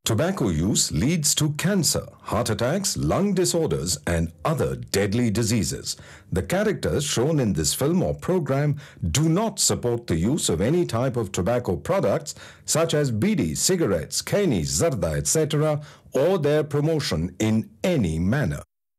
Tobacco use leads to cancer, heart attacks, lung disorders, and other deadly diseases. The characters shown in this film or program do not support the use of any type of tobacco products such as bidi, cigarettes, kani, zarda, etc., or their promotion in any manner.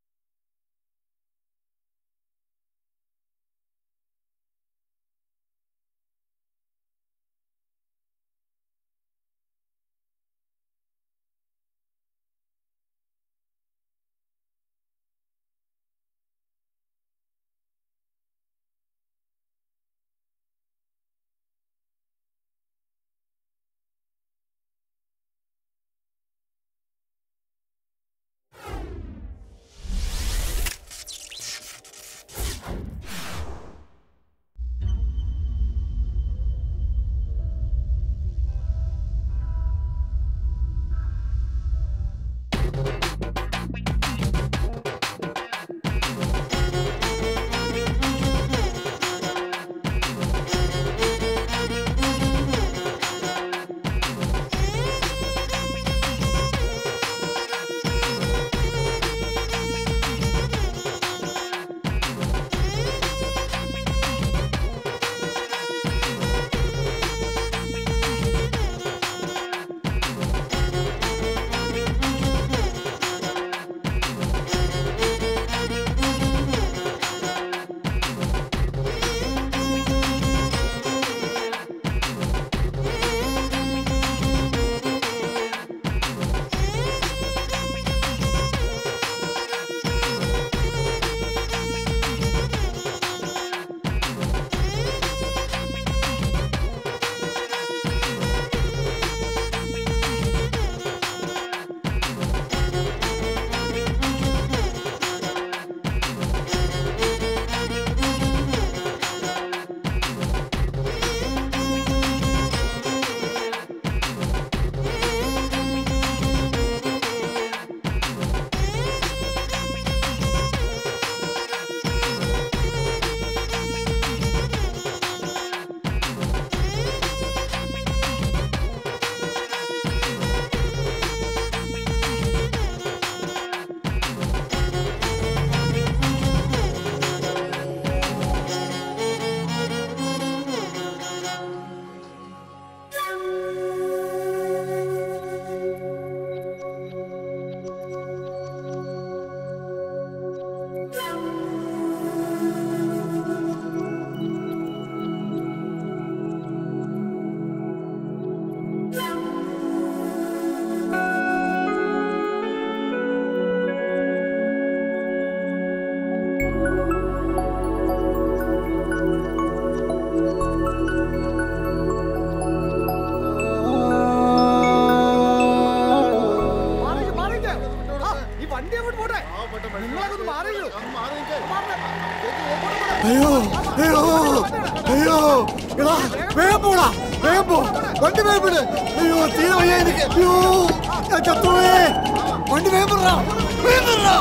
മാറിക്ക്, മാറിക്ക്. ആ, ഈ വണ്ടി അങ്ങോട്ട് പോട്ടെ നിങ്ങളൊക്കെ ഒന്ന് മാറിക്കോ അയ്യോ അയ്യോ അയ്യോ എടാ വേഗം പോടാ വേഗം പോ വണ്ടി വേഗം വിട് അയ്യോ തീരെ വയ്യ എനിക്ക് അയ്യോ ഞാൻ ചത്തുപോയേ വണ്ടി വേഗം വിടടാ വേഗം വിടടാ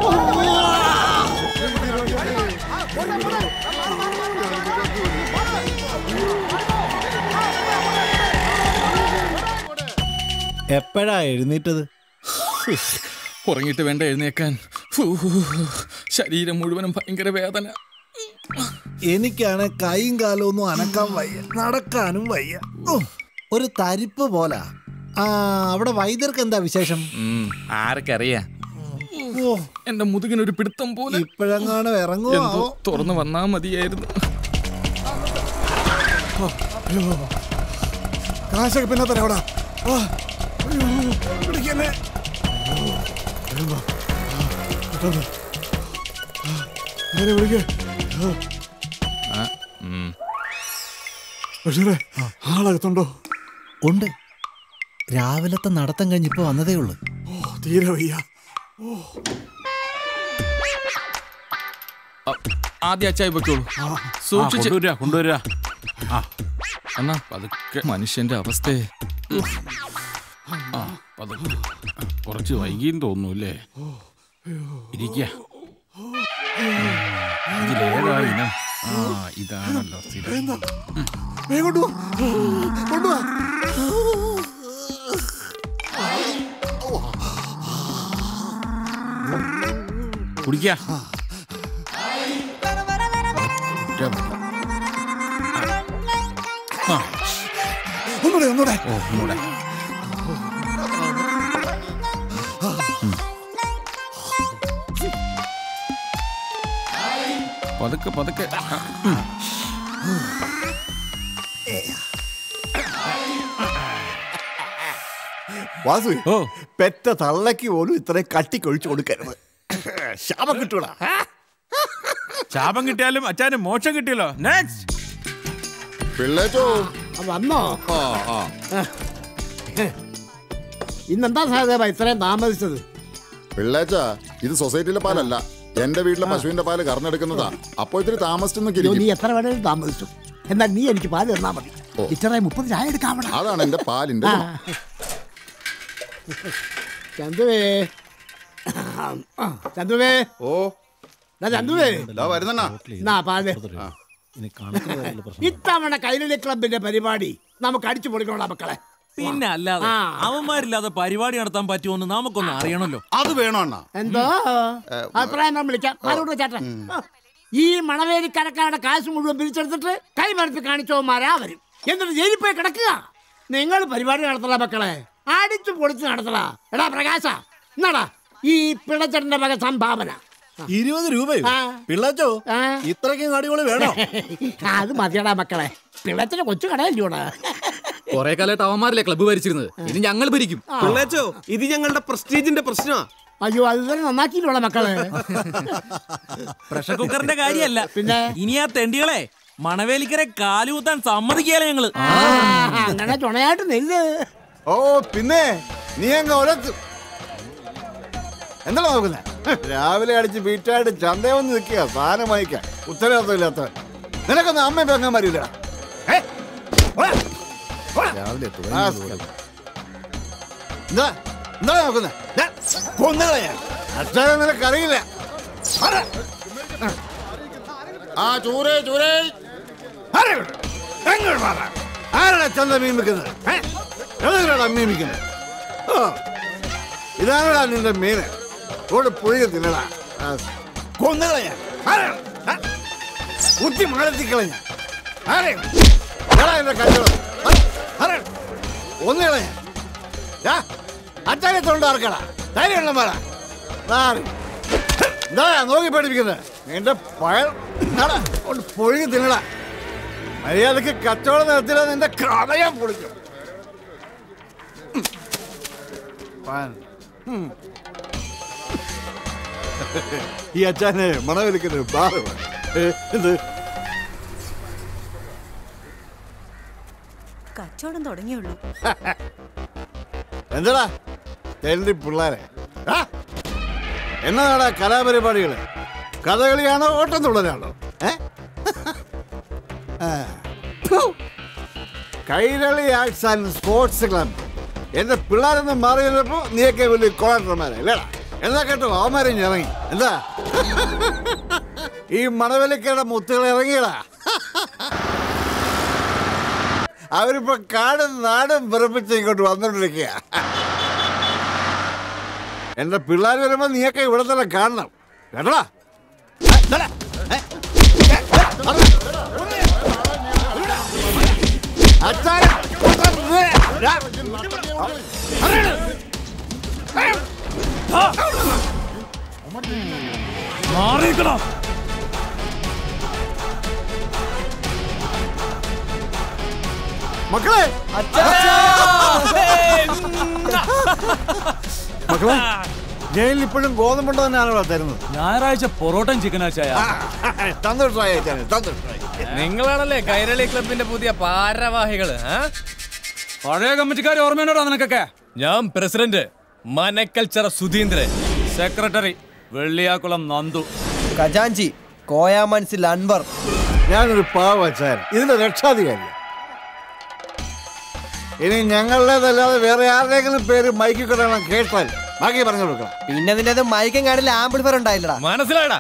എപ്പോഴാ എഴുന്നേറ്റത് ഉറങ്ങിയിട്ട് വേണ്ട എഴുന്നേക്കാൻ ഫൂ, ശരീരം മുഴുവനും ഭയങ്കര വേദന എനിക്കാണ് കൈയും കാലും ഒന്നും അനക്കാൻ വയ്യ നടക്കാനും വയ്യ ഓ, ഒരു തരിപ്പ് പോലാ ആ അവിടെ വൈദ്യർക്ക് എന്താ വിശേഷം ഉം, ആർക്കറിയാ ഓ എന്റെ മുതുകിനൊരു പിടുത്തം പോലെ ഇപ്പോഴെങ്ങാനും എന്തോ ഇറങ്ങുമോ തുറന്നു വന്നാ മതിയായിരുന്നു കാശൊക്കെ പിന്നെ തരാം അവിടെ ആ, അയ്യോ, പിടിക്കല്ലേ അയ്യോ, വേഗം വാ. ആ, പെട്ടെന്ന്. ആ, നേരെ വിളിക്കേ ആ, ഉം. ബഷീറേ ആളകത്തുണ്ടോ ഉണ്ട് രാവിലത്തെ നടത്തം കഴിഞ്ഞിപ്പോ വന്നതേ ഉള്ളു ഓ തീരെ വയ്യ ആ, ആദ്യം അച്ചായി വെക്കോളൂ ആ, സൂക്ഷിച്ച് കൊണ്ടുവരാ കൊണ്ടുവരാ ആ എന്നാ പതുക്കെ മനുഷ്യന്റെ അവസ്ഥയെ ആ പതുക്കെ കുറച്ച് വൈകിയും തോന്നുന്നു അല്ലേ ഇരിക്ക ഇതിലേതാ ഇനം ആ ഇതാണല്ലോ സ്ഥിരം എന്താ വേഗം കൊണ്ടുവാ കൊണ്ടുവാ കുടിക്ക ഒന്നൂടെ ഒന്നൂടെ ഓ ഒന്നൂടെ പതുക്കെ പതുക്കെ ആ, ഉം. വാസു ഓ പെറ്റ തള്ളക്ക് പോലും ഇത്രയും കട്ടിക്കൊഴിച്ചു കൊടുക്കരുത് ശാപം കിട്ടൂടാ ശാപം കിട്ടിയാലും അച്ഛന് മോക്ഷം കിട്ടിയല്ലോ നെക്സ്റ്റ് പിള്ളേച്ചോ വന്നോ ആ ആ ഇന്നെന്താ സാഹചര്യം ഇത്രയും താമസിച്ചത് പിള്ളേച്ച ഇത് സൊസൈറ്റിയിലെ പാലല്ല എന്റെ വീട്ടിലെ പശുവിന്റെ പാല് കറന്നെടുക്കുന്നതാ അപ്പൊ ഇത്തിരി താമസിച്ചെന്നൊക്കെ അയ്യോ, നീ ഇരിക്കും എത്ര വേണേലും താമസിച്ചു എന്നാൽ നീ എനിക്ക് പാല് തന്നാ മതി ഓ. ഇത്ര മുപ്പത് ചായ എടുക്കാവണം അതാണ് എന്റെ പാലിന്റെ ഗുണം. ചന്തുവേ ആ, ചന്തുവേ ഓ ദാ ചന്തുവേ ഇതാ വരുന്നണ്ണാ എന്നാ പാല് ഇനി കണക്കിന് കാര്യമുള്ള പ്രശ്നം ഇത്തവണ കൈരളി ക്ലബിന്റെ പരിപാടി നമുക്ക് അടിച്ചു പൊളിക്കണോടാ മക്കളെ പിന്നെ അല്ലാതെ ആ. അവന്മാരില്ലാതെ പരിപാടി നടത്താൻ പറ്റുമെന്ന് നമുക്കൊന്ന് അറിയണല്ലോ അത് വേണോ അണ്ണാ എന്തോ അഭിപ്രായം ഞാൻ വിളിക്കാം ആരോട് ചേട്ടൻ ഈ മണവേലിക്കരക്കാരുടെ കാശ് മുഴുവൻ പിരിച്ചെടുത്തിട്ട് കൈമരത്തി കാണിച്ചവന്മാരാ വരും എന്നിട്ട് ജയിലിൽ പോയി കിടക്കുക നിങ്ങൾ പരിപാടി നടത്തല മക്കളെ അടിച്ചു പൊളിച്ച് നടത്തല എടാ പ്രകാശ എന്നാടാ ഈ പിള്ളച്ചേട്ടന്റെ വക സംഭാവന ഇരുപത് രൂപയോ ആ. പിള്ളച്ചോ ആ. ഇത്രയ്ക്കും അടിപൊളി വേണോ അത് മതിയടാ മക്കളെ പിള്ളച്ചന്റെ കൊച്ചു കടയല്ലോടാ കൊറേ കാലമായിട്ട് അവന്മാരല്ലേ ക്ലബ്ബ് ഭരിച്ചിരുന്നത് ഇനി ഞങ്ങൾ ഭരിക്കും പിള്ളേച്ചോ ഇത് ഞങ്ങളുടെ പ്രസ്റ്റീജിന്റെ പ്രശ്നമാ അയ്യോ അത് തന്നെ നന്നാക്കിയില്ലോടാ മക്കളെ പ്രഷർ കുക്കറിന്റെ കാര്യമല്ല പിന്നെ? ഇനി ആ തെണ്ടികളെ മണവേലിക്കരെ കാലുകുത്താൻ സമ്മതിക്കാലോ ഞങ്ങള് ആ, അങ്ങനെ ചുണയായിട്ട് നെല്ല് ഓ പിന്നെ നീ അങ്ങ് ഒരത്ത് എന്താ നോക്കുന്നേ രാവിലെ അടിച്ച് ബീറ്റായിട്ട് ചന്തയെ വന്ന് നിൽക്കുക സാധനം വാങ്ങിക്കാൻ ഉത്തരവാദിത്തമില്ലാത്തവൻ നിനക്കൊന്നും അമ്മയും പെങ്ങന്മാരില്ല രാവിലെ എന്താ എന്താ നോക്കുന്നേ കൊന്നുകളയാ അച്ഛനെ നിനക്കറിയില്ല ആരാ? ആ ചൂരേ ചൂരേ ആരാ ഇവിടെ? എങ്ങോട്ട് മാറാ? ആരാടാ ചന്ത മീൻ വെക്കുന്നത് എവിടെയാണ് മീൻ വെക്കുന്നത് ഓ ഇതാണടാ നിന്റെ മീന് കൂടെ പുഴുകി തിന്നടാ കൊന്നുകളയാ ആരാണ്? ആ? കുത്തി മാളത്തിക്കളഞ്ഞ ആരെയും എന്റെ കച്ചവടം ആരാണ്? ഒന്നുകളയാ അച്ഛനെ തൊണ്ടാർക്കടാ ധൈര്യമുള്ള മാറ എന്താ നോക്കി പഠിപ്പിക്കുന്നത് നിന്റെ പഴം നട കൊണ്ട് പൊഴുകി തിന്നടാ മര്യാദക്ക് കച്ചവടം നടത്തില്ല നിന്റെ കടയാൻ പൊളിക്കും പാൻ. ഉം. ഈ അച്ഛനെ മണവലിക്കുന്നത് ബാധമാണ് എന്ത് കച്ചവടം തുടങ്ങിയുള്ളൂ എന്താടാ തെണ്ടി പിള്ളേരെ ആ? എന്നതാടാ കലാപരിപാടികള് കഥകളിയാണോ ഓട്ടം തുള്ളലാണോ ഏ ആ. ഫു. Kairali arts and sports club എന്റെ പിള്ളേരൊന്നും മാറി വന്നപ്പോ നീയൊക്കെ വലിയ കോളർമാരെ അല്ലേടാ എന്നാ കേട്ടോ അവന്മാരും ഇറങ്ങി എന്താ ഈ മണവലിക്കയുടെ മുത്തുകൾ ഇറങ്ങിയടാ അവരിപ്പോ കാടും നാടും വിറപ്പിച്ച് ഇങ്ങോട്ട് വന്നോണ്ടിരിക്കുക എന്റെ പിള്ളേർ വരുമ്പോ നീയൊക്കെ ഇവിടെ തന്നെ കാണണം കേട്ടടാ ഏ, ഇതെടാ. ഏ, ഏ, ഏ, പറഞ്ഞോ. അച്ചാരം, കൊത്തം, ഏ, ഡാ. അറിയണം. ഏ, മാറിയിക്കണോ മക്കളെ മക്കളെ ജയിലിൽ ഇപ്പോഴും ഗോതമ്പുണ്ടോ തന്നെയാണോ തരുന്നത് ഞായറാഴ്ച പൊറോട്ടയും ചിക്കനാ ചായ തന്നിട്ടായ തന്നിട്ടായി നിങ്ങളാണല്ലേ കൈരളി ക്ലബിന്റെ പുതിയ ഭാരവാഹികള് ആ? പഴയ കമ്മിറ്റിക്കാർ ഓർമ്മയുണ്ടോ നിനക്കൊക്കെ ഞാൻ പ്രസിഡന്റ് മനക്കൽച്ചറ സുധീന്ദ്രൻ സെക്രട്ടറി വെള്ളിയാക്കുളം നന്ദു ഖജാഞ്ചി കോയാമൻസിൽ അൻവർ ഞാനൊരു പാവച്ചാൻ ഇതിന്റെ രക്ഷാധികാരി ഇനി ഞങ്ങളുടേതല്ലാതെ വേറെ ആരുടെയെങ്കിലും പേര് മൈക്കിൽ കിടക്കണം കേട്ടാൽ ബാക്കി പറഞ്ഞു കൊടുക്കണം പിന്നെ അതിന്റെ മൈക്കും കാണില്ല ആംബിളിഫർ ഉണ്ടായില്ലടാ മനസ്സിലായടാ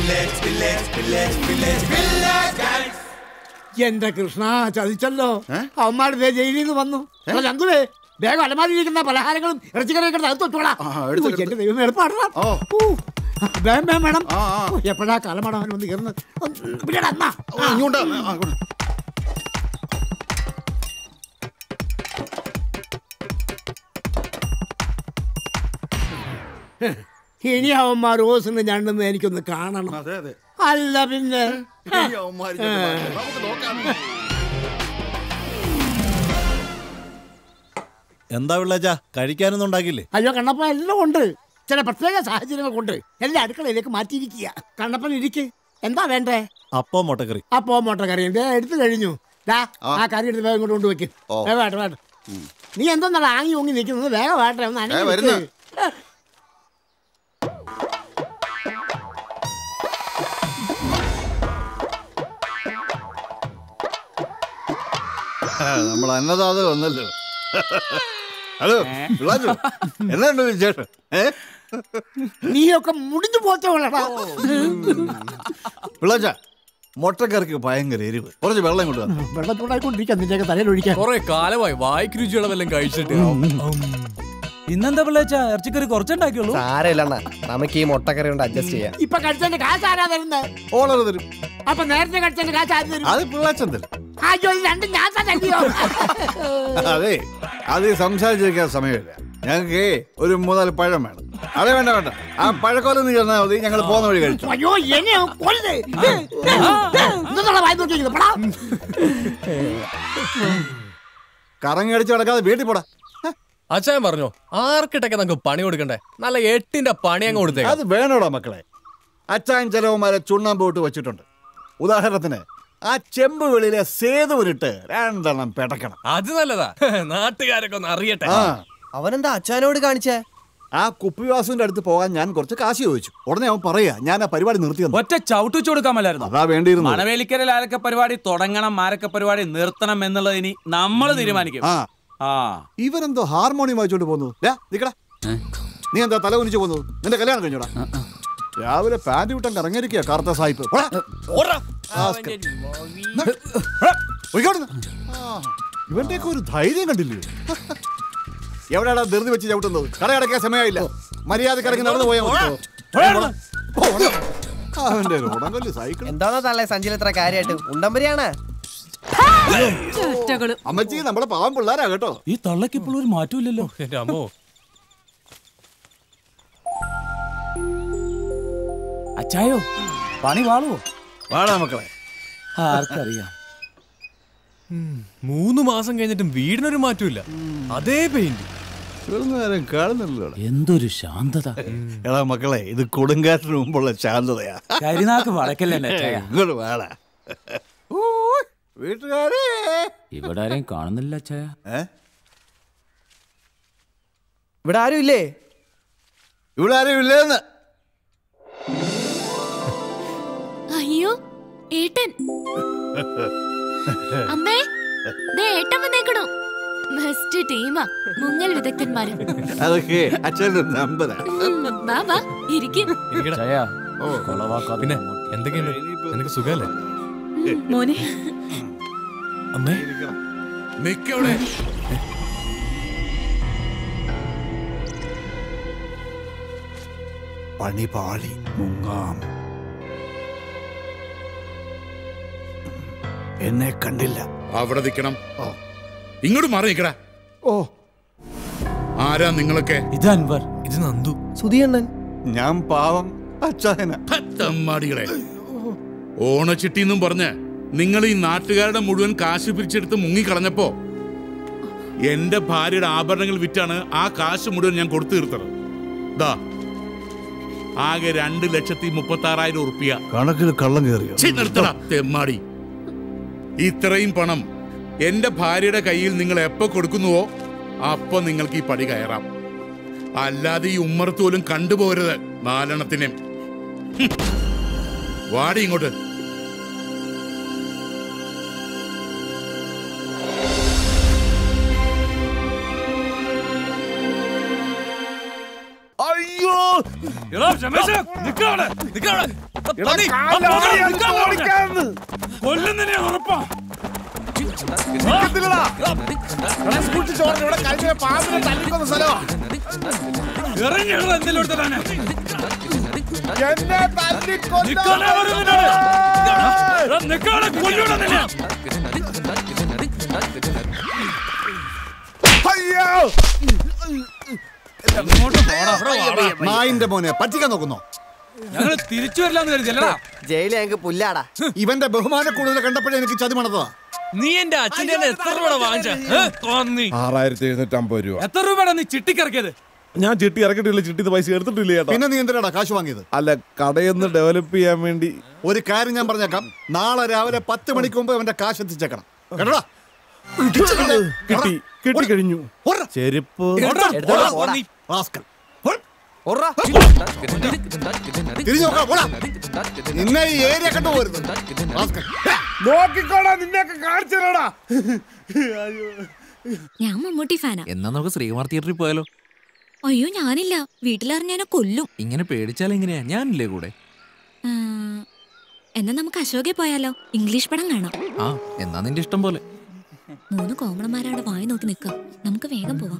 എന്റെ കൃഷ്ണ ചതിച്ചല്ലോ അവന്മാർ ദേ ജയിലിൽ നിന്ന് വന്നു എടാ ചന്തുവേ വേഗം അലമാരിയിരിക്കുന്ന പലഹാരങ്ങളും ഇറച്ചിക്കറിയൊക്കെ അകത്ത് വെച്ചോളാ എന്റെ ദൈവം എളുപ്പമാണോ വേം വേം വേണം ഓ, എപ്പോഴാ കാലമാണ് അവൻ വന്ന് കയറുന്നത് ഒന്ന് വിടടാ, അമ്മ. ആ. ഇനി അവന്മാർ ഓസിന് ഞണ്ടെന്ന് എനിക്കൊന്ന് കാണണം അതെ അതെ അല്ല പിന്നെ ഇനി അവന്മാര് ചെന്ന് മാറ്റും. നമുക്ക് നോക്കാം എന്താ പിള്ളേച്ച കഴിക്കാനൊന്നും ഉണ്ടാക്കില്ലേ അയ്യോ കണ്ണപ്പ എല്ലാം ഉണ്ട് ചില പ്രത്യേക സാഹചര്യങ്ങൾ കൊണ്ട് എല്ലാം അടുക്കളയിലേക്ക് മാറ്റിയിരിക്കുക കണ്ണപ്പൻ ഇരിക്ക് എന്താ വേണ്ടേ അപ്പം മുട്ടക്കറി അപ്പോ മുട്ട കറി ഉണ്ട് എടുത്തു കഴിഞ്ഞു ദാ ആ കറി എടുത്ത് വേഗം കൊണ്ട് കൊണ്ടുവെക്ക് ഓ. വേഗം വേണ്ട വേണ്ട നീ എന്താ ആങ്ങി ഊങ്ങി നിൽക്കുന്നത് വേഗം വേട്ടെ ഒന്ന് അനങ്ങി ഏ, വരുന്നു. നിൽക്ക്. നമ്മൾ അന്നദാത വന്നല്ലോ ഹലോ പിള്ളാച്ചു എന്നാണ്ട് വിശേഷം ഏ നീയൊക്കെ മുടിഞ്ഞു പോത്തോളടാ പിള്ളാച്ച മുട്ടക്കറിക്ക് ഭയങ്കര എരിവ് കുറച്ച് വെള്ളം കൊണ്ട് വന്നു വെള്ളം ചൂടായിക്കൊണ്ടിരിക്കാം നിന്റെയൊക്കെ തലയിൽ ഒഴിക്കാൻ കൊറേ കാലമായി വായ്ക്ക് രുചിയുള്ള വല്ലതും കഴിച്ചിട്ട് ഇന്നെന്താ പിള്ളേച്ച ഇറച്ചിക്കറി കുറച്ചുണ്ടാക്കിയുള്ളൂ സാരമില്ലണ്ണ നമുക്ക് ഈ മുട്ടക്കറി കൊണ്ട് അഡ്ജസ്റ്റ് ചെയ്യാം ഇപ്പൊ കഴിച്ചതിന്റെ കാശ് ആരാ തരുന്നത് ഓളറ് തരും അപ്പൊ നേരത്തെ കഴിച്ചതിന്റെ കാശ് ആര് തരും അത് പിള്ളാച്ചൻ തരും അയ്യോ ഇത് രണ്ടും ഞാൻ തന്നെയോ അതെ അത് സംസാരിച്ചിരിക്കാൻ സമയമില്ല ഞങ്ങൾക്ക് ഒരു മൂന്നാല് പഴം വേണം അതെ വേണ്ട വേണ്ട ആ പഴക്കോലൊന്ന് ചെന്നാൽ മതി ഞങ്ങൾ പോകുന്ന വഴി കഴിച്ചു അയ്യോ എന്നെ കൊല്ലേ എന്താണ് വായി നോക്കിയിരിക്കുന്നത് പടാ കറങ്ങി അടിച്ച് കിടക്കാതെ വീട്ടിൽ പോടാ അച്ഛൻ പറഞ്ഞോ ആർക്കിട്ടൊക്കെ നമുക്ക് പണി കൊടുക്കണ്ടേ നല്ല എട്ടിന്റെ പണി അങ്ങ് കൊടുത്തേ അത് വേണോടാ മക്കളെ അച്ചായൻ ചെലവന്മാരെ ചുണ്ണാമ്പ് ഇട്ട് വെച്ചിട്ടുണ്ട് ഉദാഹരണത്തിന് ആ ചെമ്പ് വെളിയിലെ സേതുവിനിട്ട് രണ്ടെണ്ണം പെടക്കണം അത് നല്ലതാ നാട്ടുകാരൊക്കെ ഒന്ന് അറിയട്ടെ ആ അവനെന്താ അച്ഛനോട് കാണിച്ചേ ആ കുപ്പിവാസുവിന്റെ അടുത്ത് പോകാൻ ഞാൻ കുറച്ച് കാശ് ചോദിച്ചു ഉടനെ അവൻ പറയാ ഞാൻ ആ പരിപാടി നിർത്തിയെന്ന് ഒറ്റ ചവിട്ട് വെച്ച് കൊടുക്കാമല്ലായിരുന്നു അതാ വേണ്ടിയിരുന്നു മണവേലിക്കരയിൽ ആരൊക്കെ പരിപാടി തുടങ്ങണം ആരൊക്കെ പരിപാടി നിർത്തണം എന്നുള്ളത് ഇനി നമ്മൾ തീരുമാനിക്കും ആ ആ ഇവനെന്തോ ഹാർമോണിയം വായിച്ചോണ്ട് പോന്നു ദാ, നിക്കടാ നീ എന്താ തല കുനിച്ച് പോന്നു നിന്റെ കല്യാണം കഴിഞ്ഞോടാ രാവിലെ പാന്റ് വിട്ടം കറങ്ങിയിരിക്കുക കറുത്ത സായിപ്പ് പോടാ. ആസ്കർ. എടാ, ഒഴിക്കോടുന്ന്. ആ, ഇവന്റെയൊക്കെ ഒരു ധൈര്യം കണ്ടില്ലേ എവിടെയാടാ ധൃതി വെച്ച് ചവിട്ടുന്നത് കടയടക്കാൻ സമയമായില്ല മര്യാദക്ക് ഇറങ്ങി നടന്നു പോയാൽ മതി. പോടാ. അവന്റെ റോഡങ്കല്ല് സൈക്കിൾ എന്താണോ തള്ളേ സഞ്ചിയിൽ ഇത്ര കാര്യമായിട്ട് ഉണ്ടമ്പരിയാണ് അമ്മച്ചി നമ്മളെ പാവം പിള്ളേരാ കേട്ടോ ഈ തള്ളക്ക് ഇപ്പോഴും ഒരു മാറ്റമില്ലല്ലോ എന്റെ അമ്മോ അച്ചായോ പണി വാളുവോ വാടാ മക്കളെ ആർക്കറിയാം മൂന്ന് മാസം കഴിഞ്ഞിട്ടും വീടിനൊരു മാറ്റമില്ല അതേ പെയിന്റ് നേരം കാണുന്നില്ലല്ലോ എന്തൊരു ശാന്തത എടാ മക്കളെ ഇത് കൊടുങ്കാറ്റിന് മുമ്പുള്ള ശാന്തതയാ കരിനാക്ക് വളക്കല്ലേ അച്ചായ ഇങ്ങോട്ട് വേള വീട്ടുകാരെ ഇവിടെ ആരെയും കാണുന്നില്ല അച്ചായ ഏ? ഇവിടെ ആരും ഇല്ലേ ഇവിടെ ആരും ഇല്ലേന്ന് അയ്യോ ഏട്ടൻ അമ്മേ ദേ ഏട്ടൻ വന്നേക്കണോ ബെസ്റ്റ് ടീമാ മുങ്ങൽ വിദഗ്ധന്മാരും അതൊക്കെ അച്ഛൻ്റെ നമ്പരാ ഉം, വാ വാ ഇരിക്കും അച്ചായ കൊളവാക്കാതെ പിന്നെ എന്തൊക്കെയുണ്ട് നിനക്ക് സുഖല്ലേ മോനെ അമ്മേ നിക്കവിടെ പണിപാളി മുങ്ങാം എന്നെ കണ്ടില്ല അവിടെ നിൽക്കണം ഇങ്ങോട്ട് മാറി നിക്കടാ ഓ ആരാ നിങ്ങളൊക്കെ ഇത് അൻവർ ഇത് നന്ദു സുധിയണ്ണൻ ഞാൻ പാവം അച്ചായന തമ്മാടികളെ ഓണച്ചിട്ടിന്നും പറഞ്ഞ് നിങ്ങൾ ഈ നാട്ടുകാരുടെ മുഴുവൻ കാശ് പിരിച്ചെടുത്ത് മുങ്ങിക്കളഞ്ഞപ്പോ എന്റെ ഭാര്യയുടെ ആഭരണങ്ങൾ വിറ്റാണ് ആ കാശ് മുഴുവൻ ഞാൻ കൊടുത്തു തീർത്തത് ദാ ആകെ രണ്ട് ലക്ഷത്തി മുപ്പത്തി ആറായിരം ഉറുപ്പിയ കണക്കിൽ കള്ളം കയറിയോ ഛീ, നിർത്തടാ തെമ്മാടി ഇത്രയും പണം എന്റെ ഭാര്യയുടെ കയ്യിൽ നിങ്ങൾ എപ്പോ കൊടുക്കുന്നുവോ അപ്പൊ നിങ്ങൾക്ക് ഈ പടി കയറാം അല്ലാതെ ഈ ഉമ്മറത്ത് പോലും കണ്ടുപോകരുത് നാലെണ്ണത്തിനെ ഹും. വാടി ഇങ്ങോട്ട് അയ്യോ എടാ, രമേശ്, നിക്ക് അവിടെ, നിക്ക് അവിടെ. കൊല്ലുന്നതിനെ ഉറപ്പാ ഇറങ്ങിയുള്ള എന്തെങ്കിലും എടുത്തിട്ടാണ് നിക്കാനാ പറയുന്നത് എടാ, നിക്കാതെ കൊല്ലൂടാ നിന്നെ. ഇങ്ങോട്ട് പോടാ, ഇവിടെ വാടാ. നായിന്റെ മോനെ പറ്റിക്കാൻ നോക്കുന്നോ ഞങ്ങള് തിരിച്ചു വരില്ലാന്ന് കരുതിയല്ലടാ ജയിലിൽ ഞങ്ങൾക്ക് പുല്ലാടാ ഇവന്റെ ബഹുമാന കൂടുതൽ കണ്ടപ്പോഴേ എനിക്ക് ചതി മണത്തതാ നീ എന്റെ അച്ഛൻ്റെ കയ്യിന്ന് എത്ര രൂപ വാങ്ങിച്ച ആറായിരത്തി എഴുന്നൂറ്റി അമ്പത് രൂപ എത്ര രൂപയുടെ നീ ചിട്ടിക്കിറക്കിയത് ഞാൻ ചിട്ടി ഇറക്കിട്ടില്ല ചിട്ടി പൈസ എടുത്തിട്ടില്ല ചേട്ടാ പിന്നെ നീ എന്തിനാടാ കാശ് വാങ്ങിയത് അല്ല കടയൊന്ന് ഡെവലപ്പ് ചെയ്യാൻ വേണ്ടി ഒരു കാര്യം ഞാൻ പറഞ്ഞേക്കാം നാളെ രാവിലെ പത്ത് മണിക്ക് മുമ്പ് അവന്റെ കാശ് എത്തിച്ചേക്കണം കേട്ടോടാ കിട്ടി കിട്ടി കഴിഞ്ഞു ചെരുപ്പ് റാസ്കൽ. തിരിഞ്ഞു നോക്കാം പോടാ. നിന്നെ ഈ ഏരിയ കണ്ടു പോരുത് റാസ്കൽ. നോക്കിക്കോടാ നിന്നെയൊക്കെ കാണിച്ചതാടാ ഞാൻ മമ്മൂട്ടി ഫാനാ എന്നാ നമുക്ക് ശ്രീകുമാർ തിയേറ്ററിൽ പോയാലോ അയ്യോ ഞാനില്ല വീട്ടിലറിഞ്ഞാനെ കൊല്ലും ഇങ്ങനെ പേടിച്ചാൽ എങ്ങനെയാ ഞാനില്ലേ കൂടെ ആ, എന്നാ നമുക്ക് അശോകെ പോയാലോ ഇംഗ്ലീഷ് പടം കാണാം ആ എന്നാ നിന്റെ ഇഷ്ടം പോലെ മൂന്ന് കോമണന്മാരവിടെ വായി നോക്കി നിൽക്കാം നമുക്ക് വേഗം പോവാം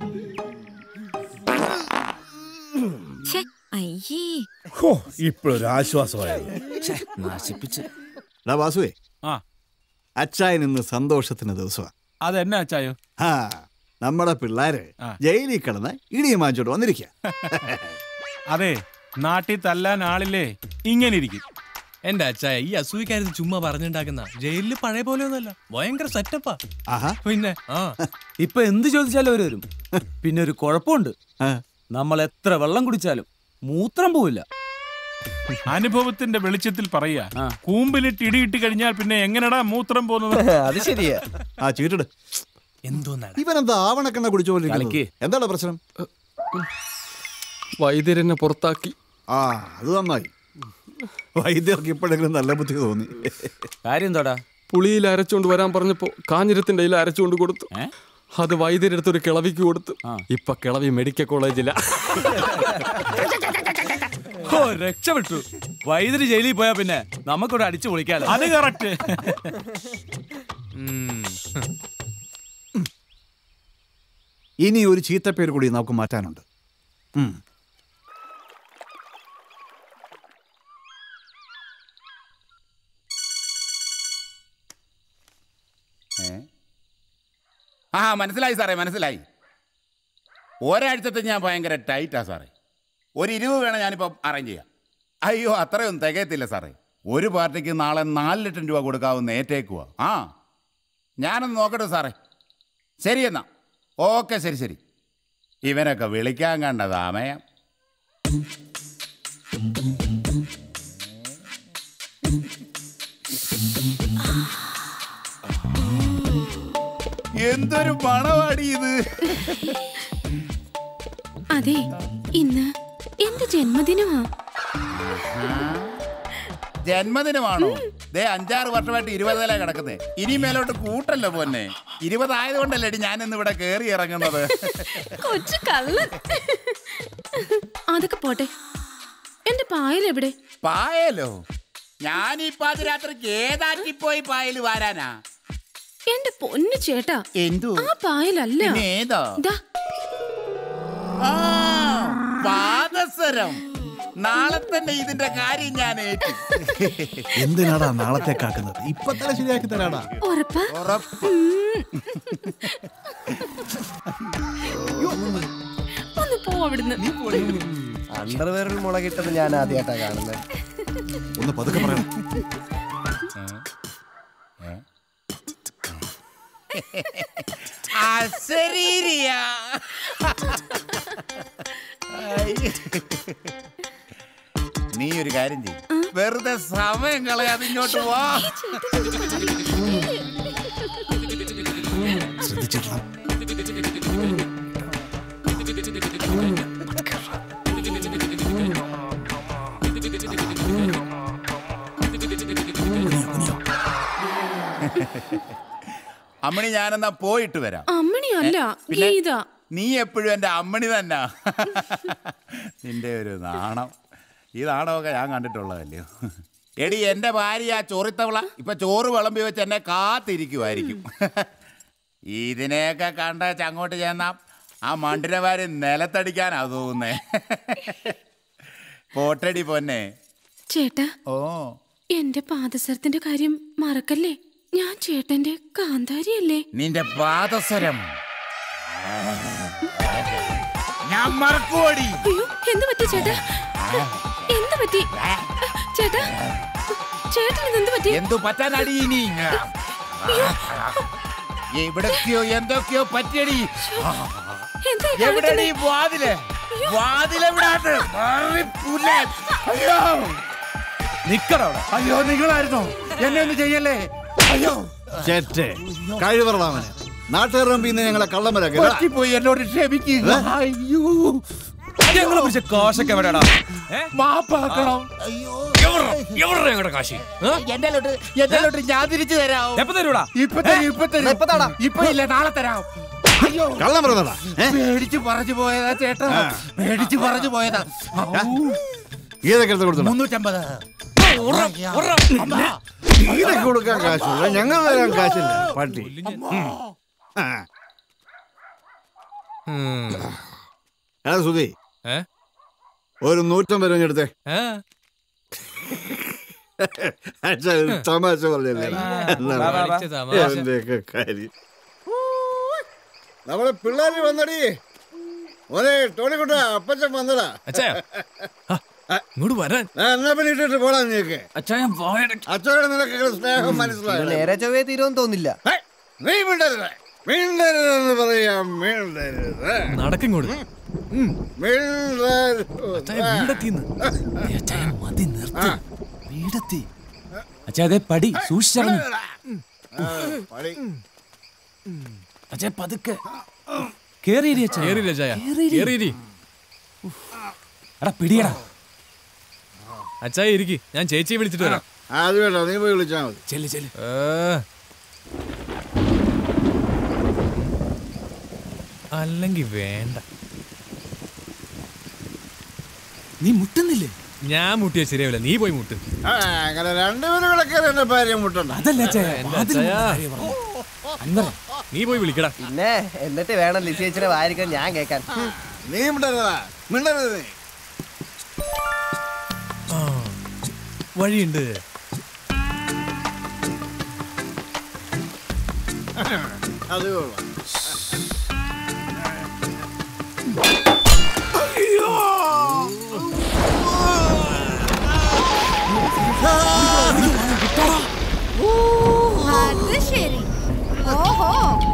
ഛെ, അയ്യേ ഹോ ഇപ്പോഴൊരു ആശ്വാസമായിരുന്നു നശിപ്പിച്ച് എടാ വാസുവേ ആ അച്ചായൻ ഇന്ന് സന്തോഷത്തിന് ദിവസമാണ് അതെന്നാ അച്ചായോ ആ നമ്മുടെ പിള്ളേര് ജയിലിൽ കിടന്ന് ഇടിയും വാങ്ങിച്ചോട്ട് വന്നിരിക്കുക അതെ നാട്ടിൽ തല്ലാൻ ആളില്ലേ ഇങ്ങനെ ഇരിക്കും എന്റെ അച്ഛായ ഈ അസൂയക്കാരത് ചുമ്മാ പറഞ്ഞുണ്ടാക്കുന്ന ജയിലിൽ പഴയ പോലെ ഒന്നല്ല ഭയങ്കര സെറ്റപ്പാ ആഹാ പിന്നെ ആ ഇപ്പൊ എന്ത് ചോദിച്ചാലും അവര് വരും പിന്നെ ഒരു കുഴപ്പമുണ്ട് നമ്മൾ എത്ര വെള്ളം കുടിച്ചാലും മൂത്രം പോവില്ല അനുഭവത്തിന്റെ വെളിച്ചത്തിൽ പറയാ കൂമ്പിലിട്ട് ഇടിയിട്ട് കഴിഞ്ഞാൽ പിന്നെ എങ്ങനെടാ മൂത്രം പോകുന്നത് അത് ശരിയാ ആ ചീട്ടിട് എന്തോന്നാണ് ഇവനെന്താ ആവണക്കെണ്ണ കുടിച്ച പോലെ ഇരിക്കുന്നത്? എന്താണ് പ്രശ്നം വൈദ്യരെന്നെ പുറത്താക്കി ആ അത് നന്നായി വൈദ്യർക്ക് ഇപ്പോഴെങ്കിലും നല്ല ബുദ്ധി തോന്നി കാര്യം എന്താടാ പുളിയിൽ അരച്ചുകൊണ്ട് വരാൻ പറഞ്ഞപ്പോ കാഞ്ഞിരത്തിന്റെ ഇല അരച്ചുകൊണ്ട് കൊടുത്തു അത് വൈദ്യരെടുത്ത് ഒരു കിളവിക്ക് കൊടുത്തു ഇപ്പൊ കിളവി മെഡിക്കൽ കോളേജില ഓ രക്ഷപ്പെട്ടു വൈദ്യുതി ജയിലിൽ പോയാ പിന്നെ നമുക്കിവിടെ അടിച്ചു പൊളിക്കാലോ അത് കറക്റ്റ് ഇനി ഒരു ചീത്തപ്പേര് കൂടി നമുക്ക് മാറ്റാനുണ്ട് ഉം. ആ മനസ്സിലായി സാറേ മനസ്സിലായി ഒരാഴ്ചത്തെ ഞാൻ ഭയങ്കര ടൈറ്റാ സാറേ ഒരു ഇരുപത് വേണം ഞാനിപ്പം അറേഞ്ച് ചെയ്യാം അയ്യോ അത്രയൊന്നും തികയത്തില്ല സാറേ ഒരു പാർട്ടിക്ക് നാളെ നാല് ലക്ഷം രൂപ കൊടുക്കാവുന്ന ഏറ്റേക്കുവാ ആ ഞാനൊന്ന് നോക്കട്ടെ സാറേ ശരി എന്നാ ഓക്കെ ശരി ശരി ഇവനൊക്കെ വിളിക്കാൻ കണ്ട സമയം എന്തൊരു പണമാടി ഇത് അതെ ഇന്ന് എന്റെ ജന്മദിനമാ ജന്മദിനമാണോ ദേ അഞ്ചാറ് വർഷമായിട്ട് ഇരുപതിലാ കിടക്കുന്നേ ഇനി മേലോട്ട് കൂട്ടല്ലോ പോന്നെ ഇരുപതായത് കൊണ്ടല്ലേ ഞാൻ ഇന്ന് ഇവിടെ കേറി ഇറങ്ങുന്നത് കൊച്ചു കള്ളൻ അതൊക്കെ പോട്ടെ എന്റെ പായൽ എവിടെ പായലോ ഞാൻ ഈ പാതിരാത്രിക്ക് ഏതാറ്റി പോയി പായൽ വാരാനാ എന്റെ പൊന്നു ചേട്ടാ എന്തു ആ പായലല്ല പിന്നെ ഏതാ ദാ, ആ, പാദസരം നാളെ തന്നെ ഇതിന്റെ കാര്യം ഞാൻ ഏറ്റു എന്തിനാടാ നാളത്തേക്കാക്കുന്നത് ഇപ്പൊ തന്നെ ശരിയാക്കി തരാടാ ഉറപ്പാ ഉറപ്പ് ഒന്ന് പോ അവിടുന്ന് അണ്ടർവെയറിൽ മുളകിട്ടത് ഞാൻ ആദ്യമായിട്ടാ കാണുന്നത് ഒന്ന് പതുക്കെ പറയണം അശരീരിയ നീ ഒരു കാര്യം ചെയ്യും വെറുതെ സമയം കളയാതെ ഇങ്ങോട്ട് വാ ശ്രദ്ധിച്ചിടണം അമ്മണി ഞാനെന്നാ പോയിട്ട് വരാം അമ്മണി അല്ല പിന്നെ? ഗീത നീ എപ്പോഴും എൻ്റെ അമ്മണി തന്നെ നിന്റെ ഒരു നാണം ഈ നാണമൊക്കെ ഞാൻ കണ്ടിട്ടുള്ളതല്ലയോ എടി എന്റെ ഭാര്യ ആ ചോറിത്തവള ഇപ്പൊ ചോറ് വിളമ്പി വെച്ച് എന്നെ കാത്തിരിക്കുമായിരിക്കും ഇതിനെയൊക്കെ കണ്ട അങ്ങോട്ട് ചെന്നാ ആ മണ്ടിരവാര് നിലത്തടിക്കാനാ തോന്നുന്നേ പോട്ടടി പൊന്നെ ചേട്ടാ ഓ എന്റെ പാദസരത്തിന്റെ കാര്യം മറക്കല്ലേ ഞാൻ ചേട്ടന്റെ കാന്താരിയല്ലേ നിന്റെ പാദസരം ഞാൻ മറക്കുവടി അയ്യോ എന്ത് പറ്റി ചേട്ടാ എന്ത് പറ്റി ചേട്ടാ ചേട്ടൻ എന്ത് പറ്റി എന്തു പറ്റാനടി ഇനി എവിടൊക്കെയോ എന്തൊക്കെയോ പറ്റിയടി എന്താ ഈ എവിടെടി കാണിക്കുന്നെ? വാതില് വാതിലെവിടാണ് മാറിപ്പൂലേ. അയ്യോ നിക്കടവിടെ അയ്യോ നിങ്ങളായിരുന്നോ എന്നെ ഒന്ന് ചെയ്യല്ലേ അയ്യോ ചേറ്റേ കഴിവറടാമനെ നാട്ടുകാരുടെ മുമ്പിൽ നിന്ന് ഞങ്ങളെ കള്ളമരാക്കി പറ്റിപ്പോയി എന്നോട് ക്ഷമിക്കുക അയ്യോ ഞങ്ങളെ പിടിച്ച കാശൊക്കെ എവിടെയാടാ മാപ്പാക്കണം എവിടെ ഞങ്ങളുടെ കാശി എന്റെ ലോട്ട് എന്റെ ലോട്ട് ഞാൻ തിരിച്ചു തരാം എപ്പോ തരൂടാ ഇപ്പൊ തരും ഇപ്പൊ തരും ഇപ്പൊ ഇല്ല നാളെ തരാം അയ്യോ കള്ളം പറഞ്ഞതാ പേടിച്ചു പറഞ്ഞു പോയതാ ചേട്ടാ പേടിച്ചു പറഞ്ഞു പോയതാ ഇതൊക്കെ എടുത്ത് കൊടുത്തു മുന്നൂറ്റമ്പത് ഇതൊക്കെ കൊടുക്കാൻ കാശില്ല ഞങ്ങൾ തരാൻ കാശില്ല പട്ടി ഉം. ആ. എടാ സുധി ഏ? ഒരു നൂറ്റമ്പത് രൂപ എടുത്തേ ഏ? അച്ഛാ, ഒരു തമാശ പറഞ്ഞല്ലേ എന്നാ വാ, വാ, വാ. തമാശ. എന്റെയൊക്കെ കാര്യം നമ്മളെ പിള്ളേര് വന്നടി മോനെ ടോണിക്കുട്ട അപ്പച്ചൻ വന്നടാ അച്ഛാ ഇങ്ങോട്ട് വരാൻ ആ, എന്നാ പിന്നെ ഇട്ടിട്ട് പോടാ നീക്ക് അച്ഛനോട് നിനക്ക് സ്നേഹം ഇത് മനസ്സിലായി നേരെ ചൊവ്വേ തീരുമെന്ന് തോന്നില്ല നീ മിണ്ടരുത് മിണ്ടരുതെന്ന് പറയാം മിണ്ടരുത് നടക്കിങ്ങോട്ട് മിണ്ടരുത് മതി നിർത്തി വീടെത്തി അച്ഛാ അതെ പടി സൂക്ഷിച്ചറിഞ്ഞു പടി. അച്ഛാ പതുക്കെ കേറിയിരി അച്ഛാ കേറി രജായ കേറിയിരി. കേറിയിരി എടാ പിടിയടാ അച്ഛാ ഇരിക്കി ഞാൻ ചേച്ചിയെ വിളിച്ചിട്ട് വരാം അത് വേണ്ട നീ പോയി വിളിച്ചാ മതി ചെല്ല് ചെല്ല് ഏ. അല്ലെങ്കി വേണ്ട നീ മുട്ടുന്നില്ലേ ഞാൻ മുട്ടിയ ശരിയാവില്ല നീ പോയി മുട്ട് ആ, അങ്ങനെ രണ്ടുപേരും കിടക്കാൻ എന്റെ ഭാര്യ മുട്ടണ്ട അതല്ല അച്ഛാ എന്റെ വാതിൽ അച്ഛാ. മുട്ടുന്ന കാര്യം പറഞ്ഞത്. നീ പോയി വിളിക്കടാ പിന്നെ എന്നിട്ട് വേണം ലിസിയച്ചിനെ വായിരിക്കാൻ ഞാൻ കേൾക്കാൻ നീ മിണ്ടരുതാ മിണ്ടരുത് നീ ആ, വഴിയുണ്ട് അത് കൊള്ളാം അത് ശരി ഓഹോ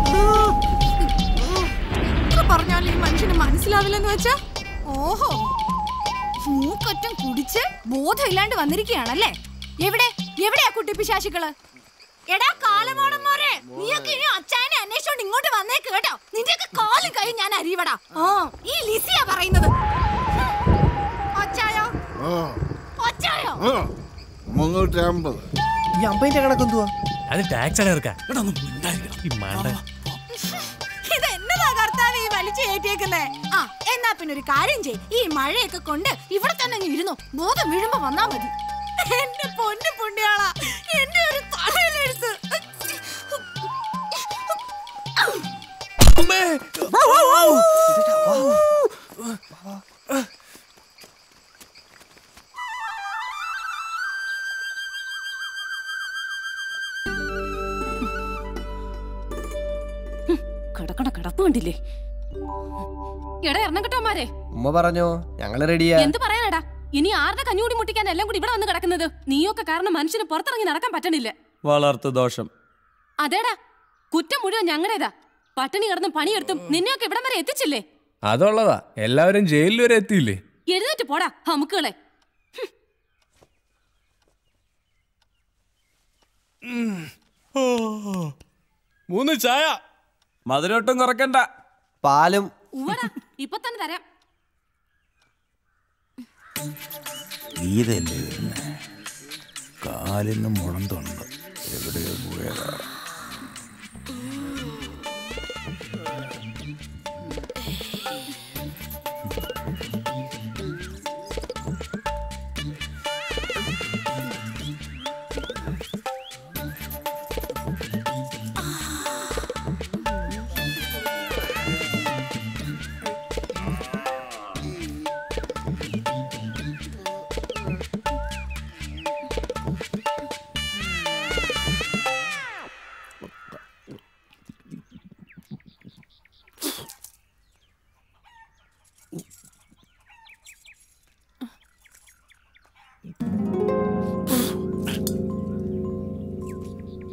ഇത്ര പറഞ്ഞാലും ഈ മനുഷ്യന് മനസ്സിലാവില്ലെന്ന് വെച്ചാ ഓഹോ മൂക്കൊറ്റം കുടിച്ച് ബോധമില്ലാണ്ട് വന്നിരിക്കുകയാണല്ലേ എവിടെ എവിടെയാ കുട്ടി പിശാശികള് എടാ കാലമോണന്മാരെ നീയൊക്കെ ഇനി അച്ചായനെ അന്വേഷിച്ചോണ്ട് ഇങ്ങോട്ട് വന്നേക്ക് കേട്ടോ നിന്റെയൊക്കെ കാലും കൈ ഞാൻ അരിവടാ ആ ഈ ലിസിയാ പറയുന്നത് അച്ചായോ ഓ അച്ചായോ ഓ മുന്നൂറ്റി അമ്പത് ഈ അമ്പതിന്റെ കണക്കെന്തുവാ അത് ടാക്സ് ആണ് ഇറക്കാം ഈ മണ്ട ഇത് എന്നതാ കർത്താവ് ഈ വലിച്ചു കയറ്റിയേക്കുന്നേ ആ എന്നാ പിന്നെ ഒരു കാര്യം ചെയ് ഈ മഴയൊക്കെ കൊണ്ട് ഇവിടെ തന്നെ അങ്ങ് ഇരുന്നു ബോധം വീഴുമ്പോ വന്നാ മതി എന്റെ പൊന്നു പുണ്യാളാ എന്റെ ഒരു തലയിലെടുത്ത് കിടക്കണ കിടപ്പ് കണ്ടില്ലേ എടാ എറണക്കെട്ടോമാരെ ഉമ്മ പറഞ്ഞോ ഞങ്ങള് റെഡിയാ എന്ത് പറയാനടാ ഇനി ആരുടെ കഞ്ഞൂടി മുട്ടിക്കാൻ എല്ലാം കൂടി ഇവിടെ വന്ന് കിടക്കുന്നത് നീയൊക്കെ കാരണം മനുഷ്യന് പുറത്തിറങ്ങി നടക്കാൻ പറ്റണില്ല വളർത്തു ദോഷം അതേടാ കുറ്റം മുഴുവൻ ഞങ്ങളുടേതാ പട്ടിണി കിടന്നും പണിയെടുത്തും നിന്നെയൊക്കെ ഇവിടം വരെ എത്തിച്ചില്ലേ അതുള്ളതാ എല്ലാവരും ജയിലിൽ വരെ എത്തിയില്ലേ എഴുന്നേറ്റ് പോടാ ഹമുക്കുകളെ മൂന്ന് ചായ മധുരൊട്ടും കുറക്കണ്ട പാലും ഉവടാ ഇപ്പൊ തന്നെ തരാം ഇതല്ലേ വരുന്നേ കാലിന് മുഴന്തുണ്ട് എവിടെയോ പോയതാ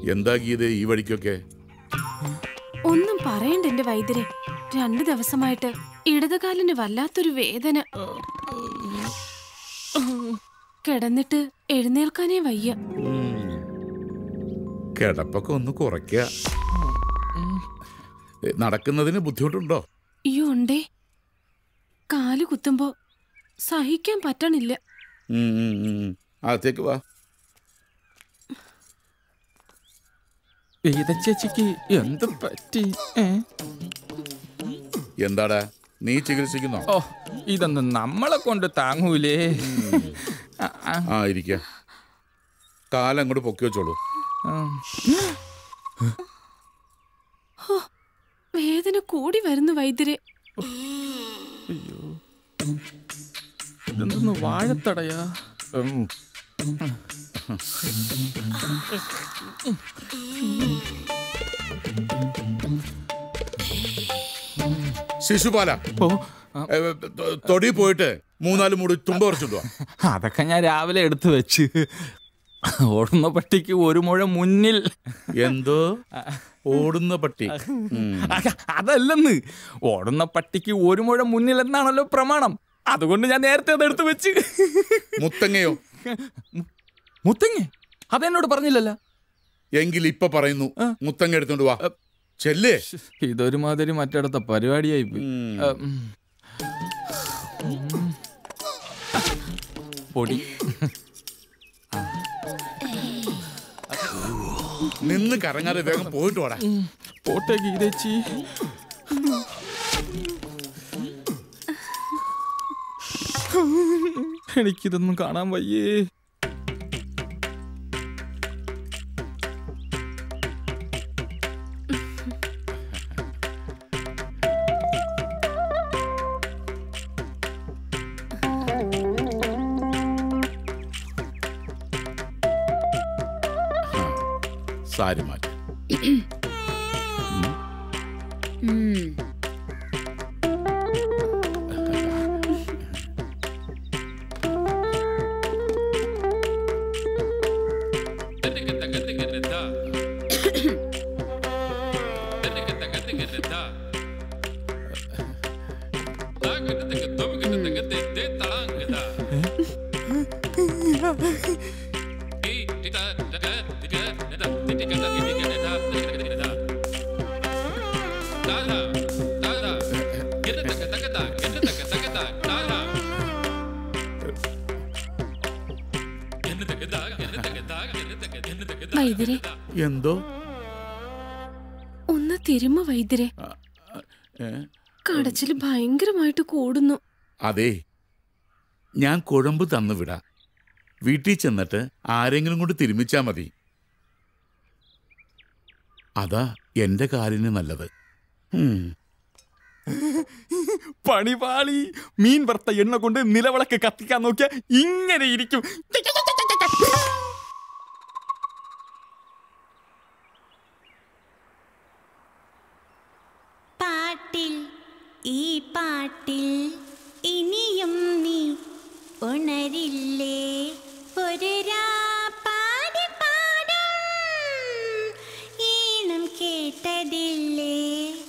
എന്താ ഗീത ഈ വഴിക്കൊക്കെ ഒന്നും പറയണ്ട എന്റെ വൈദ്യരെ രണ്ടു ദിവസമായിട്ട് ഇടതുകാലിന് വല്ലാത്തൊരു വേദന കിടന്നിട്ട് എഴുന്നേൽക്കാനേ വയ്യ കിടപ്പൊക്കെ ഒന്ന് കുറയ്ക്കുക ഏ, നടക്കുന്നതിന് ബുദ്ധിമുട്ടുണ്ടോ അയ്യോ ഉണ്ടേ കാല് കുത്തുമ്പോ സഹിക്കാൻ പറ്റണില്ല ഉം, ഉം, ഉം. അകത്തേക്ക് വാ ഗീത ചേച്ചിക്ക് എന്ത് പറ്റി ഏ? എന്താടാ നീ ചികിത്സിക്കുന്നോ ഓ ഇതൊന്നും നമ്മളെ കൊണ്ട് താങ്ങൂലേ ആ, ആ. ആ ഇരിക്ക കാലങ്ങോട്ട് പൊക്കി വെച്ചോളൂ ഉം. ഹോ, വേദന കൂടി വരുന്നു വൈദ്യരെ അയ്യോ ഇതെന്തൊന്ന് വാഴത്തടയാ ഉം. ശിശുപാല ഏ, തൊ- തൊടി പോയിട്ട് മൂന്നാല് മൂട് തുമ്പ കുറച്ചിട്ടു അതൊക്കെ ഞാൻ രാവിലെ എടുത്തു വെച്ച് ഓടുന്ന പട്ടിക്ക് ഒരു മുഴ മുന്നിൽ എന്തോ ഓടുന്ന പട്ടി ഉം. അ- അതല്ലെന്ന് ഓടുന്ന പട്ടിക്ക് ഒരു മുഴ മുന്നിൽ എന്നാണല്ലോ പ്രമാണം അതുകൊണ്ട് ഞാൻ നേരത്തെ അത് എടുത്തു വെച്ച് മുത്തങ്ങയോ മുത്തങ്ങ അതെന്നോട് പറഞ്ഞില്ലല്ലോ എങ്കിൽ ഇപ്പൊ പറയുന്നു മുത്തങ്ങ എടുത്തോണ്ട് വാ ചെല്ലേ ഇതൊരുമാതിരി മറ്റിടത്തെ പരിപാടിയായി പോയി ആ, ഉം. ഉം. പൊടി നിന്ന് കറങ്ങാതെ വേഗം പോയിട്ട് വാടാ ഉം. പോട്ടെ ഗീതേച്ചി എനിക്കിതൊന്നും കാണാൻ വയ്യേ സാരി മാറ്റി വൈദ്യരെ എന്തോ ഒന്ന് തിരുമ വൈദ്യരെ ഏ? കടച്ചില് ഭയങ്കരമായിട്ട് കൂടുന്നു അതെ ഞാൻ കുഴമ്പ് തന്നു വിടാം വീട്ടിൽ ചെന്നിട്ട് ആരെങ്കിലും കൊണ്ട് തിരുമിച്ചാ മതി അതാ എന്റെ കാലിന് നല്ലത് ഉം. പണിപാളി മീൻ വറുത്ത എണ്ണ കൊണ്ട് നിലവിളക്ക് കത്തിക്കാൻ നോക്കിയ ഇങ്ങനെ ഇരിക്കും പാട്ടിൽ ഈ പാട്ടിൽ ഇനിയും നീ ഉണരില്ലേ ഒരു രാ പാടി പാടും ഈണം കേട്ടതില്ലേ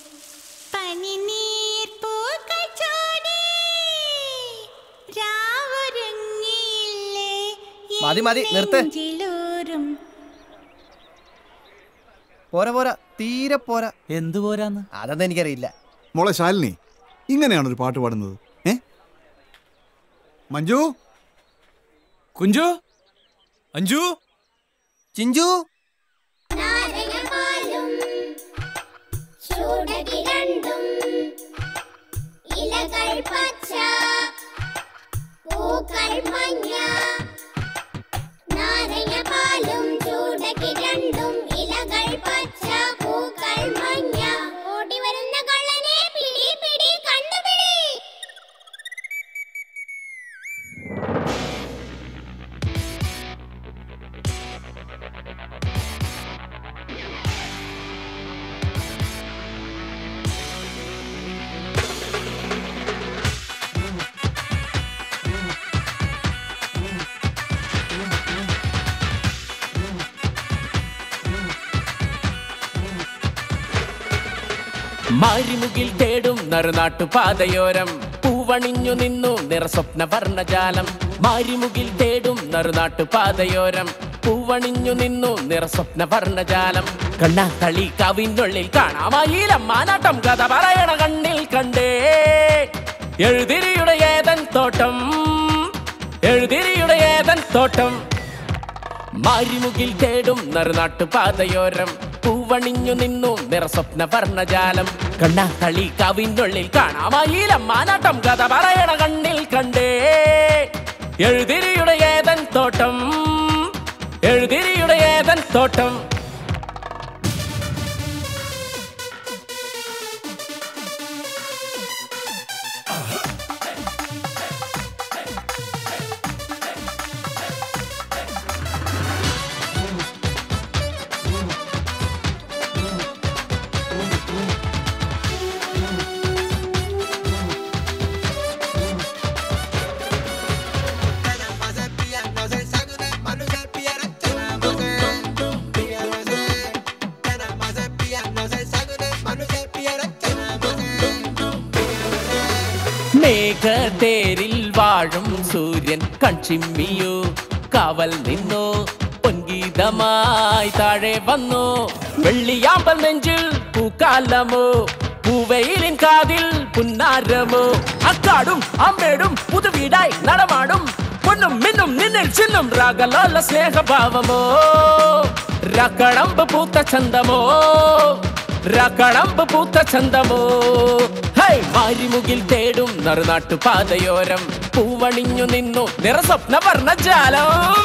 പനിനീർ പൂക്കൾ ചോടി രാവുറങ്ങിയില്ലേ മതി, മതി, നിർത്ത്. നെഞ്ചിലൂറും പോരാ പോരാ തീരെ പോരാ എന്ത് പോരാന്ന് അതൊന്നും എനിക്കറിയില്ല മോളെ ശാലിനി ഇങ്ങനെയാണ് ഒരു പാട്ട് പാടുന്നത് ഏ മഞ്ജു കുഞ്ചു അഞ്ജു ചിഞ്ചു നാരങ്ങപാലും ചൂടകി രണ്ടും ഇലകൾ പച്ച പൂക്കൾ മഞ്ഞ നാരങ്ങപാലും ചൂടകി രണ്ടും ഇലകൾ പച്ച പൂക്കൾ മഞ്ഞ ഓടി വരുന്ന കള്ളനെ പിടി പിടി കണ്ടുപിടി മാരിമുകിൽ തേടും നറുനാട്ടുപാതയോരം പൂവണിഞ്ഞു നിന്നു നിറസ്വപ്ന വർണ്ണജാലം മാരിമുകിൽ തേടും നറുനാട്ടുപാതയോരം പൂവണിഞ്ഞു നിന്നു നിറസ്വപ്ന വർണ്ണജാലം കണ്ണാത്തളി കവിനുള്ളിൽ കാണാമയിലം മാനാട്ടം കഥ പറയണ കണ്ണിൽ കണ്ടേ എഴുതിരിയുടെ ഏതൻ തോട്ടം എഴുതിരിയുടെ ഏതൻ തോട്ടം മാരിമുകിൽ തേടും നറുനാട്ടുപാതയോരം പൂവണിഞ്ഞു നിന്നു നിറസ്വപ്ന വർണ്ണജാലം കണ്ണാത്തളി കവിനുള്ളിൽ കാണാമയിലം മാനാട്ടം കഥ പറയണ കണ്ണിൽ കണ്ടേ എഴുതിരിയുടെ ഏതൻ തോട്ടം എഴുതിരിയുടെ ഏതൻ തോട്ടം മേഘതേരിൽ വാഴും സൂര്യൻ കൺചിമ്മിയോ കാവൽ നിന്നോ പൊൻഗീതമായി താഴെ വന്നു വെള്ളിയാമ്പൽ നെഞ്ചിൽ പൂക്കാലമോ പൂവെയിലിൻ കാതിൽ പുന്നാരമോ അക്കാടും അമ്മേടും പുതുവീടായി നടമാടും പൊന്നും മിന്നും നിന്നിൽ ചിന്നും രാഗലോല സ്നേഹഭാവമോ രക്കടമ്പ് പൂത്ത ചന്തമോ രക്കടമ്പ് പൂത്ത ചന്തമോ ഹൈ മാരിമുകിൽ തേടും നറുനാട്ടുപാതയോരം പൂവണിഞ്ഞു നിന്നു നിറസ്വപ്ന വർണ്ണജാലം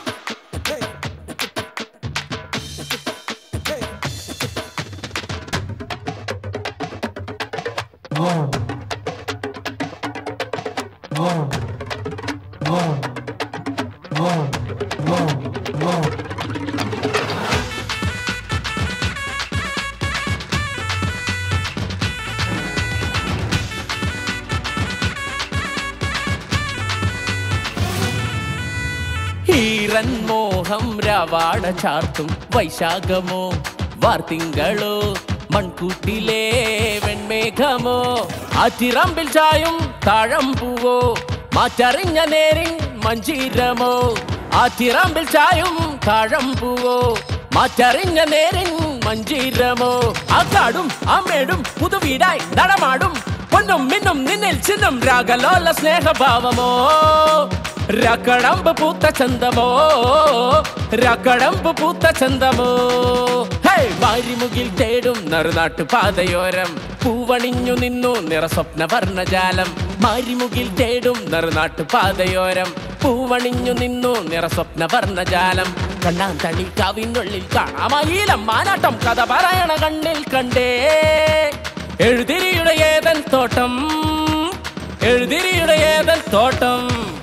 ഈറൻ മോഹം രാവാട ചാർത്തും വൈശാഖമോ വാർത്തിങ്കളോ മൺകൂട്ടിലെ വെൺമേഘമോ ആറ്റിറമ്പിൽ ചായും താഴം പൂവോ മാറ്ററിഞ്ഞ നേരിൻ മഞ്ചീരമോ ആറ്റിറമ്പിൽ ചായും താഴം പൂവോ മാറ്ററിഞ്ഞ നേരിൻ മഞ്ചീരമോ അക്കാടും അമ്മേടും പുതുവീടായി നടമാടും പൊന്നും മിന്നും നിന്നിൽ ചിന്നും രാഗലോല സ്നേഹഭാവമോ രക്കടമ്പ് പൂത്ത ചന്തമോ രക്കടമ്പ് പൂത്ത ചന്തമോ ഹേ വാരിമുകിൽ തേടും നറുനാട്ടുപാതയോരം പൂവണിഞ്ഞു നിന്നു നിറസ്വപ്ന വർണ്ണജാലം മാരിമുകിൽ തേടും നറുനാട്ടുപാതയോരം പൂവണിഞ്ഞു നിന്നു നിറസ്വപ്ന വർണ്ണജാലം കണ്ണാൻ തളി കാവിനുള്ളിൽ കാണാമയിലം മാനാട്ടം കഥ പറയണ കണ്ണിൽ കണ്ടേ എഴുതിരിയുടെ ഏതൻ തോട്ടം എഴുതിരിയുടെ ഏതൻ തോട്ടം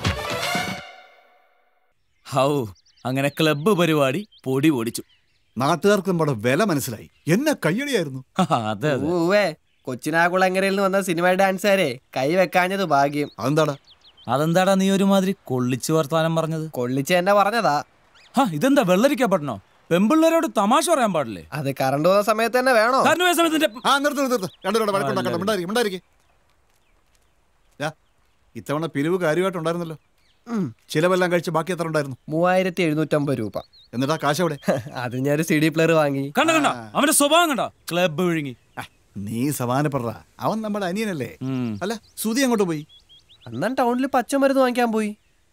ഹൗ അങ്ങനെ ക്ലബ്ബ് പരിപാടി പൊടി ഓടിച്ചു നാട്ടുകാർക്ക് നമ്മുടെ വില മനസ്സിലായി എന്നെ കയ്യടിയായിരുന്നു അതെ അതെ ഊവേ കൊച്ചിനാകുളങ്ങരയിൽ നിന്ന് വന്ന സിനിമ ഡാൻസുകാരെ കൈ വെക്കാഞ്ഞത് ഭാഗ്യം അതെന്താടാ അതെന്താടാ നീ ഒരുമാതിരി കൊള്ളിച്ച് വർത്താനം പറഞ്ഞത് കൊള്ളിച്ച് എന്നെ പറഞ്ഞതാ ഹാ ഇതെന്താ വെള്ളരിക്കപ്പെടണോ പെമ്പിള്ളേരോട് തമാശ പറയാൻ പാടില്ലേ അത് കറണ്ട് പോകുന്ന സമയത്ത് തന്നെ വേണോ കറണ്ട് പോയ സമയത്തിന്റെ ആ നിർത്ത് നിർത്ത് നിർത്ത് രണ്ടുപേരുടെ വഴക്കുണ്ടാക്കണ്ട മിണ്ടായിരിക്കും മിണ്ടായിരിക്കും ഇത്തവണ പിരിവ് കാര്യമായിട്ടുണ്ടായിരുന്നല്ലോ ചിലവെല്ലാം കഴിച്ച് ബാക്കി എത്ര ഉണ്ടായിരുന്നു മൂവായിരത്തി എഴുന്നൂറ്റമ്പത് രൂപ എന്നിട്ടാ കാശ് എവിടെ അത് ഞാനൊരു സി ഡി പ്ലെയർ വാങ്ങി കണ്ട കണ്ട അവന്റെ സ്വഭാവം കണ്ട ക്ലബ്ബ് വിഴുങ്ങി നീ സമാനപ്പെട അവൻ നമ്മുടെ അനിയനല്ലേ അല്ല സുതി അങ്ങോട്ട് പോയി അന്നാൻ ടൗണിൽ പച്ചമരുന്ന് വാങ്ങിക്കാൻ പോയി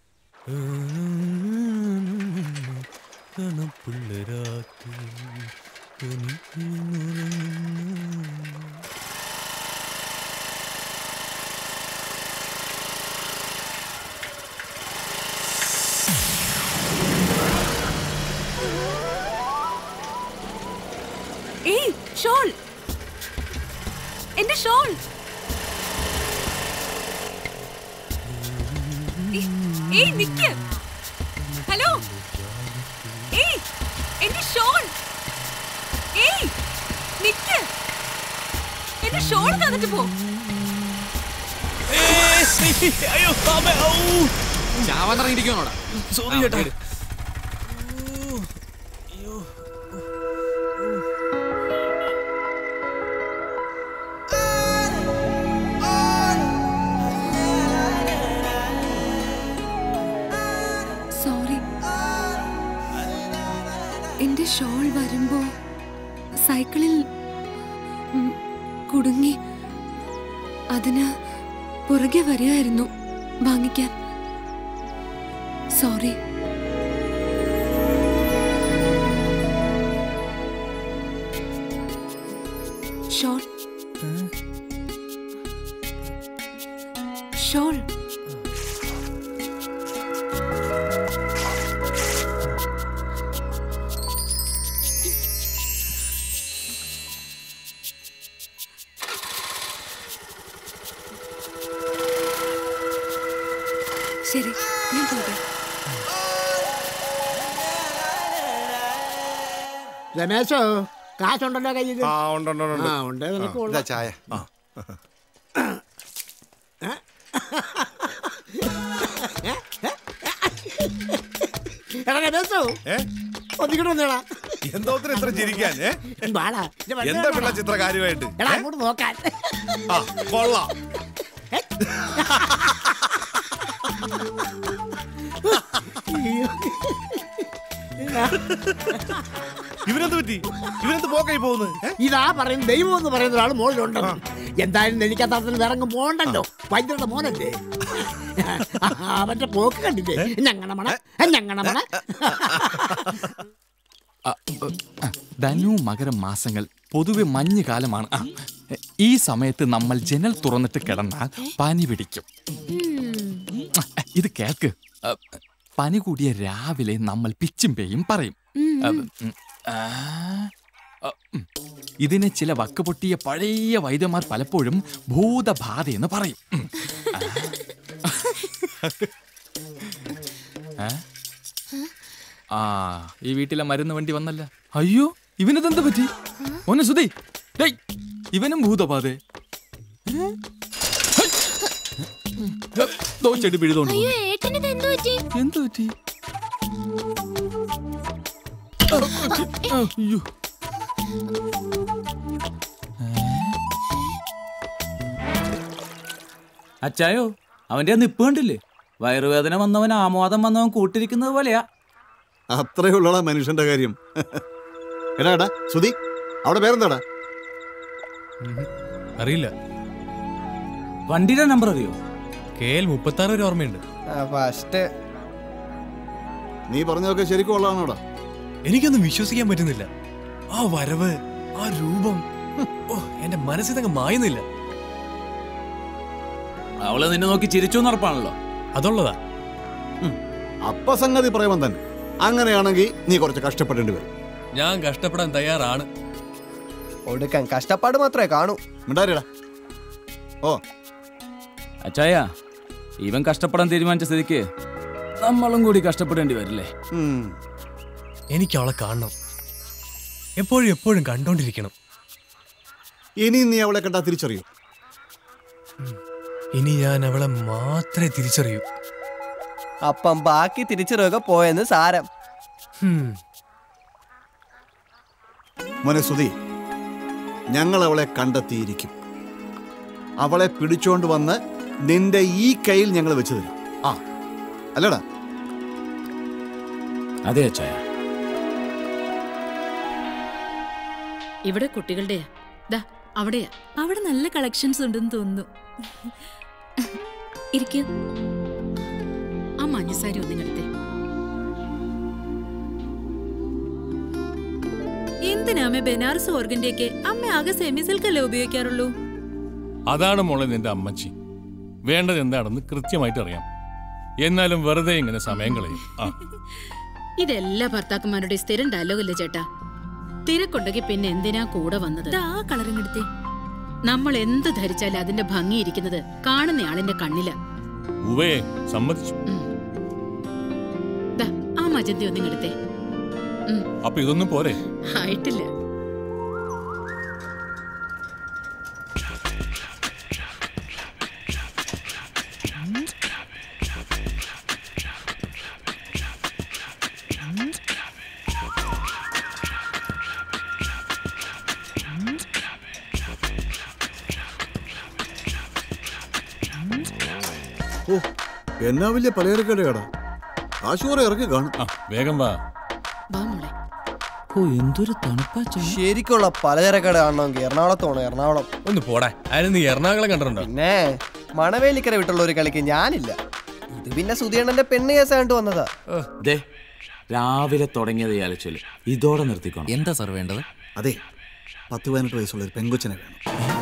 ഏയ് ഷോൾ എന്റെ ഷോൾ ഏയ്, ഏയ് നിക്ക് ഹലോ ഏയ് എന്റെ ഷോൾ ഏയ് നിക്ക് എന്റെ ഷോൾ തന്നിട്ട് പോ അയ്യോ അമ്മേ, ഔ. ചാവാൻ ഇറങ്ങിയിരിക്കണോടാ സോറി ചേട്ടാ ഷോൾ വരുമ്പോ സൈക്കിളിൽ ഉം, കുടുങ്ങി അതിന് പുറകെ വരികയായിരുന്നു വാങ്ങിക്കാൻ സോറി ഷോൾ ഷോൾ ശരി ഞാൻ പോകെ രമേശോ കാശുണ്ടല്ലോ കയ്യിൽ ആ ഉണ്ട് ഉണ്ട് ഉണ്ട് ആ ഉണ്ട് നിനക്ക് ആ, കൊള്ളാം. ഇതാ ചായ ആ എടാ രമേശോ ഒന്നിക്കോട്ട് വന്നേടാ എന്തോത്തിന് ഇത്ര ചിരിക്കാൻ ഏ വാടാ ഇത് വന്നേ എന്താ പിള്ള വാടാ. ചിത്ര കാര്യമായിട്ട് എടാ അങ്ങോട്ട് നോക്കാൻ ആ കൊള്ളാം ഇവനെന്ത് പറ്റി ഇവനെന്ത് പോക്കായി പോകുന്നത് ഇതാ പറയുന്ന ദൈവം എന്ന് പറയുന്ന ഒരാൾ മുകളിലുണ്ട് എന്തായാലും എനിക്കത്തരത്തിൽ വിറങ്ങും പോണ്ടല്ലോ വൈദ്യരുടെ മോനല്ലേ അവന്റെ പോക്ക് കണ്ടില്ലേ ഞങ്ങണമണ ഞങ്ങണമണ ആ, ആ, ധനു മകരം മാസങ്ങൾ പൊതുവെ മഞ്ഞുകാലമാണ് ആ, ഈ സമയത്ത് നമ്മൾ ജനൽ തുറന്നിട്ട് കിടന്നാൽ പനി പിടിക്കും ആ, ഇത് കേൾക്ക് ആ, പനി കൂടിയ രാവിലെ നമ്മൾ പിച്ചും പേയും പറയും ആ, ഉം, ആ, ആ, ഉം. ഇതിനെ ചില വക്ക് പൊട്ടിയ പഴയ വൈദ്യന്മാർ പലപ്പോഴും ഭൂതബാധയെന്ന് പറയും ഉം. ആ. ഏ? ആ ഈ വീട്ടിലെ മരുന്ന് വണ്ടി വന്നല്ല അയ്യോ ഇവനിതെന്ത് പറ്റി ഒന്ന് സുധി ഡേയ് ഇവനും ഭൂതബാധേ ദോ ചെടി പിഴുതോണ്ട് അയ്യോ ഏട്ടനിത് എന്തു പറ്റി എന്ത് പറ്റി അയ്യോ അച്ചായോ അവന്റെ ആ നിപ്പ് കണ്ടില്ലേ വയറുവേദന വന്നവൻ ആമോദം വന്നവൻ കൂട്ടിരിക്കുന്നത് പോലെയാ അത്രേ ഉള്ളടാ മനുഷ്യന്റെ കാര്യം എടാ എടാ സുധി അവിടെ പേരെന്താടാ അറിയില്ല വണ്ടിയുടെ നമ്പർ അറിയോ കെ എൽ മുപ്പത്തി ആറ് ഒരു ഓർമ്മയുണ്ട് ഫസ്റ്റ് നീ പറഞ്ഞതൊക്കെ ശരിക്കും ഉള്ളതാണോടാ എനിക്കൊന്നും വിശ്വസിക്കാൻ പറ്റുന്നില്ല ആ വരവ് ആ രൂപം ഓ എന്റെ മനസ്സിൽ അങ്ങ് മായുന്നില്ല അവള് നിന്നെ നോക്കി ചിരിച്ചു എന്നറപ്പാണല്ലോ അതുള്ളതാ അപ്പ സംഗതി പറയുമ്പം തന്നെ അങ്ങനെയാണെങ്കിൽ നീ കുറച്ച് കഷ്ടപ്പെടേണ്ടി വരും ഞാൻ കഷ്ടപ്പെടാൻ തയ്യാറാണ് ഒടുക്കാൻ കഷ്ടപ്പാട് മാത്രമേ കാണൂ മിണ്ടാരിടാ ഓ അച്ചായ ഇവൻ കഷ്ടപ്പെടാൻ തീരുമാനിച്ച സ്ഥിതിക്ക് നമ്മളും കൂടി കഷ്ടപ്പെടേണ്ടി വരില്ലേ എനിക്ക് അവളെ കാണണം എപ്പോഴും എപ്പോഴും കണ്ടോണ്ടിരിക്കണം ഇനി നീ അവളെ കണ്ടാ തിരിച്ചറിയൂ ഇനി ഞാൻ അവളെ മാത്രമേ തിരിച്ചറിയൂ അപ്പം ബാക്കി തിരിച്ചറിയുക പോയെന്ന് സാരം മോനെ സുധി ഞങ്ങൾ അവളെ കണ്ടെത്തിയിരിക്കും അവളെ പിടിച്ചോണ്ട് വന്ന് നിന്റെ ഈ കയ്യിൽ ഞങ്ങൾ വെച്ച് തരും ആ അല്ലടാ അതെ അച്ചായ ഇവിടെ കുട്ടികളുടെയാ ദാ അവിടെയാ അവിടെ നല്ല കളക്ഷൻസ് ഉണ്ടെന്ന് തോന്നുന്നു ഇരിക്കും ആ മഞ്ഞസാരി ഒന്നിങ്ങടുത്തേ എന്തിനാ അമ്മ ബനാറസ് ഓർഗന്റെയൊക്കെ അമ്മ ആകെ സെമി സിൽക്കല്ലേ ഉപയോഗിക്കാറുള്ളൂ അതാണ് മോളെ നിന്റെ അമ്മച്ചി വേണ്ടത് എന്താണെന്ന് കൃത്യമായിട്ട് അറിയാം എന്നാലും വെറുതെ ഇങ്ങനെ സമയം കളയും ആ ഇതെല്ലാ ഭർത്താക്കന്മാരുടെ സ്ഥിരം ഡയലോഗല്ലേ ചേട്ടാ തിരക്കുണ്ടെങ്കിൽ പിന്നെ എന്തിനാ കൂടെ വന്നത് ആ കളറും എടുത്തേ നമ്മൾ എന്ത് ധരിച്ചാലും അതിന്റെ ഭംഗിയിരിക്കുന്നത് കാണുന്ന ആളിന്റെ കണ്ണില ഉവേ സമ്മതിച്ചു ദാ ആ മജന്തി ഒന്നിങ്ങടുത്തേ അപ്പൊ ഇതൊന്നും പോരെ ആയിട്ടില്ല ഓ എന്നാ വലിയ പലചരക്കടയാടാ ആശുപത്രി ഇറക്കി കാണും വേഗം വാ വാ മോളെ ഓ എന്തൊരു തണുപ്പാ ശരിക്കുള്ള പലചരക്കട കാണണമെങ്കിൽ എറണാകുളത്ത് പോണം എറണാകുളം ഒന്ന് പോടാ അതിന് നീ എറണാകുളം കണ്ടിട്ടുണ്ടോ പിന്നെ മണവേലിക്കര വിട്ടുള്ള ഒരു കളിക്ക് ഞാനില്ല ഇത് പിന്നെ സുധിയണ്ണന്റെ പെണ്ണ് കേസായിട്ട് വന്നതാ ദേ രാവിലെ തുടങ്ങിയത് ആലോചിച്ചല്ലോ ഇതോടെ നിർത്തിക്കണം എന്താ സാർ വേണ്ടത് അതെ പത്ത് പതിനെട്ട് വയസ്സുള്ള ഒരു പെങ്കൊച്ചിനെ വേണം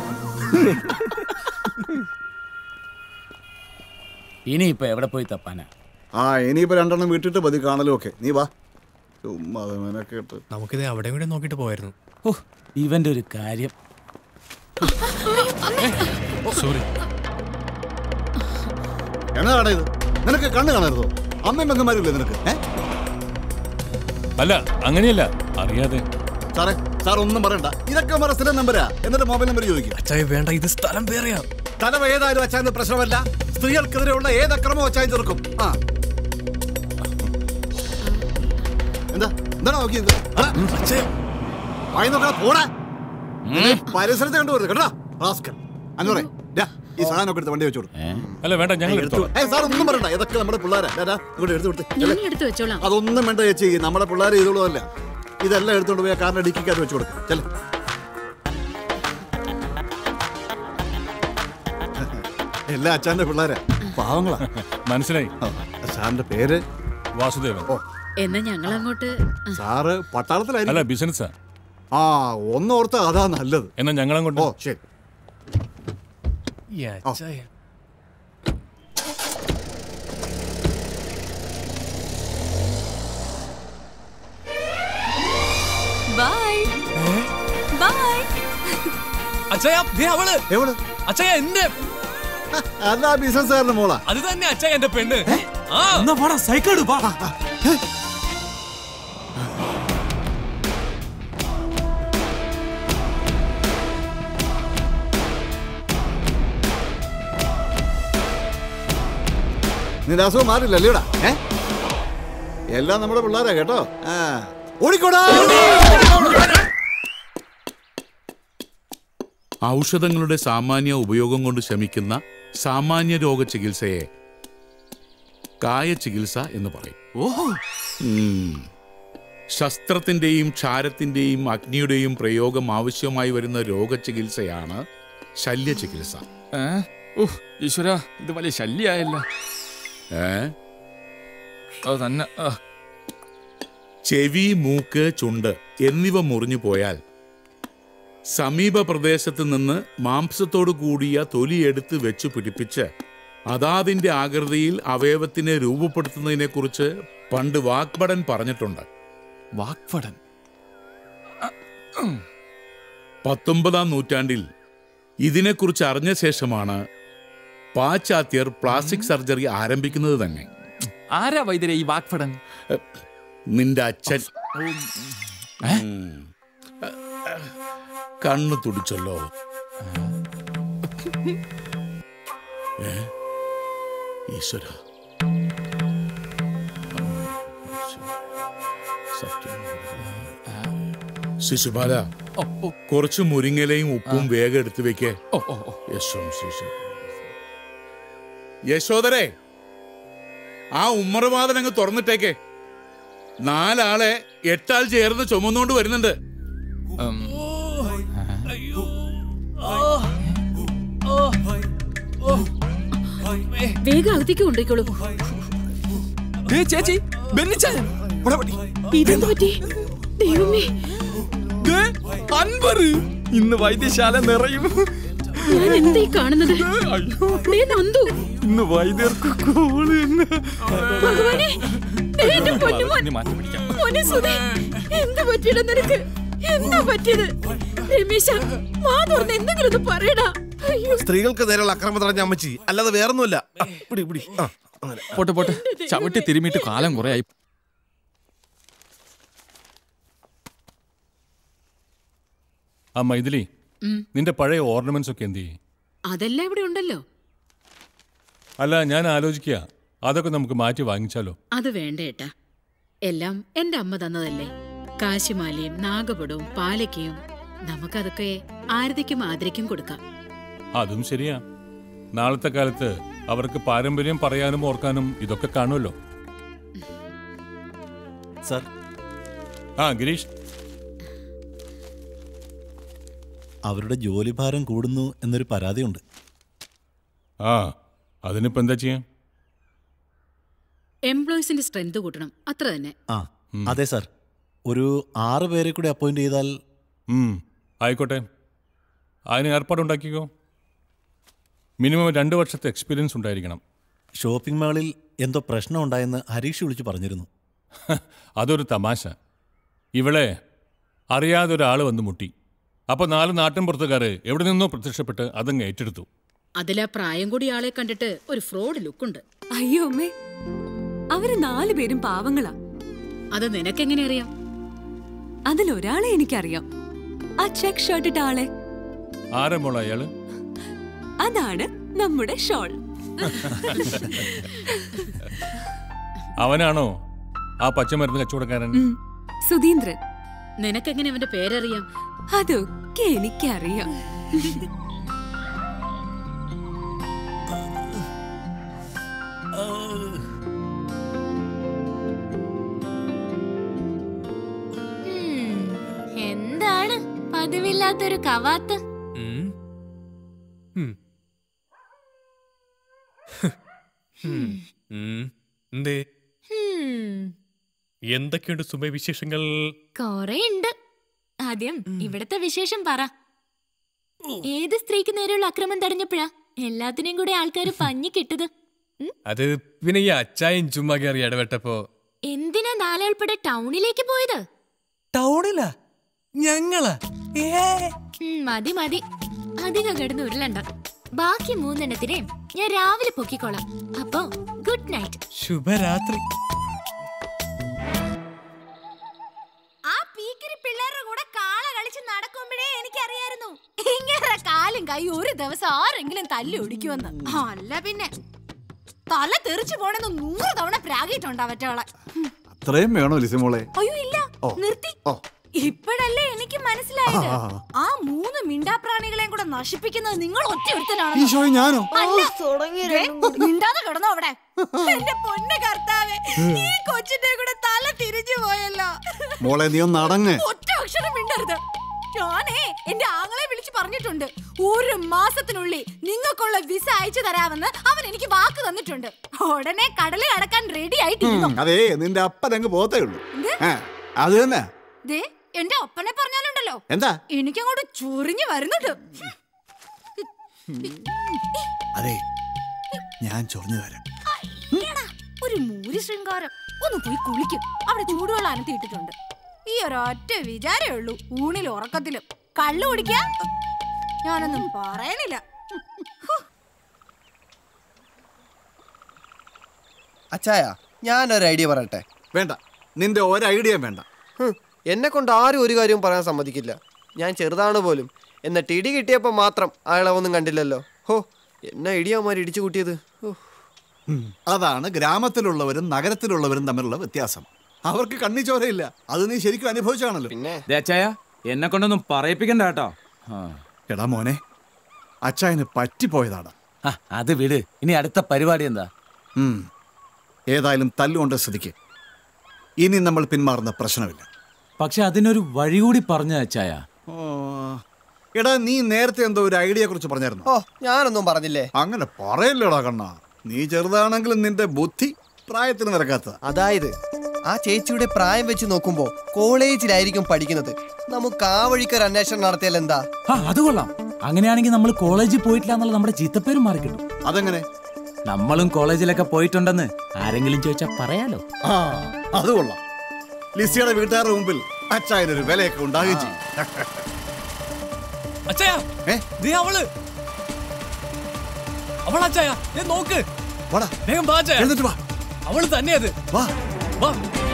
ഇനിയിപ്പോ എവിടെ പോയി തപ്പാനാ ആ ഇനിയിപ്പോ രണ്ടെണ്ണം വിട്ടിട്ട് മതി കാണലും ഒക്കെ നീ വാ ചുമ്മാ അത് മെനക്കെട്ട് നമുക്കിത് അവിടെ കൂടെ നോക്കിട്ട് പോയായിരുന്നു ഓ ഇവന്റെ ഒരു കാര്യം സോറി എന്നതാടാ ഇത് നിനക്ക് കണ്ണ് കാണരുതോ അമ്മയും പെങ്ങന്മാരില്ലേ നിനക്ക് ഏ അല്ല അങ്ങനെയല്ല അറിയാതെ സാറേ സാർ ഒന്നും പറയണ്ട ഇതൊക്കെ നമ്മുടെ സ്ഥിരം നമ്പരാ എന്നിട്ട് മൊബൈൽ നമ്പർ ചോദിക്കും അച്ചായ വേണ്ട ഇത് സ്ഥലം വേറെയാ സ്ഥലം ഏതായാലും അച്ചായന് പ്രശ്നമല്ല സ്ത്രീകൾക്കെതിരെയുള്ള ഏത് അക്രമവും അച്ചായൻ ചെറുക്കും ആ എന്താ എന്താണ് നോക്കിയത് വായി നോക്കണ പോടാ നിന്നെ പരിസരത്ത് കണ്ടുപോരുത് കേട്ടോ റാസ്കൽ അഞ്ഞൂറേ ഡാ, ഈ സാധനം ഒക്കെ എടുത്ത് വണ്ടി വെച്ചോളൂ അല്ല വേണ്ട ഞങ്ങൾ എടുത്തോളാം ഏ സാർ ഒന്നും പറയണ്ട ഇതൊക്കെ നമ്മുടെ പിള്ളേരാ ഡാ, ഡാ, ഇങ്ങോട്ട് എടുത്ത് കൊടുത്ത് ഞങ്ങൾ എടുത്തു വെച്ചോളാം അതൊന്നും വേണ്ട ചേച്ചി നമ്മുടെ പിള്ളേർ ചെയ്തോളൂ അല്ല ഇതെല്ലാം എടുത്തോണ്ട് പോയി ആ കാറിന്റെ ഡിക്കിക്കകത്ത് വെച്ച് കൊടുക്കും ചെല്ല എല്ലാ അച്ഛന്റെ പിള്ളേരാ പാവങ്ങളാ മനസ്സിലായി സാറിന്റെ പേര് വാസുദേവൻ എന്നാ ഞങ്ങൾ അങ്ങോട്ട് സാറ് അല്ല പട്ടാളത്തിലായിരിക്കും ബിസിനസ്സാ ആ ഒന്നോർത്ത അതാ നല്ലത് എന്നാ ഞങ്ങളങ്ങോട്ട് ഓ ശരി ഈ അച്ചായ ബൈ ബൈ അച്ചായ ദേ അവള് എവിടെ അച്ചായ എന്റെ അതാ ബിസിനസ്സുകാരന്റെ മോളാ അത് തന്നെ അച്ചായ എന്റെ പെണ്ണ് ആ എന്നാ പാടാ സൈക്കിൾ എടുപ്പാ നിന്റെ അസുഖം മാറില്ല അല്ലേടാ ഏ എല്ലാം നമ്മുടെ പിള്ളേരാ കേട്ടോ ആ ഓടിക്കോടാ ഔഷധങ്ങളുടെ സാമാന്യ ഉപയോഗം കൊണ്ട് ശമിക്കുന്ന സാമാന്യ രോഗ ചികിത്സയെ കായ ചികിത്സ എന്ന് പറയും ഓഹോ ഉം. ശസ്ത്രത്തിന്റെയും ക്ഷാരത്തിന്റെയും അഗ്നിയുടെയും പ്രയോഗം ആവശ്യമായി വരുന്ന രോഗചികിത്സയാണ് ശല്യചികിത്സ ഈശ്വര ഇത് വലിയ ശല്യായല്ല ഏ അത് തന്നെ ആ. ചെവി മൂക്ക് ചുണ്ട് എന്നിവ മുറിഞ്ഞു പോയാൽ സമീപ പ്രദേശത്ത് നിന്ന് മാംസത്തോടു കൂടിയ തൊലിയെടുത്ത് വെച്ച് പിടിപ്പിച്ച് അതാതിന്റെ ആകൃതിയിൽ അവയവത്തിനെ രൂപപ്പെടുത്തുന്നതിനെക്കുറിച്ച് പണ്ട് വാഗ്ഭടൻ പറഞ്ഞിട്ടുണ്ട് വാഗ്ഭടൻ പത്തൊമ്പതാം നൂറ്റാണ്ടിൽ ഇതിനെക്കുറിച്ച് അറിഞ്ഞ ശേഷമാണ് പാശ്ചാത്യർ പ്ലാസ്റ്റിക് സർജറി ആരംഭിക്കുന്നത് തന്നെ ആരാ വൈദ്യരെ ഈ വാഗ്ഭടൻ നിന്റെ അച്ഛൻ ഉം. കണ്ണു തുടിച്ചല്ലോ ഏ? ഈശ്വര ശിശുപാല കുറച്ച് മുരിങ്ങലയും ഉപ്പും വേഗം എടുത്തു വെക്കേ യശോം ശിശു യശോദരേ ആ ഉമ്മറവാദൻ അങ്ങ് തുറന്നിട്ടേക്കേ നാലാളെ എട്ടാൾ ചേർന്ന് ചുമന്നുകൊണ്ട് വരുന്നുണ്ട് വേഗം അകത്തേക്ക് കൊണ്ടുപോയിക്കോളൂ ചേച്ചി ബെന്നിച്ചായൻ ഇതെന്ത് പറ്റി ദൈവമേ അൻവർ ഇന്ന് വൈദ്യശാല നിറയും ഞാൻ എന്തായി കാണുന്നത് ദേ നന്ദു ഇന്ന് വൈദ്യർക്ക് കോള് തന്നെ. ഭഗവാനെ ദേ എന്റെ പൊന്നുമോൻ. ഇനി മാറ്റി പിടിക്കാം മോനെ സുധേ, എന്താ പറ്റിയടാ നിനക്ക് എന്താ പറ്റിയത് രമേശ മാ തുറന്ന് എന്തെങ്കിലും ഒന്ന് പറയടാ അയ്യോ സ്ത്രീകൾക്ക് നേരെയുള്ള അക്രമം തടഞ്ഞ അമ്മച്ചി അല്ലാതെ വേറൊന്നുമില്ല ആ, പിടി പിടി ആ അങ്ങനെ പോട്ടെ പോട്ടെ ചവിട്ടി തിരുമിയിട്ട് കാലം കുറെ ആയി ആ മൈഥിലി ഉം. നിന്റെ പഴയ ഓർണമെന്റ്സ് ഒക്കെ എന്ത് ചെയ്യും അതെല്ലാം ഇവിടെ ഉണ്ടല്ലോ അല്ല ഞാൻ ആലോചിക്കുക അതൊക്കെ നമുക്ക് മാറ്റി വാങ്ങിച്ചാലോ അത് വേണ്ട ഏട്ടാ എല്ലാം എന്റെ അമ്മ തന്നതല്ലേ കാശിമാലയും നാഗപടവും പാലക്കയും നമുക്കതൊക്കെ ആരതിക്കും ആദരിക്കും കൊടുക്കാം അതും ശരിയാ നാളത്തെ കാലത്ത് അവർക്ക് പാരമ്പര്യം പറയാനും ഓർക്കാനും ഇതൊക്കെ കാണുമല്ലോ സാർ ആ ഗിരീഷ് അവരുടെ ജോലിഭാരം കൂടുന്നു എന്നൊരു പരാതിയുണ്ട് ആ അതിനിപ്പോ എന്താ ചെയ്യാം എംപ്ലോയീസിന്റെ സ്ട്രെങ്ത് കൂട്ടണം അത്ര തന്നെ ആ അതെ സാർ ഒരു ആറ് പേരെ കൂടി അപ്പോയിന്റ് ചെയ്താൽ ഉം, ആയിക്കോട്ടെ അതിന് ഏർപ്പാടുണ്ടാക്കിക്കോ മിനിമം രണ്ട് വർഷത്തെ എക്സ്പീരിയൻസ് ഉണ്ടായിരിക്കണം ഷോപ്പിംഗ് മാളിൽ എന്തോ പ്രശ്നം ഉണ്ടായെന്ന് ഹരീഷ് വിളിച്ചു പറഞ്ഞിരുന്നു അതൊരു തമാശ ഇവളെ അറിയാതെ ഒരാൾ വന്ന് മുട്ടി അപ്പോൾ നാല് നാട്ടിൻ പുറത്തുകാർ എവിടെ നിന്നോ പ്രത്യക്ഷപ്പെട്ട് അതങ്ങ് ഏറ്റെടുത്തു അതിലാ പ്രായം കൂടി ആളെ കണ്ടിട്ട് ഒരു ഫ്രോഡ് ലുക്കുണ്ട് അയ്യോ അമ്മേ അവര് നാലു പേരും പാവങ്ങളാ അത് നിനക്കെങ്ങനെ അറിയാം അതിലൊരാളെ എനിക്കറിയാം ആ ചെക്ക് ഷർട്ട് ഇട്ട ആളെ ആരെ മോള അയാള് അതാണ് നമ്മുടെ ഷോൾ അവനാണോ ആ പച്ചമരുന്ന് കച്ചവടക്കാരൻ ഉം, സുധീന്ദ്രൻ നിനക്കെങ്ങനെ അവന്റെ പേരറിയാം അതൊക്കെ എനിക്കറിയാം ഉം, എന്താണ് പതിവില്ലാത്തൊരു കവാത്ത് എന്തേ ഹും, എന്തൊക്കെയുണ്ട് സുമ വിശേഷങ്ങൾ കൊറേ ഉണ്ട് ആദ്യം ഇവിടത്തെ വിശേഷം പറ ഏത് സ്ത്രീക്ക് നേരെയുള്ള അക്രമം തടഞ്ഞപ്പോഴാ എല്ലാത്തിനെയും കൂടെ ആൾക്കാർ പഞ്ഞി കിട്ടത് അത് പിന്നെ ഈ അച്ചായൻ ചുമ്മാ കയറി ഇടപെട്ടപ്പോ എന്തിനാ നാലാൾപ്പെടെ ടൗണിലേക്ക് പോയത് ടൗണിലാ ഞങ്ങളാ ഉം, മതി മതി അധികം കിടന്ന് ഉരുളണ്ട ബാക്കി മൂന്നെണ്ണത്തിനെ ഞാൻ രാവിലെ പൊക്കിക്കോളാം അപ്പോ ഗുഡ് നൈറ്റ് ശുഭരാത്രി ആ പീക്കിരി പിള്ളേരുടെ കൂടെ കാള കളിച്ച് നടക്കുമ്പോഴേ എനിക്കറിയായിരുന്നു ഇങ്ങനെ കാലും കൈ ഒരു ദിവസം ആരെങ്കിലും തല്ലി ഒടിക്കുമെന്ന് അല്ല പിന്നെ തല തെറിച്ചു പോണെന്ന് നൂറ് തവണ പ്രാഗിയിട്ടുണ്ട് അവറ്റകളെ അത്രയും വേണോ ലിസിമോളെ അയ്യോ ഇല്ല ഓ. നിർത്തി ഓ. ഇപ്പോഴല്ലേ എനിക്ക് മനസ്സിലായത് ആ. ആ മൂന്ന് മിണ്ടാപ്രാണികളെയും കൂടെ നശിപ്പിക്കുന്നത് നിങ്ങൾ ഒറ്റ ഒരുത്തനാണ് ഈശോയെ ഞാനോ? ദേ, മിണ്ടാതെ കിടന്നോ അവിടെ എന്റെ പൊന്ന് കർത്താവേ ഈ കൊച്ചിന്റെ കൂടെ തല തിരിച്ചു പോയല്ലോ മോളെ നീ ഒന്ന് അടങ്ങ് ഒറ്റ അക്ഷരം മിണ്ടരുത് ഞാനേ എന്റെ ആങ്ങളെ വിളിച്ച് പറഞ്ഞിട്ടുണ്ട് ഒരു മാസത്തിനുള്ളിൽ നിങ്ങൾക്കുള്ള വിസ അയച്ചു തരാമെന്ന് അവൻ എനിക്ക് വാക്ക് തന്നിട്ടുണ്ട് ഉടനെ കടല് കടക്കാൻ റെഡി ആയിട്ടിരുന്നു ഉം, അതേ നിന്റെ അപ്പൻ അങ്ങ് പോത്തേ ഉള്ളൂ എന്ത്? ആ, അത് തന്നെ ദേ എന്റെ ഒപ്പനെ പറഞ്ഞാലുണ്ടല്ലോ എന്താ എനിക്കങ്ങോട്ട് ചൊറിഞ്ഞു വരുന്നുണ്ട് അതെ ഞാൻ ചൊറിഞ്ഞു തരാം അയ്യടാ, ഒരു മൂരി ശൃംഗാരം ഒന്ന് പോയി കുളിക്കും അവിടെ ചൂടുവെള്ളം അനത്തിയിട്ടിട്ടുണ്ട് ഈ ഒരൊറ്റ വിചാരേ ഉള്ളൂ ഊണിലും ഉറക്കത്തിലും കള്ളു കുടിക്കാ ഞാനൊന്നും പറയണില്ല അച്ചായ ഞാനൊരു ഐഡിയ പറയട്ടെ വേണ്ട നിന്റെ ഒരു ഐഡിയയും വേണ്ട എന്നെ കൊണ്ട് ആരും ഒരു കാര്യവും പറയാൻ സമ്മതിക്കില്ല ഞാൻ ചെറുതാണ് പോലും എന്നിട്ട് ഇടി കിട്ടിയപ്പോൾ മാത്രം അയാളെ ഒന്നും കണ്ടില്ലല്ലോ ഹോ എന്നെ ഇടിയാമാർ ഇടിച്ചു കൂട്ടിയത് ഹോ. ഉം, അതാണ് ഗ്രാമത്തിലുള്ളവരും നഗരത്തിലുള്ളവരും തമ്മിലുള്ള വ്യത്യാസം അവർക്ക് കണ്ണി ചോരയില്ല അത് നീ ശരിക്കും അനുഭവിച്ചാണല്ലോ പിന്നെ അച്ചായ എന്നെ കൊണ്ടൊന്നും പറയിപ്പിക്കണ്ട കേട്ടോ എടാ മോനെ അച്ചായന് പറ്റിപ്പോയതാണ് ആ, അത് വിട് ഇനി അടുത്ത പരിപാടി എന്താ ഉം. ഏതായാലും തല്ലുകൊണ്ട് സ്ഥിതിക്ക് ഇനി നമ്മൾ പിന്മാറുന്ന പ്രശ്നമില്ല പക്ഷെ അതിനൊരു വഴി കൂടി പറഞ്ഞ അച്ചായ ഓ, എടാ നീ നേരത്തെ എന്തോ ഒരു ഐഡിയ കുറിച്ച് പറഞ്ഞായിരുന്നു ഓ ഞാനൊന്നും പറഞ്ഞില്ലേ അങ്ങനെ പറയല്ലേടാ കണ്ണ നീ ചെറുതാണെങ്കിലും നിന്റെ ബുദ്ധി പ്രായത്തിന് നിരക്കാത്ത അതായത് ആ ചേച്ചിയുടെ പ്രായം വെച്ച് നോക്കുമ്പോ കോളേജിലായിരിക്കും പഠിക്കുന്നത് നമുക്ക് ആ വഴിക്കൊരു അന്വേഷണം നടത്തിയാൽ എന്താ ആ അത് കൊള്ളാം അങ്ങനെയാണെങ്കിൽ നമ്മൾ കോളേജിൽ പോയിട്ടില്ല എന്നുള്ള നമ്മുടെ ചീത്തപ്പേരും മാറി കിട്ടും അതെങ്ങനെ നമ്മളും കോളേജിലൊക്കെ പോയിട്ടുണ്ടെന്ന് ആരെങ്കിലും ചോദിച്ചാൽ പറയാലോ ആ അത് കൊള്ളാം ലിസിയുടെ വീട്ടുകാരുടെ മുമ്പിൽ അച്ചായനൊരു വിലയൊക്കെ ഉണ്ടാകുകയും ചെയ്യും അച്ചായ ദേ അവള് അവൾ അച്ചായ ദേ നോക്ക് വാടാ വേഗം വാ അച്ചായ എഴുന്നേറ്റ് വാ അവള് തന്നെയത് വാ വാ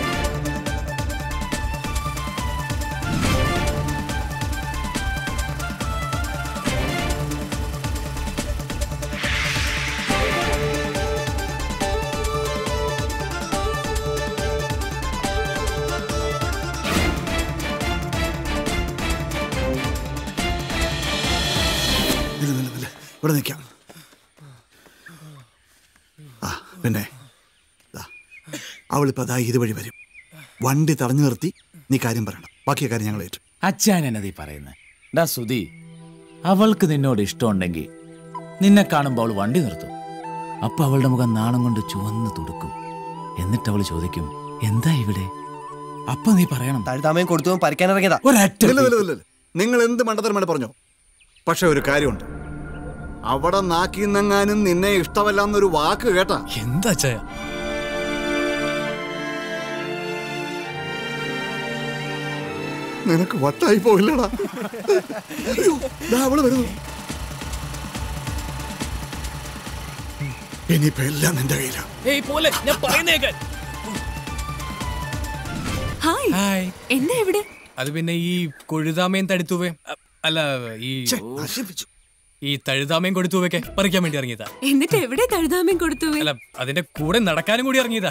നില്ല്, നില്ല്, നില്ല്. ഇവിടെ നിൽക്കാം ആ പിന്നെ ദാ, അവളിപ്പോ അതാ ഇതുവഴി വരും വണ്ടി തടഞ്ഞു നിർത്തി നീ കാര്യം പറയണം ബാക്കിയ കാര്യം ഞങ്ങൾ ഏറ്റു അച്ഛൻ എന്നതീ പറയുന്നത് ഡാ സുധി അവൾക്ക് നിന്നോട് ഇഷ്ടമുണ്ടെങ്കിൽ നിന്നെ കാണുമ്പോൾ അവൾ വണ്ടി നിർത്തും അപ്പൊ അവളുടെ മുഖം നാണം കൊണ്ട് ചുവന്ന് തുടുക്കും എന്നിട്ട് അവൾ ചോദിക്കും എന്താ ഇവിടെ അപ്പൊ നീ പറയണം തഴുതാമയും കൊടുത്തു പറിക്കാൻ ഇറങ്ങിയതാ ഇല്ല, ഇല്ല, ഇല്ല, ഇല്ല. നിങ്ങൾ എന്ത് മണ്ടത്തരമാണ് പറഞ്ഞോ പക്ഷെ ഒരു കാര്യമുണ്ട് അവിടെ നാക്കിന്നെങ്ങാനും നിന്നെ ഇഷ്ടമല്ല എന്നൊരു വാക്ക് കേട്ടാ എന്താ ചായ നിനക്ക് വട്ടായി പോയില്ലടാ അയ്യോ, ദാ അവള് വരുന്നു ഇനിയിപ്പോ എല്ലാം നിന്റെ കയ്യിലാ ഏയ് പോലെ ഞാൻ പറയുന്നേക്കാൻ ഹായ് ഹായ് എന്താ എവിടെ അത് പിന്നെ ഈ കൊഴുതാമയും തടുത്തുവേ അല്ല ഈ ഈ തഴുതാമയും കൊടുത്തുവൊക്കെ പറിക്കാൻ വേണ്ടി ഇറങ്ങിയതാ എന്നിട്ട് എവിടെ തഴുതാമയും കൊടുത്തു അല്ല അതിന്റെ കൂടെ നടക്കാനും കൂടി ഇറങ്ങിയതാ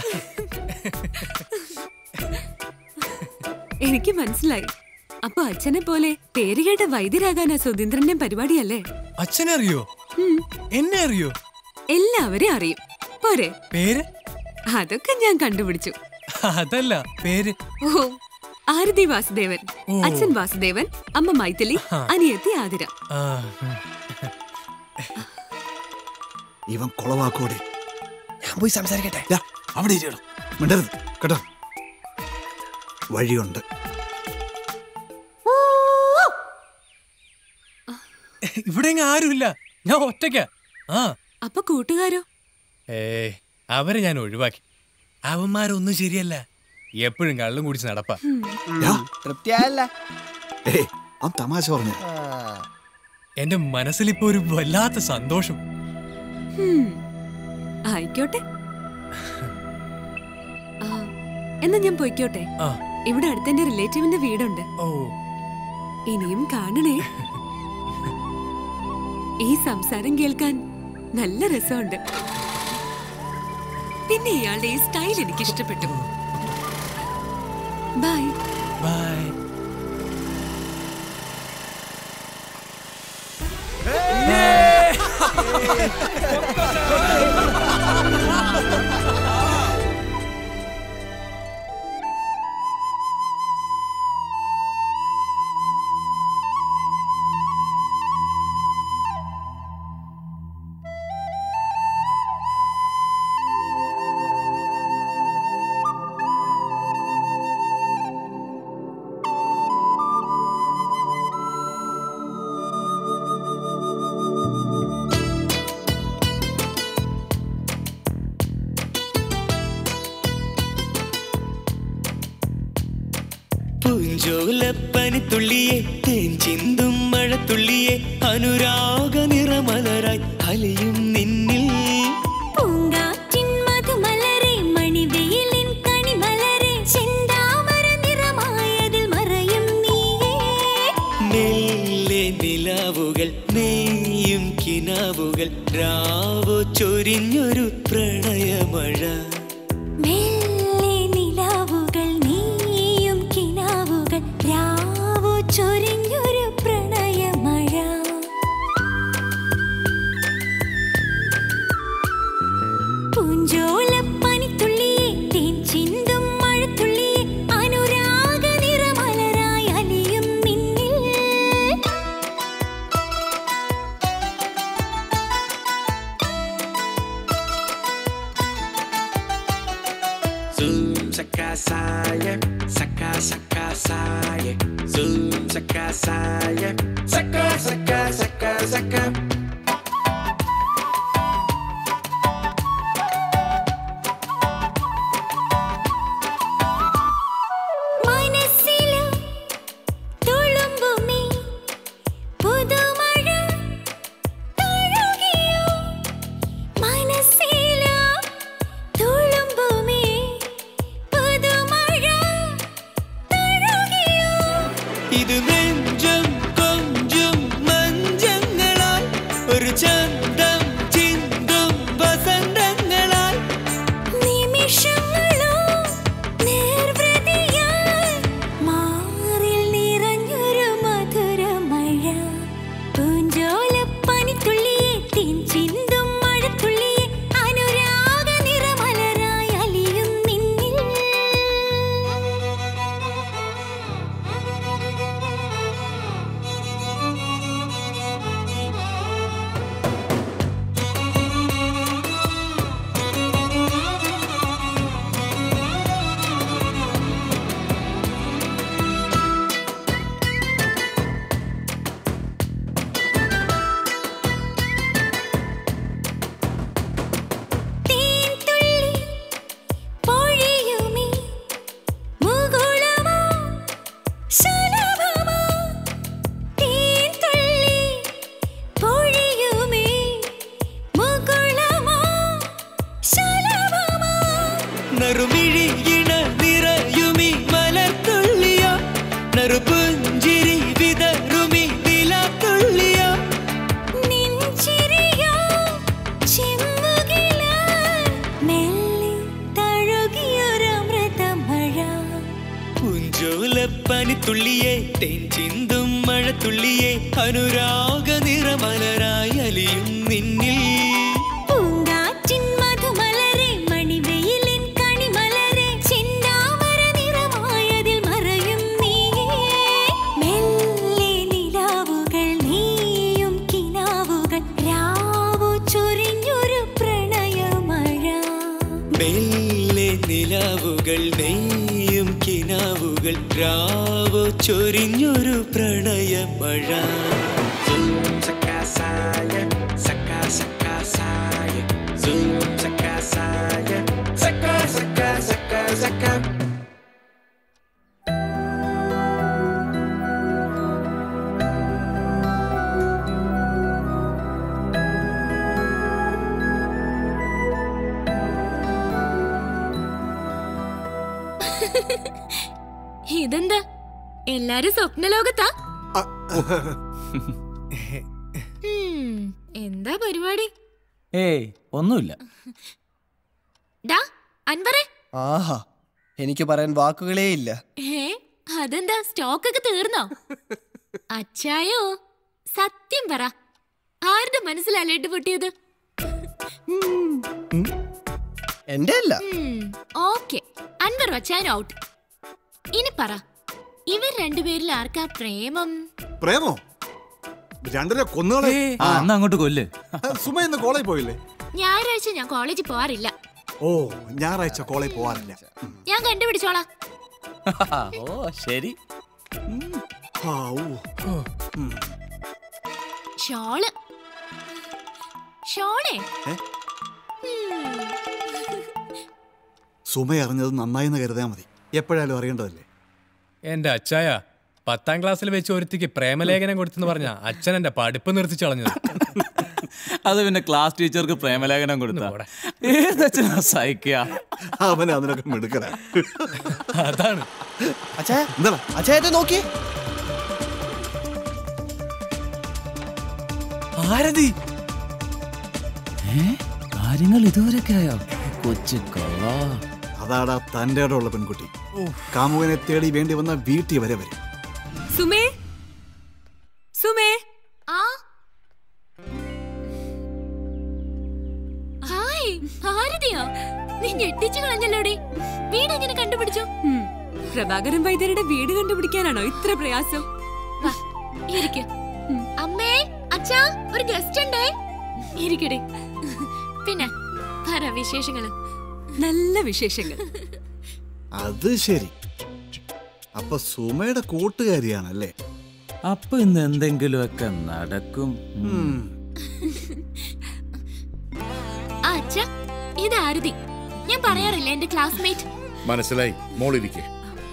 എനിക്ക് മനസ്സിലായി അപ്പൊ അച്ഛനെ പോലെ പേരുകേട്ട വൈദ്യരാകാനാ സുധീന്ദ്രന്റെ പരിപാടിയല്ലേ അച്ഛനെ അറിയോ ഉം. എന്നെ അറിയോ എല്ലാവരെയും അറിയും പോരെ പേര് അതൊക്കെ ഞാൻ കണ്ടുപിടിച്ചു അതല്ല പേര് ഓ ആരതി വാസുദേവൻ അച്ഛൻ വാസുദേവൻ അമ്മ മൈഥിലി അനിയത്തി ആതിര ആ, ഇവൻ കൊളവാക്കോടി ഞാൻ പോയി സംസാരിക്കട്ടെ ദാ, അവിടെ ഇരിക്കണം മിണ്ടരുത് കേട്ടോ വഴിയുണ്ട് ഇവിടെ എങ്ങും ആരുമില്ല ഞാൻ ഒറ്റയ്ക്കാ ആ അപ്പൊ കൂട്ടുകാരോ ഏ അവരെ ഞാൻ ഒഴിവാക്കി അവന്മാരൊന്നും ശരിയല്ല എപ്പോഴും കള്ളും കുടിച്ച് നടപ്പാ തൃപ്തിയായല്ല ഏയ് അവൻ തമാശ പറഞ്ഞ എന്റെ മനസ്സിലിപ്പോ ഒരു വല്ലാത്ത സന്തോഷം ഹും. ആയിക്കോട്ടെ ആ, എന്നാ ഞാൻ പൊയ്ക്കോട്ടെ ആ. ഇവിടെ അടുത്തെന്റെ റിലേറ്റീവിന്റെ വീടുണ്ട് ഓ ഇനിയും കാണണേ ഈ സംസാരം കേൾക്കാൻ നല്ല രസമുണ്ട് പിന്നെ ഇയാളുടെ ഈ സ്റ്റൈൽ എനിക്ക് ഇഷ്ടപ്പെട്ടു ബൈ ബൈ പൂഞ്ചോലപ്പനിത്തുള്ളിയെ തേൻ ചിന്തും മഴത്തുള്ളിയെ അനുരാഗ നിറമലരായി അലയും നിന്നിൽ പൂങ്കാറ്റിൻ മധുമലരെ മണിവെയിലിൻ കണിമലരെ ചെന്താമര നിറമായതിൽ മറയും നീയേ മെല്ലെ നിലാവുകൾ നെയ്യും കിനാവുകൾ രാവോ ചൊരിഞ്ഞൊരു പ്രണയമഴ മെല്ലെ നിലാവുകൾ നീയും കിനാവുകൾ രാവു ചൊരിഞ്ഞൊരു പ്രണയമഴ പൂഞ്ചോലപ്പനിത്തുള്ളിയെ തേൻ ചിന്തും മഴത്തുള്ളിയെ അനുരാഗ നിറമലരായി അലിയും നിന്നിൽ Zoom sakasaya, saka saka saya. Zoom sakasaya, saka saka saka saka. മനസ്സിലും തുളുമ്പുമീ പുതുമഴ തഴുകിയോ മനസ്സിലും തുളുമ്പുമീ പുതുമഴ തഴുകിയോ ഇത് നെഞ്ചം കൊഞ്ചും മഞ്ചങ്ങളാൽ തേൻ ചിന്തും മഴത്തുള്ളിയെ അനുരാഗ നിറമലരായി അലിയും നിന്നിൽ പൂങ്കാറ്റിൻ മധുമലരെ മണിവെയിലിൻ കണിമലരെ ചിന്നാമര നിറമായതിൽ മറയും നീയേ മെല്ലെ നിലാവുകൾ നീയും കിനാവുകൾ രാവു ചൊരിഞ്ഞൊരു പ്രണയമഴ മെല്ലെ നിലാവുകൾ നെയ്യും കിനാവുകൾ രാവോ ചൊരിഞ്ഞൊരു പ്രണയമഴ സക്കാസായ സക്കാ സക്കാസായ സക്കാസായ സക്കാ സക്കാ സക്കാ സക്കാ ഇതെന്താ എല്ലാരും സ്വപ്നലോകത്താ ഉം, എന്താ പരിപാടി ഏയ് ഒന്നുമില്ല ഡാ അൻവറെ ആഹാ എനിക്ക് പറയാൻ വാക്കുകളേ ഇല്ല ഏ അതെന്താ സ്റ്റോക്ക് ഒക്കെ തീർന്നോ അച്ചായോ സത്യം പറ ആരുടെ മനസ്സിലല്ലേട്ട് പൊട്ടിയത് എന്റെ അല്ല ഓക്കെ അൻവർ വച്ചാൻ ഔട്ട് ഇനി പറ ഇവർ രണ്ടുപേരിൽ ആർക്കാ പ്രേമം പ്രേമോ രണ്ടര കൊന്നുകളെ ആ എന്നാ അങ്ങോട്ട് കൊല്ല് സുമ ഇന്ന് കോളേജ് പോയില്ലേ ഞായറാഴ്ച ഞാൻ കോളേജിൽ പോവാറില്ല ഓ ഞായറാഴ്ച കോളേജ് പോവാറില്ല ഞാൻ കണ്ടുപിടിച്ചോളാം ഓ ശരി ഷോള് ഷോളെ ഏ? സുമ അറിഞ്ഞത് നന്നായിന്ന് കരുതിയാ മതി എപ്പോഴായാലും അറിയേണ്ടതല്ലേ എന്റെ അച്ചായ പത്താം ക്ലാസ്സിൽ വെച്ച് ഒരുത്തിക്ക് പ്രേമലേഖനം കൊടുത്തെന്ന് പറഞ്ഞ അച്ഛൻ എന്റെ പഠിപ്പ് നിർത്തിച്ചു കളഞ്ഞത് അത് പിന്നെ ക്ലാസ് ടീച്ചർക്ക് പ്രേമലേഖനം കൊടുത്ത ഏതച്ഛനാ സഹിക്കുക അവന് അതിനൊക്കെ മിടുക്കല അതാണ് അച്ഛാ എന്താ അച്ഛായത്തെ നോക്കി ആരതി കാര്യങ്ങൾ ഇതുവരെയൊക്കെ ആയോ കൊച്ചു കൊള്ളാ അതാടാ തൻ്റെ ഉള്ള പെൺകുട്ടി കാമുകനെ തേടി വേണ്ടി വന്ന വീട്ടിൽ വരെ വരും സുമേ സുമേ ആ ഹായ് ആരതിയോ നീ ഞെട്ടിച്ചു കളഞ്ഞല്ലോടി വീട് എങ്ങനെ കണ്ടുപിടിച്ചു ഉം. പ്രഭാകരൻ വൈദ്യരുടെ വീട് കണ്ടുപിടിക്കാനാണോ ഇത്ര പ്രയാസം വാ, ഇരിക്ക് അമ്മേ അച്ഛാ ഒരു ഗസ്റ്റ് ഉണ്ടേ ഇരിക്കടി പിന്നെ പറ വിശേഷങ്ങള് നല്ല വിശേഷങ്ങൾ അത് ശരി അപ്പൊ സുമയുടെ കൂട്ടുകാരിയാണല്ലേ അപ്പൊ ഇന്ന് എന്തെങ്കിലുമൊക്കെ നടക്കും ഉം. ആ അച്ഛ ഇത് ആരതി ഞാൻ പറയാറില്ല എന്റെ ക്ലാസ്മേറ്റ് മനസ്സിലായി മോളിരിക്കെ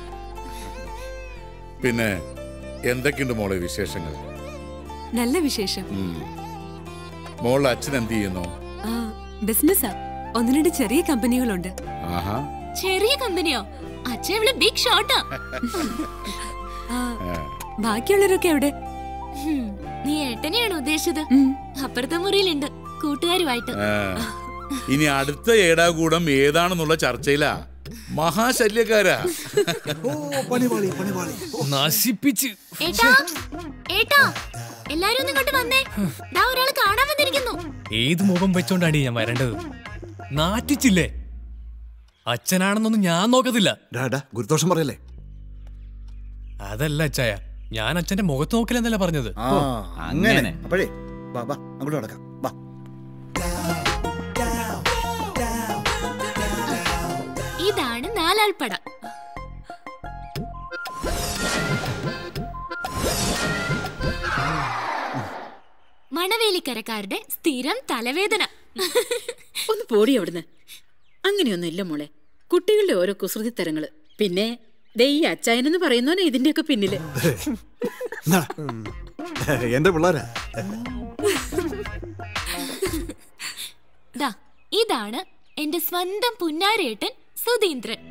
പിന്നെ എന്തൊക്കെയുണ്ട് മോളെ വിശേഷങ്ങൾ നല്ല വിശേഷം ഉം. മോളുടെ അച്ഛൻ എന്ത് ചെയ്യുന്നു ആ ബിസിനസ്സാ ഒന്ന് രണ്ട് ചെറിയ കമ്പനികളുണ്ട് ആഹാ ചെറിയ കമ്പനിയോ അച്ഛൻ ഇവിടെ ബിഗ് ഷോട്ടാ ആ ബാക്കിയുള്ളവരൊക്കെ എവിടെ ഹും, നീ ഏട്ടനെയാണ് ഉദ്ദേശിച്ചത് അപ്പുറത്തെ മുറിയിലുണ്ട് കൂട്ടുകാരുമായിട്ട് ആ. ഇനി അടുത്ത ഏടാകൂടം ഏതാണെന്നുള്ള ചർച്ചയിലാ മഹാശല്യക്കാരാ പണിപാളി പണിപാളി നശിപ്പിച്ച് ഏട്ടാ ഏട്ടാ എല്ലാരും ഒന്ന് ഇങ്ങോട്ട് വന്നേ ദാ ഒരാള് കാണാൻ വന്നിരിക്കുന്നു ഏത് മുഖം വെച്ചോണ്ടാണ് ഞാൻ വരേണ്ടത് നാറ്റിച്ചില്ലേ അച്ഛനാണെന്നൊന്നും ഞാൻ നോക്കത്തില്ല ഡാ ഗുരുദോഷം പറയല്ലേ അതല്ല അച്ചായ ഞാൻ അച്ഛന്റെ മുഖത്ത് നോക്കില്ലെന്നല്ല പറഞ്ഞത് ആ അങ്ങനെ അപ്പോഴേ വാ വാ അങ്ങോട്ട് നടക്കാം വാ ഇതാണ് നാലാൾപ്പട മണവേലിക്കരക്കാരുടെ സ്ഥിരം തലവേദന ഒന്ന് പോടി അവിടുന്ന് അങ്ങനെയൊന്നും ഇല്ല മോളെ കുട്ടികളുടെ ഓരോ കുസൃതി തരങ്ങള് പിന്നെ ദേ ഈ അച്ചായനെന്ന് പറയുന്നവനെ ഇതിന്റെയൊക്കെ പിന്നില് എന്നാ, എന്റെ പിള്ളേരാ ദാ ഇതാണ് എന്റെ സ്വന്തം പുന്നാരേട്ടൻ സുധീന്ദ്രൻ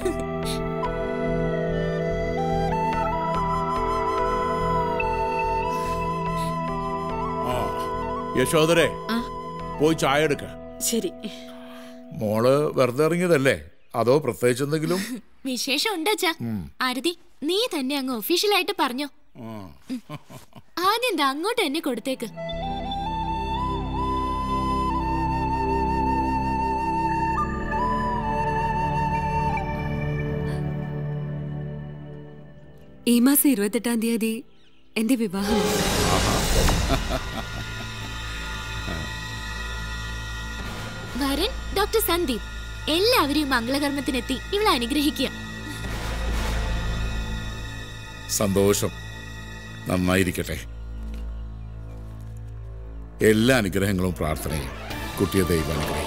ആ യശോദരെ പോയി ചായ എടുക്ക ശരി മോള് വെറുതെ ഇറങ്ങിയതല്ലേ അതോ പ്രത്യേകിച്ച് എന്തെങ്കിലും വിശേഷം ഉണ്ട് അച്ഛാ ഉം. ആരതി നീ തന്നെ അങ്ങ് ഒഫീഷ്യലായിട്ട് പറഞ്ഞോ ആദ്യം ദാ അങ്ങോട്ട് തന്നെ കൊടുത്തേക്ക് ഈ മാസം ഇരുപത്തെട്ടാം തീയതി എന്റെ വിവാഹം വരൻ ഡോക്ടർ സന്ദീപ് എല്ലാവരെയും മംഗളകർമ്മത്തിനെത്തി ഇവളെ അനുഗ്രഹിക്കുക സന്തോഷം നന്നായിരിക്കട്ടെ എല്ലാ അനുഗ്രഹങ്ങളും പ്രാർത്ഥനയും കുട്ടിയെ ദൈവം അനുഗ്രഹിക്കും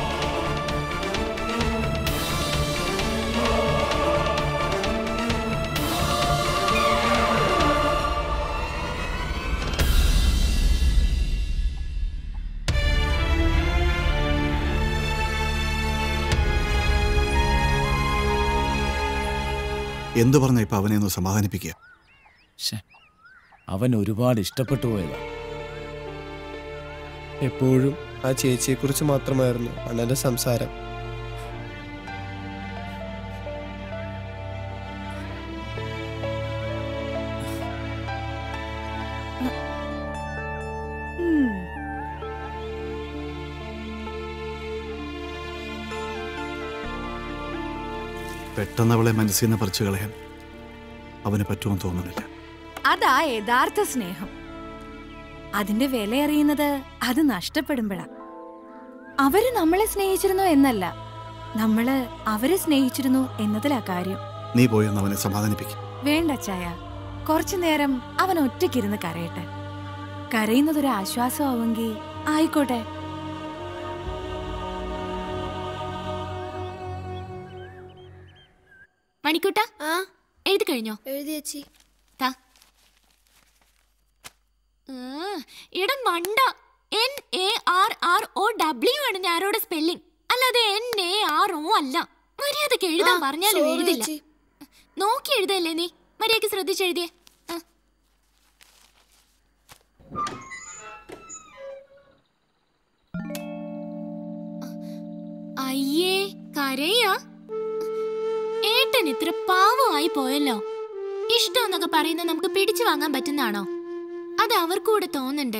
എന്തു പറഞ്ഞ ഇപ്പൊ അവനെ ഒന്ന് സമാധാനിപ്പിക്കുക അവൻ ഒരുപാട് ഇഷ്ടപ്പെട്ടു പോയതാ എപ്പോഴും ആ ചേച്ചിയെ കുറിച്ച് മാത്രമായിരുന്നു അണ്ണന്റെ സംസാരം പെട്ടെന്ന് അവളെ മനസ്സിൽ നിന്ന് പറിച്ചു കളയാൻ അവന് പറ്റുമെന്ന് തോന്നുന്നില്ല അതാ യഥാർത്ഥ സ്നേഹം അതിന്റെ വില അറിയുന്നത് അത് നഷ്ടപ്പെടുമ്പോഴാ അവര് നമ്മളെ സ്നേഹിച്ചിരുന്നു എന്നല്ല നമ്മള് അവരെ സ്നേഹിച്ചിരുന്നു എന്നതിലാ കാര്യം നീ പോയി ഒന്ന് അവനെ സമാധാനിപ്പിക്കും വേണ്ട ചായ കുറച്ചു നേരം അവൻ ഒറ്റയ്ക്കിരുന്ന് കരയട്ടെ കരയുന്നതൊരു ആശ്വാസമാവെങ്കിൽ ആയിക്കോട്ടെ മണിക്കൂട്ട എഴുതി കഴിഞ്ഞോ എഴുതി ചേച്ചി താ ഇടം മണ്ട N A R R O W ആണ് ഞാനോട് സ്പെല്ലിംഗ് അല്ലാതെ എൻ എ ആർ ഒ അല്ല മര്യാദക്ക് എഴുതാൻ ആ, പറഞ്ഞാലും sorry എഴുതില്ല ചേച്ചി. നോക്കി എഴുതല്ലേ നീ മര്യാദക്ക് ശ്രദ്ധിച്ചെഴുതിയേ ആ. അയ്യേ കരയാ ഏട്ടൻ ഇത്ര പാവമായി പോയല്ലോ ഇഷ്ടം എന്നൊക്കെ പറയുന്നത് നമുക്ക് പിടിച്ചു വാങ്ങാൻ പറ്റുന്നതാണോ അത് അവർക്കും കൂടെ തോന്നണ്ടേ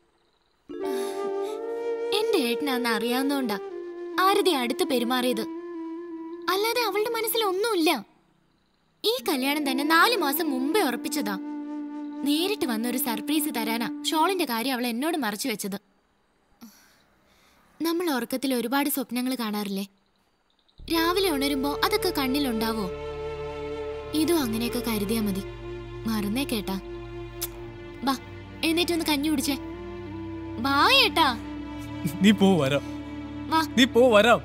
എന്റെ ഏട്ടനാന്ന് അറിയാവുന്നോണ്ടാ ആരതി അടുത്ത് പെരുമാറിയത് അല്ലാതെ അവളുടെ മനസ്സിൽ ഒന്നുമില്ല ഈ കല്യാണം തന്നെ നാലു മാസം മുമ്പേ ഉറപ്പിച്ചതാ നേരിട്ട് വന്ന ഒരു സർപ്രൈസ് തരാനാ ഷോളിന്റെ കാര്യം അവൾ എന്നോട് മറച്ചു വെച്ചത് നമ്മൾ ഉറക്കത്തിൽ ഒരുപാട് സ്വപ്നങ്ങൾ കാണാറില്ലേ രാവിലെ ഉണരുമ്പോ അതൊക്കെ കണ്ണിലുണ്ടാവോ ഇതും അങ്ങനെയൊക്കെ കരുതിയാ മതി മറന്നേ കേട്ടാ ബാ എഴുന്നേറ്റ് ഒന്ന് കഞ്ഞി കുടിച്ചേ ബാ ഏട്ടാ നീ പോ വരാം വാ നീ പോ വരാം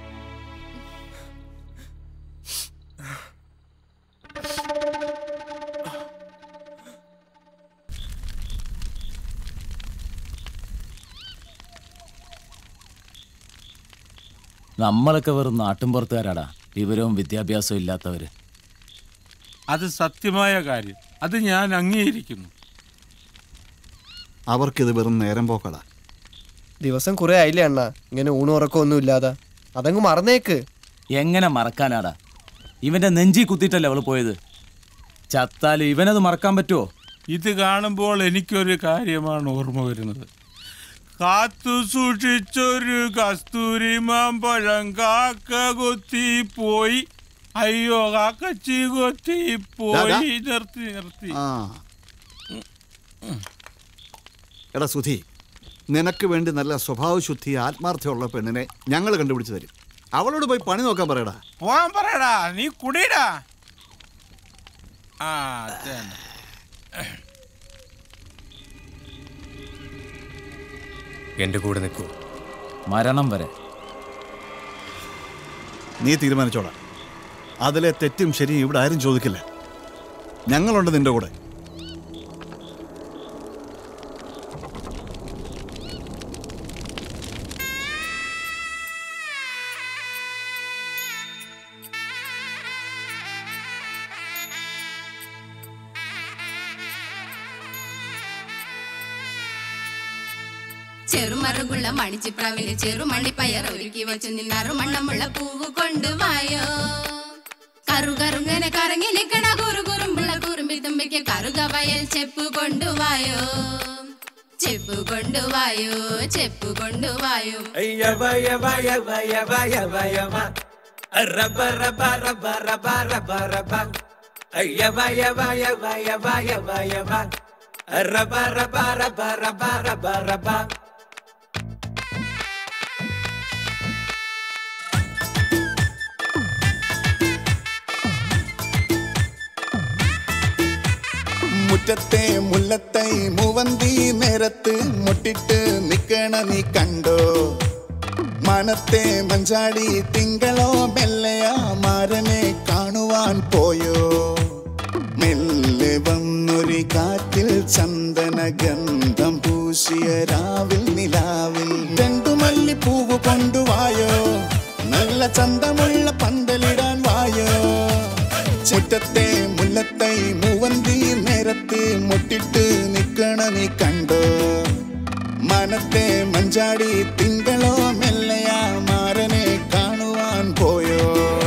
നമ്മളൊക്കെ വെറും നാട്ടിൻപുറത്തുകാരാടാ വിവരവും വിദ്യാഭ്യാസവും ഇല്ലാത്തവര് അത് സത്യമായ കാര്യം അത് ഞാൻ അംഗീകരിക്കുന്നു അവർക്കിത് വെറും നേരം പോക്കടാ ദിവസം കുറെ ആയില്ലേ അണ്ണ ഇങ്ങനെ ഊണും ഉറക്കമൊന്നും ഇല്ലാതെ അതങ്ങ് മറന്നേക്ക് എങ്ങനെ മറക്കാനാടാ ഇവന്റെ നെഞ്ചി കുത്തിയിട്ടല്ലേ അവള് പോയത് ചത്താലും ഇവനത് മറക്കാൻ പറ്റുമോ ഇത് കാണുമ്പോൾ എനിക്കൊരു കാര്യമാണ് ഓർമ്മ വരുന്നത് കാത്തു സൂക്ഷിച്ചൊരു കസ്തൂരി മാമ്പഴം കാക്ക കൊത്തി പോയി അയ്യോ കാക്കച്ചി കൊത്തി പോയി നിർത്തി നിർത്തി ആ എടാ സുധി നിനക്ക് വേണ്ടി നല്ല സ്വഭാവശുദ്ധി ആത്മാർത്ഥമുള്ള പെണ്ണിനെ ഞങ്ങൾ കണ്ടുപിടിച്ച് തരും അവളോട് പോയി പണി നോക്കാൻ പറയടാ പോവാൻ പറയടാ നീ കുടിയടാ ആ അത് തന്നെ. എന്റെ കൂടെ നിൽക്കൂ മരണം വരെ നീ തീരുമാനിച്ചോടാ അതിലെ തെറ്റും ശരിയും ഇവിടെ ആരും ചോദിക്കില്ല ഞങ്ങളുണ്ട് നിന്റെ കൂടെ ചെറുമറുകുള്ള മണിച്ചിപ്രാവിലെ ചെറുമണിപ്പയർ ഒരുക്കി വച്ചു നിന്നറു മണ്ണമുള്ള പൂവ് കൊണ്ടുവായോ കറു കറുങ്ങനെ കറങ്ങി നിൽക്കണ കുരു കറുകവയൽ ചെപ്പു കൊണ്ടുവായോ ചെപ്പു കൊണ്ടുവായോ ചെപ്പു കൊണ്ടുവായോ മുറ്റത്തെ മുല്ലത്തൈ മൂവന്തി നേരത്ത് മുട്ടിട്ട് നിക്കണ നീ കണ്ടോ മനത്തെ മഞ്ചാടി തിങ്കളോ മെല്ലയാ മാരനെ കാണുവാൻ പോയോ മെല്ലെ വന്നൊരു കാറ്റിൽ ചന്ദന ഗന്ധം പൂശിയ രാവിൽ നിലാവിൽ രണ്ടു മല്ലിപ്പൂവ് കൊണ്ടുവായോ നല്ല ചന്തമുള്ള പന്തലിടാൻ വായോ മുറ്റത്തെ മുല്ലത്തൈ മൂവന്തി നേരത്ത് മുട്ടിട്ട് നിക്കണ നീ കണ്ടോ മനത്തെ മഞ്ചാടി തിങ്കളോ മെല്ലയാ മാരനെ കാണുവാൻ പോയോ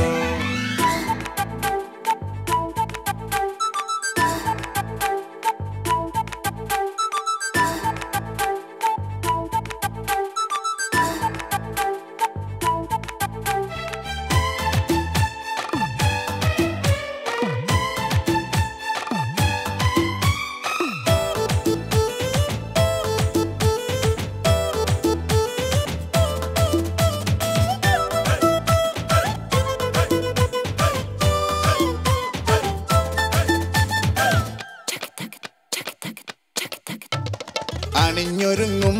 അണിഞ്ഞൊരുങ്ങും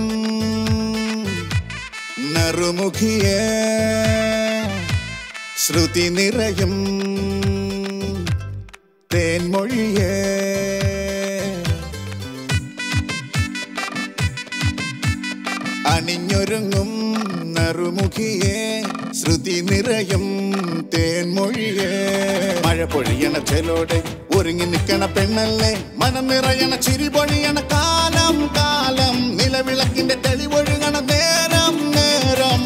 നറുമുഖിയെ ശ്രുതി നിറയും തേൻമൊഴിയെ അണിഞ്ഞൊരുങ്ങും നറുമുഖിയെ ശ്രുതി നിറയും തേൻമൊഴിയെ മഴ പൊഴിയണ ചെലോടെ ഒരുങ്ങി നിക്കണ പെണ്ണല്ലേ മനം നിറയണ ചിരി പൊഴിയണ കാലം കാലം നിലവിളക്കിന്റെ തെളിവൊഴുകണ നേരം നേരം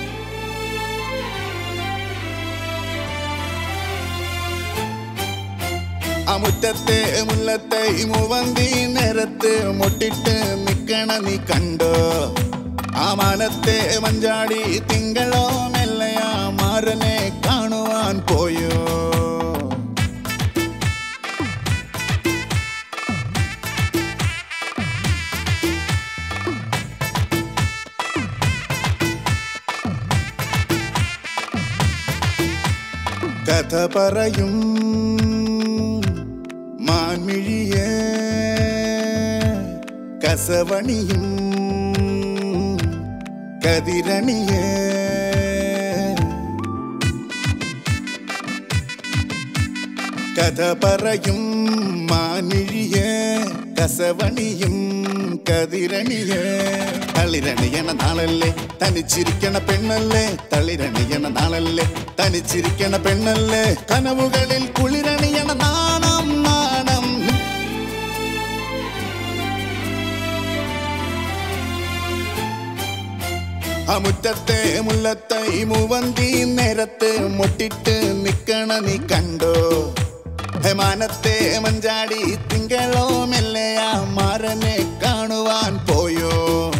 ആ മുറ്റത്തെ മുല്ലത്തെ മൂവന്തി നേരത്ത് മുട്ടിട്ട് നിക്കണ നീ കണ്ടോ ആ മാനത്തെ മഞ്ചാടി തിങ്കളോ മെല്ലയാ മാരനെ കാണുവാൻ പോയോ കഥ പറയും മാൻമിഴിയെ കസവണിയും കതിരണിയെ കഥ പറയും മാനിഴിയെ കസവണിയും കതിരണിയെ തളിരണിയണ നാളല്ലേ തനിച്ചിരിക്കണ പെണ്ണല്ലേ തളിരണിയണ നാളല്ലേ തനിച്ചിരിക്കണ പെണ്ണല്ലേ കനവുകളിൽ കുളിരണിയണ നാണം നാണം ആ മുറ്റത്തെ മുല്ലത്തൈ മൂവന്തി നേരത്ത് മുട്ടിട്ട് നിക്കണ നീ കണ്ടോ ഹെമാനത്തെ മഞ്ചാടി തിങ്കളോ മെല്ലയാ മാരനെ കാണുവാൻ പോയോ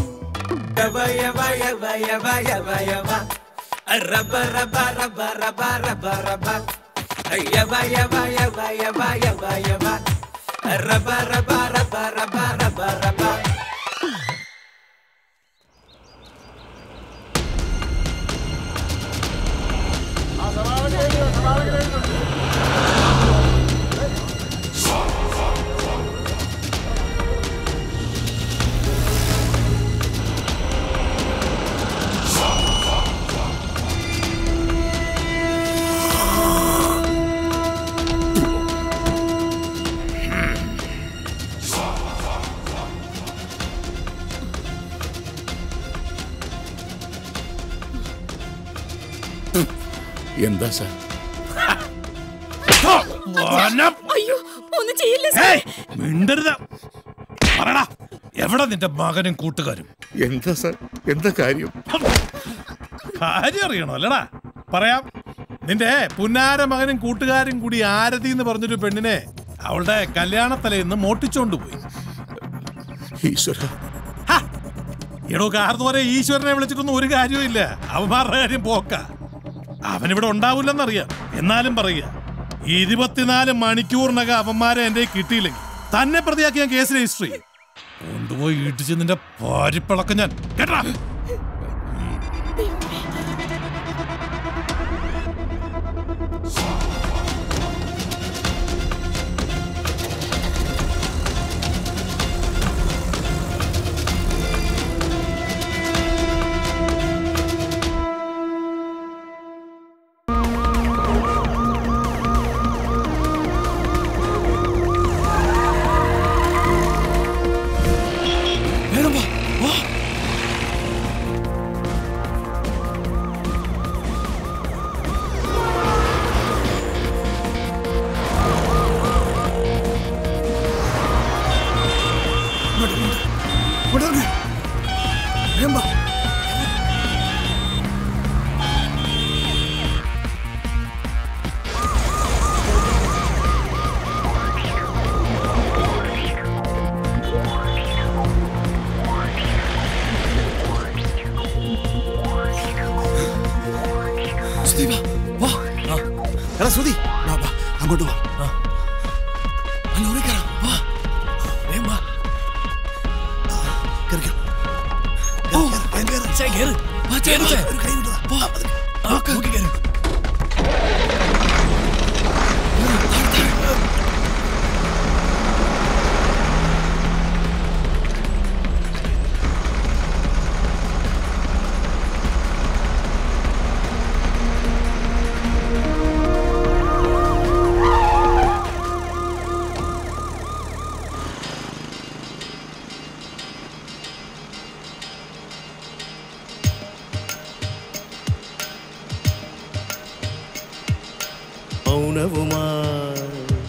എന്താ സാർ അയ്യോ ഒന്നും ചെയ്യില്ല സാർ മിണ്ടരുത് പറടാ എവിടെ നിന്റെ മകനും കൂട്ടുകാരും എന്താ സാർ എന്താ കാര്യം കാര്യം അറിയണോ അല്ലടാ പറയാം നിന്റെ പുന്നാര മകനും കൂട്ടുകാരും കൂടി ആരതി എന്ന് പറഞ്ഞൊരു പെണ്ണിനെ അവളുടെ കല്യാണത്തലേന്ന് മോട്ടിച്ചോണ്ട് പോയി ഈശ്വര എടോ കാർന്നോരെ ഈശ്വരനെ വിളിച്ചിട്ടൊന്നും ഒരു കാര്യവും ഇല്ല അവന്മാരുടെ കാര്യം പോക്ക അവനിവിടെ ഉണ്ടാവില്ലെന്നറിയാം എന്നാലും പറയുക ഇരുപത്തിനാല് മണിക്കൂറിനകം അവന്മാരെ എന്റെ കിട്ടിയില്ലെങ്കിൽ തന്നെ പ്രതിയാക്കി ഞാൻ കേസ് രജിസ്റ്റർ ചെയ്യും കൊണ്ടുപോയി ഇടിച്ച് നിന്റെ പാരിപ്പിളക്കം ഞാൻ കേട്ടാ സുധി, വാ, വാ. എടാ സുധി വാ, വാ, അങ്ങോട്ട് വാ ആ ലോറി കയറാം വാ വേഗം വാ ആ, കേറിക്കോ. കേറ്, കേറ്, വേഗം കേറ്. വാ, ചേട്ടാ, ഒരു കൈ ഇങ്ങോട്ട് താ. വാ, പതുക്കെ. നോക്ക്. നോക്കി കേറ്. മൗനവുമായി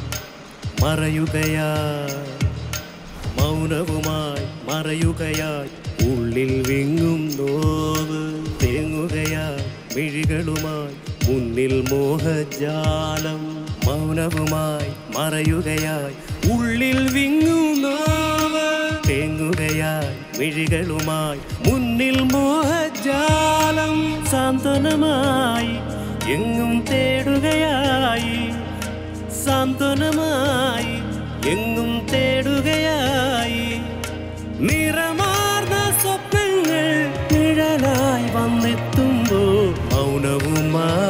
മറയുകയായി മൗനവുമായി മറയുകയായി ഉള്ളിൽ വിങ്ങും നോവ് തേങ്ങുകയായി മിഴികളുമായി മുന്നിൽ മോഹജാലം മൗനവുമായി മറയുകയായി ഉള്ളിൽ വിങ്ങും നോവ് തേങ്ങുകയായി മിഴികളുമായി മുന്നിൽ മോഹജാലം സാന്ത്വനമായി എങ്ങും തേടുകയായി സാന്ത്വനമായി എങ്ങും തേടുകയായി നിറമാർന്ന സ്വപ്നങ്ങൾ നിഴലായി വന്നെത്തുമ്പോ മൗനവുമായി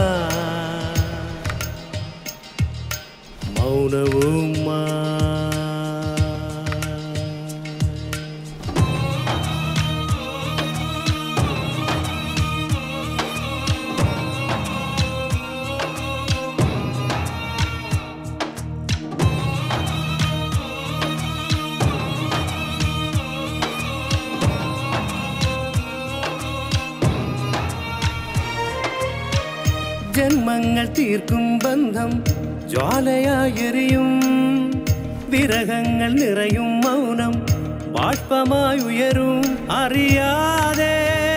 മൗനവുമായി ജന്മങ്ങൾ തീർക്കും ബന്ധം ജ്വാലയായെറിയും വിരഹങ്ങൾ നിറയും മൗനം ബാഷ്പമായി ഉയരും അറിയാതെ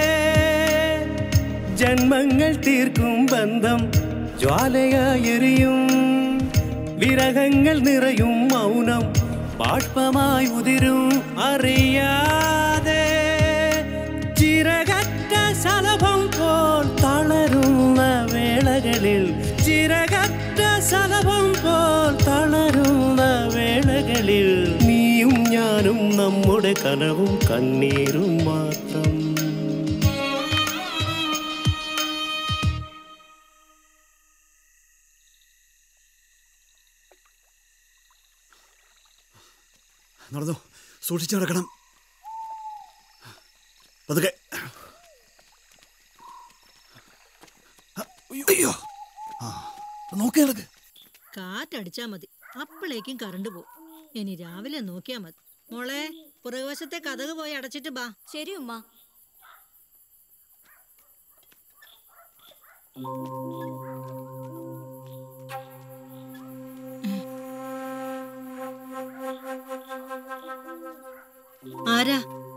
ജന്മങ്ങൾ തീർക്കും ബന്ധം ജ്വാലയായെറിയും വിരഹങ്ങൾ നിറയും മൗനം ബാഷ്പമായി ഉതിരും അറിയാതെ ചിറകറ്റ ശലഭം പോൽ തളരുന്ന വേളകളിൽ ചിറകറ്റ ശലഭം പോൽ തളരുന്ന വേളകളിൽ നീയും ഞാനും നമ്മുടെ കനവും കണ്ണീരും മാത്രം നടന്നു സൂക്ഷിച്ചു നടക്കണം പതുക്കെ അയ്യോ ആ നോക്കി നടക്ക് കാറ്റടിച്ചാ മതി അപ്പോഴേക്കും കറണ്ട് പോകും ഇനി രാവിലെ നോക്കിയാ മതി മോളെ പുറകുവശത്തെ കഥക് പോയി അടച്ചിട്ട് ബാ ശരി ഉമ്മ ആരാ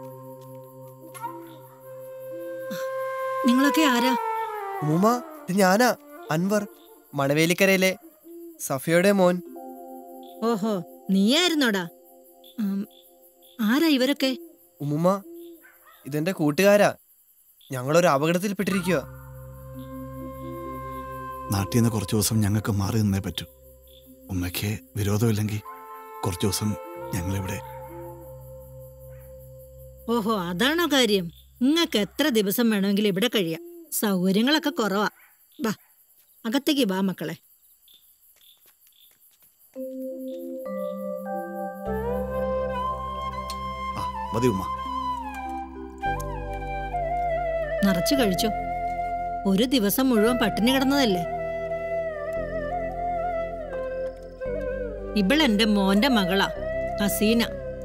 നിങ്ങളൊക്കെ ആരാ ഉമ്മ ഇത് ഞാനാ അൻവർ മണവേലിക്കരയിലെ സഫിയുടെ മോൻ ഓഹോ നീയായിരുന്നോടാ ഉം, ആരാ ഇവരൊക്കെ ഉമ്മുമ്മ ഇതെന്റെ കൂട്ടുകാരാ ഞങ്ങളൊരു അപകടത്തിൽപ്പെട്ടിരിക്കുക നാട്ടിൽ നിന്ന് കുറച്ച് ദിവസം ഞങ്ങൾക്ക് മാറി നിന്നേ പറ്റൂ ഉമ്മയ്ക്ക് വിരോധമില്ലെങ്കിൽ കുറച്ച് ദിവസം ഞങ്ങളിവിടെ ഓഹോ അതാണോ കാര്യം നിങ്ങൾക്ക് എത്ര ദിവസം വേണമെങ്കിലും ഇവിടെ കഴിയാം സൗകര്യങ്ങളൊക്കെ കുറവാ ബാ അകത്തേക്ക് വാ മക്കളെ മതി ഉമ്മ നിറച്ചു കഴിച്ചോ ഒരു ദിവസം മുഴുവൻ പട്ടിണി കിടന്നതല്ലേ ഇവളെന്റെ മോന്റെ മകളാ ഹസീന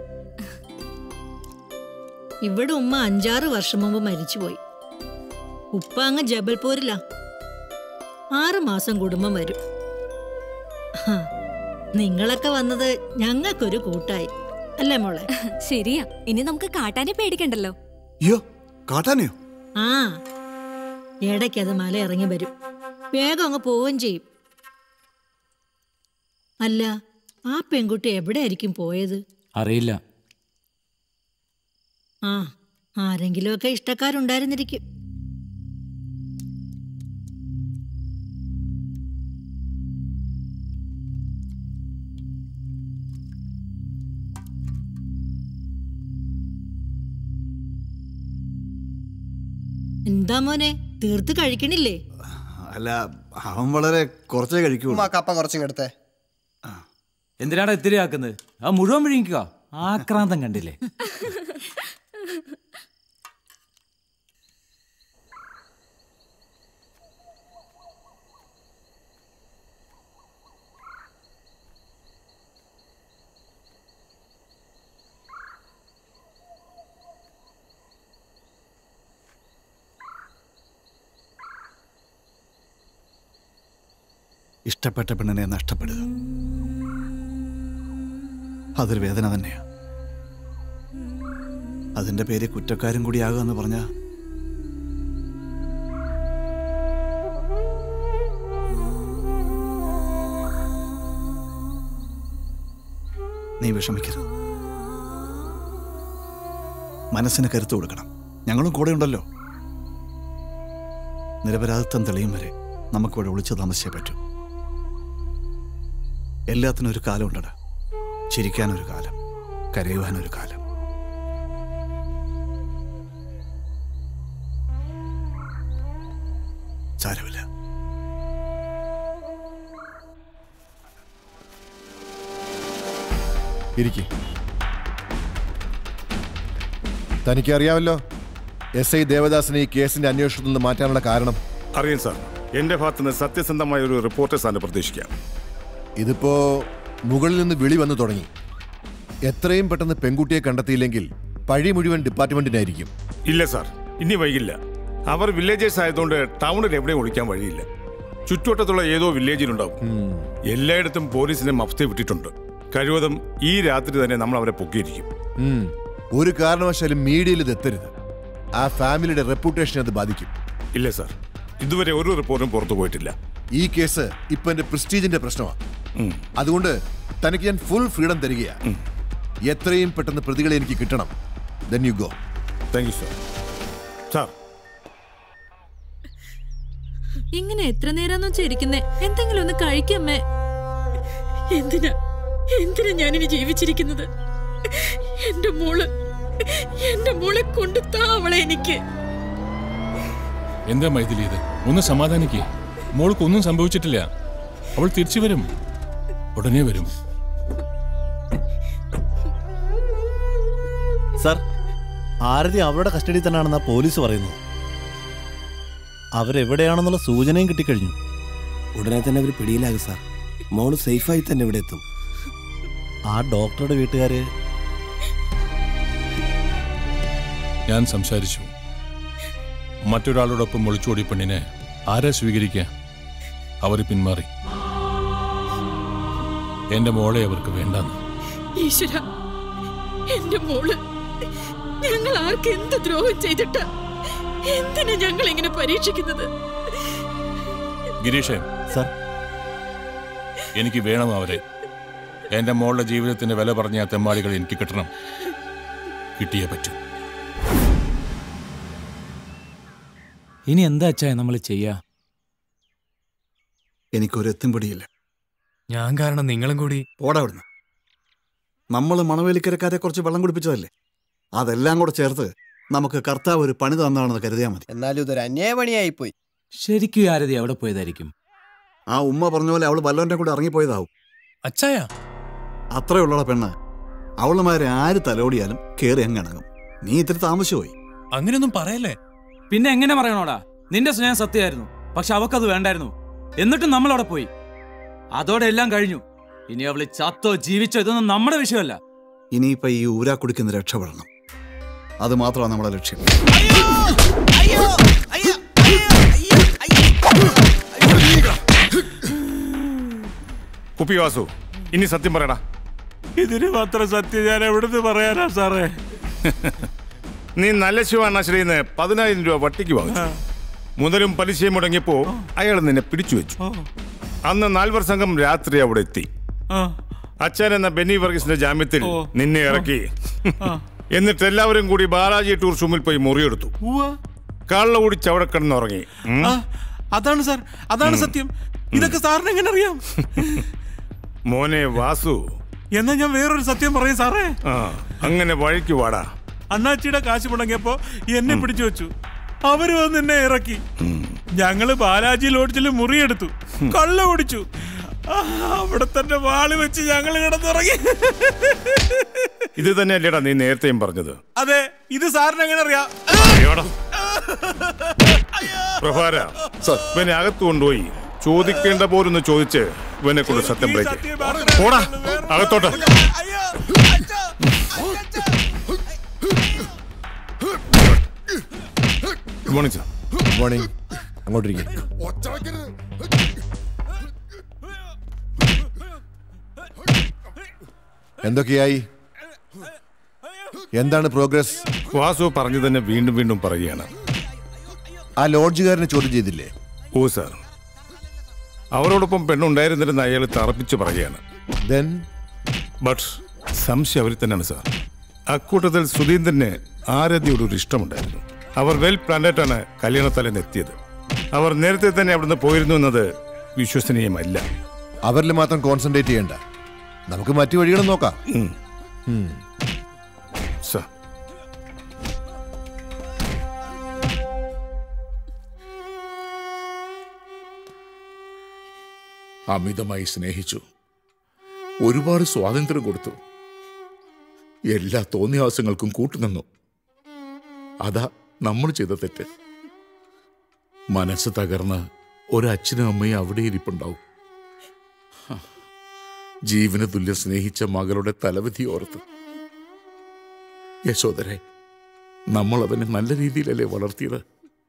ഇവിടെ ഉമ്മ അഞ്ചാറ് വർഷം മുമ്പ് മരിച്ചുപോയി ഉപ്പ അങ്ങ് ജബൽപൂരിലാ ആറ് മാസം കുടുംബം വരും ഹാ, നിങ്ങളൊക്കെ വന്നത് ഞങ്ങൾക്കൊരു കൂട്ടായി അല്ലേ മോളെ ശരിയാ ഇനി നമുക്ക് കാട്ടാനെ പേടിക്കണ്ടല്ലോ അയ്യോ കാട്ടാനെയോ ആ ഇടയ്ക്ക് അത് മല ഇറങ്ങി വരും വേഗം അങ്ങ് പോവുകയും ചെയ്യും അല്ല ആ പെൺകുട്ടി എവിടെയായിരിക്കും പോയത് അറിയില്ല ആ ആരെങ്കിലുമൊക്കെ ഇഷ്ടക്കാരുണ്ടായിരുന്നിരിക്കും എന്താ മോനെ തീർത്ത് കഴിക്കണില്ലേ അല്ല അവൻ വളരെ കുറച്ചേ കഴിക്കൂ ഉമ്മ കപ്പ കുറച്ചും എടുത്തേ എന്തിനാണ് ഇത്തിരി ആക്കുന്നത് ആ മുഴുവൻ വിഴുങ്ങിക്കുക ആക്രാന്തം കണ്ടില്ലേ ഇഷ്ടപ്പെട്ട പെണ്ണിനെ നഷ്ടപ്പെടുക അതൊരു വേദന തന്നെയാ അതിന്റെ പേര് കുറ്റക്കാരും കൂടിയാകുക എന്ന് പറഞ്ഞാ നീ വിഷമിക്കരുത് മനസ്സിന് കരുത്ത് കൊടുക്കണം ഞങ്ങളും കൂടെ ഉണ്ടല്ലോ നിരപരാധിത്വം തെളിയും വരെ നമുക്കിവിടെ ഒളിച്ചു താമസിച്ചേ പറ്റൂ എല്ലാത്തിനും ഒരു കാലം ഉണ്ടടാ ചിരിക്കാനൊരു കാലം കരയുവാനൊരു കാലം സാരമില്ല ഇരിക്കെ തനിക്കറിയാമല്ലോ എസ് ഐ ദേവദാസിനെ ഈ കേസിന്റെ അന്വേഷണത്തിൽ നിന്ന് മാറ്റാനുള്ള കാരണം അറിയാം സാർ എന്റെ ഭാഗത്തുനിന്ന് സത്യസന്ധമായ ഒരു റിപ്പോർട്ട് സാറിന് പ്രതീക്ഷിക്കാം ഇതിപ്പോ മുകളിൽ നിന്ന് വിളി വന്നു തുടങ്ങി എത്രയും പെട്ടെന്ന് പെൺകുട്ടിയെ കണ്ടെത്തിയില്ലെങ്കിൽ പഴി മുഴുവൻ ഡിപ്പാർട്ട്മെന്റിനായിരിക്കും ഇല്ല സാർ ഇനി വൈകില്ല അവർ വില്ലേജേഴ്സ് ആയതുകൊണ്ട് ടൗണിൽ എവിടെയും ഒളിക്കാൻ വഴിയില്ല ചുറ്റുവട്ടത്തുള്ള ഏതോ വില്ലേജിലുണ്ടാവും എല്ലായിടത്തും പോലീസിനെ മഫ്തി വിട്ടിട്ടുണ്ട് കഴിവതും ഈ രാത്രി തന്നെ നമ്മൾ അവരെ പൊക്കിയിരിക്കും ഉം. ഒരു കാരണവശാലും മീഡിയയിൽ ഇത് എത്തരുത് ആ ഫാമിലിയുടെ റെപ്യൂട്ടേഷൻ അത് ബാധിക്കും ഇല്ല സാർ ഇതുവരെ ഒരു റിപ്പോർട്ടും പുറത്തു പോയിട്ടില്ല ഈ കേസ് ഇപ്പൊ എന്റെ പ്രസ്റ്റീജിന്റെ പ്രശ്നമാണ് അതുകൊണ്ട് തനിക്ക് ഞാൻ ഫുൾ ഫ്രീഡം തരികയാ എത്രയും പെട്ടെന്ന് പ്രതികളെ എനിക്ക് കിട്ടണം then you go thank you sir sir ഇങ്ങനെ എത്ര നേരം വെച്ചാ ഇരിക്കുന്നേ എന്തെങ്കിലും ഒന്ന് കഴിക്കമ്മേ എന്തിനാ എന്തിനാ ഞാനിനി ജീവിച്ചിരിക്കുന്നത് എന്റെ മോള് എന്റെ മോളെ കൊണ്ടു താ അവളെ എനിക്ക് എന്താ മൈഥിലി ഇത് ഒന്ന് സമാധാനിക്കേ മോൾക്കൊന്നും സംഭവിച്ചിട്ടില്ല അവൾ തിരിച്ചു വരും ഉടനെ വരും സാർ ആരതി അവരുടെ കസ്റ്റഡിയിൽ തന്നെയാണെന്നാ പോലീസ് പറയുന്നത് അവരെവിടെയാണെന്നുള്ള സൂചനയും കിട്ടിക്കഴിഞ്ഞു ഉടനെ തന്നെ അവർ പിടിയിലാകും സാർ മോള് സേഫായി തന്നെ ഇവിടെ എത്തും ആ ഡോക്ടറുടെ വീട്ടുകാര് ഞാൻ സംസാരിച്ചു മറ്റൊരാളോടൊപ്പം ഒളിച്ചോടി പെണ്ണിനെ ആരാ സ്വീകരിക്കുക അവർ പിന്മാറി എന്റെ മോളെ അവർക്ക് വേണ്ടെന്ന് ഈശ്വര എന്റെ മോള് ഞങ്ങൾ ആർക്ക് എന്ത് ദ്രോഹം ചെയ്തിട്ടാ എന്തിനാ ഞങ്ങൾ ഇങ്ങനെ പരീക്ഷിക്കുന്നത് ഗിരീഷേ സാർ എനിക്ക് വേണം അവരെ എന്റെ മോളുടെ ജീവിതത്തിന്റെ വില പറഞ്ഞ ആ തെമ്മാടികൾ എനിക്ക് കിട്ടണം കിട്ടിയേ പറ്റൂ ഇനി എന്താ അച്ചായ നമ്മൾ ചെയ്യാ എനിക്കൊരു എത്തും പിടിയില്ല ഞാൻ കാരണം നിങ്ങളും കൂടി ഓടാ അവിടുന്ന് നമ്മൾ മണവേലിക്കരക്കാരെ കുറച്ച് വെള്ളം കുടിപ്പിച്ചതല്ലേ അതെല്ലാം കൂടെ ചേർത്ത് നമുക്ക് കർത്താവ് ഒരു പണി തന്നാണെന്ന് കരുതിയാൽ മതി എന്നാലും ഇതൊരു അന്യായ പണിയായി പോയി ശരിക്കും ആരതി അവിടെ പോയതായിരിക്കും ആ ഉമ്മ പറഞ്ഞ പോലെ അവള് വല്ലവന്റെ കൂടെ ഇറങ്ങിപ്പോയതാവും അച്ചായ അത്രയുള്ളട പെണ്ണ് അവളുമാരെ ആര് തലോടിയാലും കേറി അങ്ങണങ്ങും നീ ഇത്തിരി താമസിച്ചുപോയി അങ്ങനെയൊന്നും പറയല്ലേ പിന്നെ എങ്ങനെ പറയണോടാ നിന്റെ സ്നേഹം സത്യമായിരുന്നു പക്ഷെ അവക്കത് വേണ്ടായിരുന്നു എന്നിട്ടും നമ്മൾ അവിടെ പോയി അതോടെ എല്ലാം കഴിഞ്ഞു ഇനി അവള് ചത്തോ ജീവിച്ചോ ഇതൊന്നും നമ്മുടെ വിഷയമല്ല ഇനിയിപ്പോ ഈ ഊരാ കുടിക്കുന്ന രക്ഷപ്പെടണം അത് മാത്രമാണ് നമ്മുടെ ലക്ഷ്യം കുപ്പി വാസു ഇനി സത്യം പറയടാ ഇതിന് മാത്രം സത്യം ഞാൻ എവിടുന്ന് പറയാനാ സാറേ നീ നല്ല ശിവാണാശ്രയിന്ന് പതിനായിരം രൂപ വട്ടിക്ക് വാങ്ങിച്ചു മുതലും പലിശയും മുടങ്ങിയപ്പോ അയാൾ നിന്നെ പിടിച്ചു വെച്ചു അന്ന് നാൽവർ സംഘം രാത്രി അവിടെ എത്തി അച്ഛൻ എന്ന ബെന്നി വർഗീസിന്റെ ജാമ്യത്തിൽ നിന്നെ ഇറക്കി എന്നിട്ട് എല്ലാവരും കൂടി ബാലാജി ടൂറിസ്റ്റ് റൂമിൽ പോയി മുറിയെടുത്തു കള്ള കുടിച്ച് അവിടെ കിടന്നുറങ്ങി ഉം. അതാണ് സാർ അതാണ് സത്യം ഇതൊക്കെ സാറിന് എങ്ങനെ അറിയാം മോനെ വാസു എന്നാ ഞാൻ വേറൊരു സത്യം പറയും സാറേ ആ അങ്ങനെ വഴിക്ക് വാടാ അണ്ണാച്ചിയുടെ കാശ് മുടങ്ങിയപ്പോ എന്നെ പിടിച്ചു വെച്ചു അവര് വന്ന് എന്നെ ഇറക്കി ഞങ്ങള് ബാലാജി ലോഡ്ജിൽ മുറിയെടുത്തു കള്ള കുടിച്ചു ആ, അവിടെ തന്നെ വാള് വെച്ച് ഞങ്ങൾ കിടന്നുറങ്ങി ഇത് തന്നെയല്ലേടാ നീ നേരത്തെയും പറഞ്ഞത് അതെ ഇത് സാറിന് എങ്ങനെ അറിയാം അയ്യോടാ. പ്രഭാര ഇവനെ അകത്ത് കൊണ്ടുപോയി ചോദിക്കേണ്ട പോലൊന്ന് ചോദിച്ച് ഇവനെ കൊണ്ട് സത്യം ബ്രേക്ക് പോടാ അകത്തോട്ട് ഗുഡ് മോർണിംഗ് സാർ മോർണിംഗ് അങ്ങോട്ടിരിക്കും എന്തൊക്കെയായി എന്താണ് പ്രോഗ്രസ് വാസു പറഞ്ഞു തന്നെ വീണ്ടും വീണ്ടും പറയുകയാണ് ആ ലോഡ്ജുകാരനെ ചോദ്യം ചെയ്തില്ലേ ഓ സാർ അവരോടൊപ്പം പെണ്ണുണ്ടായിരുന്നില്ലെന്ന് അയാൾ തറപ്പിച്ച് പറയുകയാണ് ദെൻ ബട്ട് സംശയം അവരിൽ തന്നെയാണ് സാർ അക്കൂട്ടത്തിൽ സുധീന്ദ്രന് ആരതിയോട് ഒരു ഇഷ്ടമുണ്ടായിരുന്നു അവർ വെൽ പ്ലാൻഡായിട്ടാണ് കല്യാണത്തലേന്ന് എത്തിയത് അവർ നേരത്തെ തന്നെ അവിടുന്ന് പോയിരുന്നു എന്നത് വിശ്വസനീയമല്ല അവരിൽ മാത്രം കോൺസെൻട്രേറ്റ് ചെയ്യണ്ട നമുക്ക് മറ്റു വഴികളും നോക്കാം ഉം. സാർ അമിതമായി സ്നേഹിച്ചു ഒരുപാട് സ്വാതന്ത്ര്യം കൊടുത്തു എല്ലാ തോന്നിയാസങ്ങൾക്കും കൂട്ടുനിന്നു അതാ നമ്മൾ ചെയ്ത തെറ്റ് മനസ്സ് തകർന്ന് ഒരച്ഛനും അമ്മയും അവിടെ ഇരിപ്പുണ്ടാവും ഹ. ജീവന് തുല്യം സ്നേഹിച്ച മകളുടെ തലവിധി ഓർത്ത് യശോദരെ നമ്മൾ അവനെ നല്ല രീതിയിലല്ലേ വളർത്തിയത്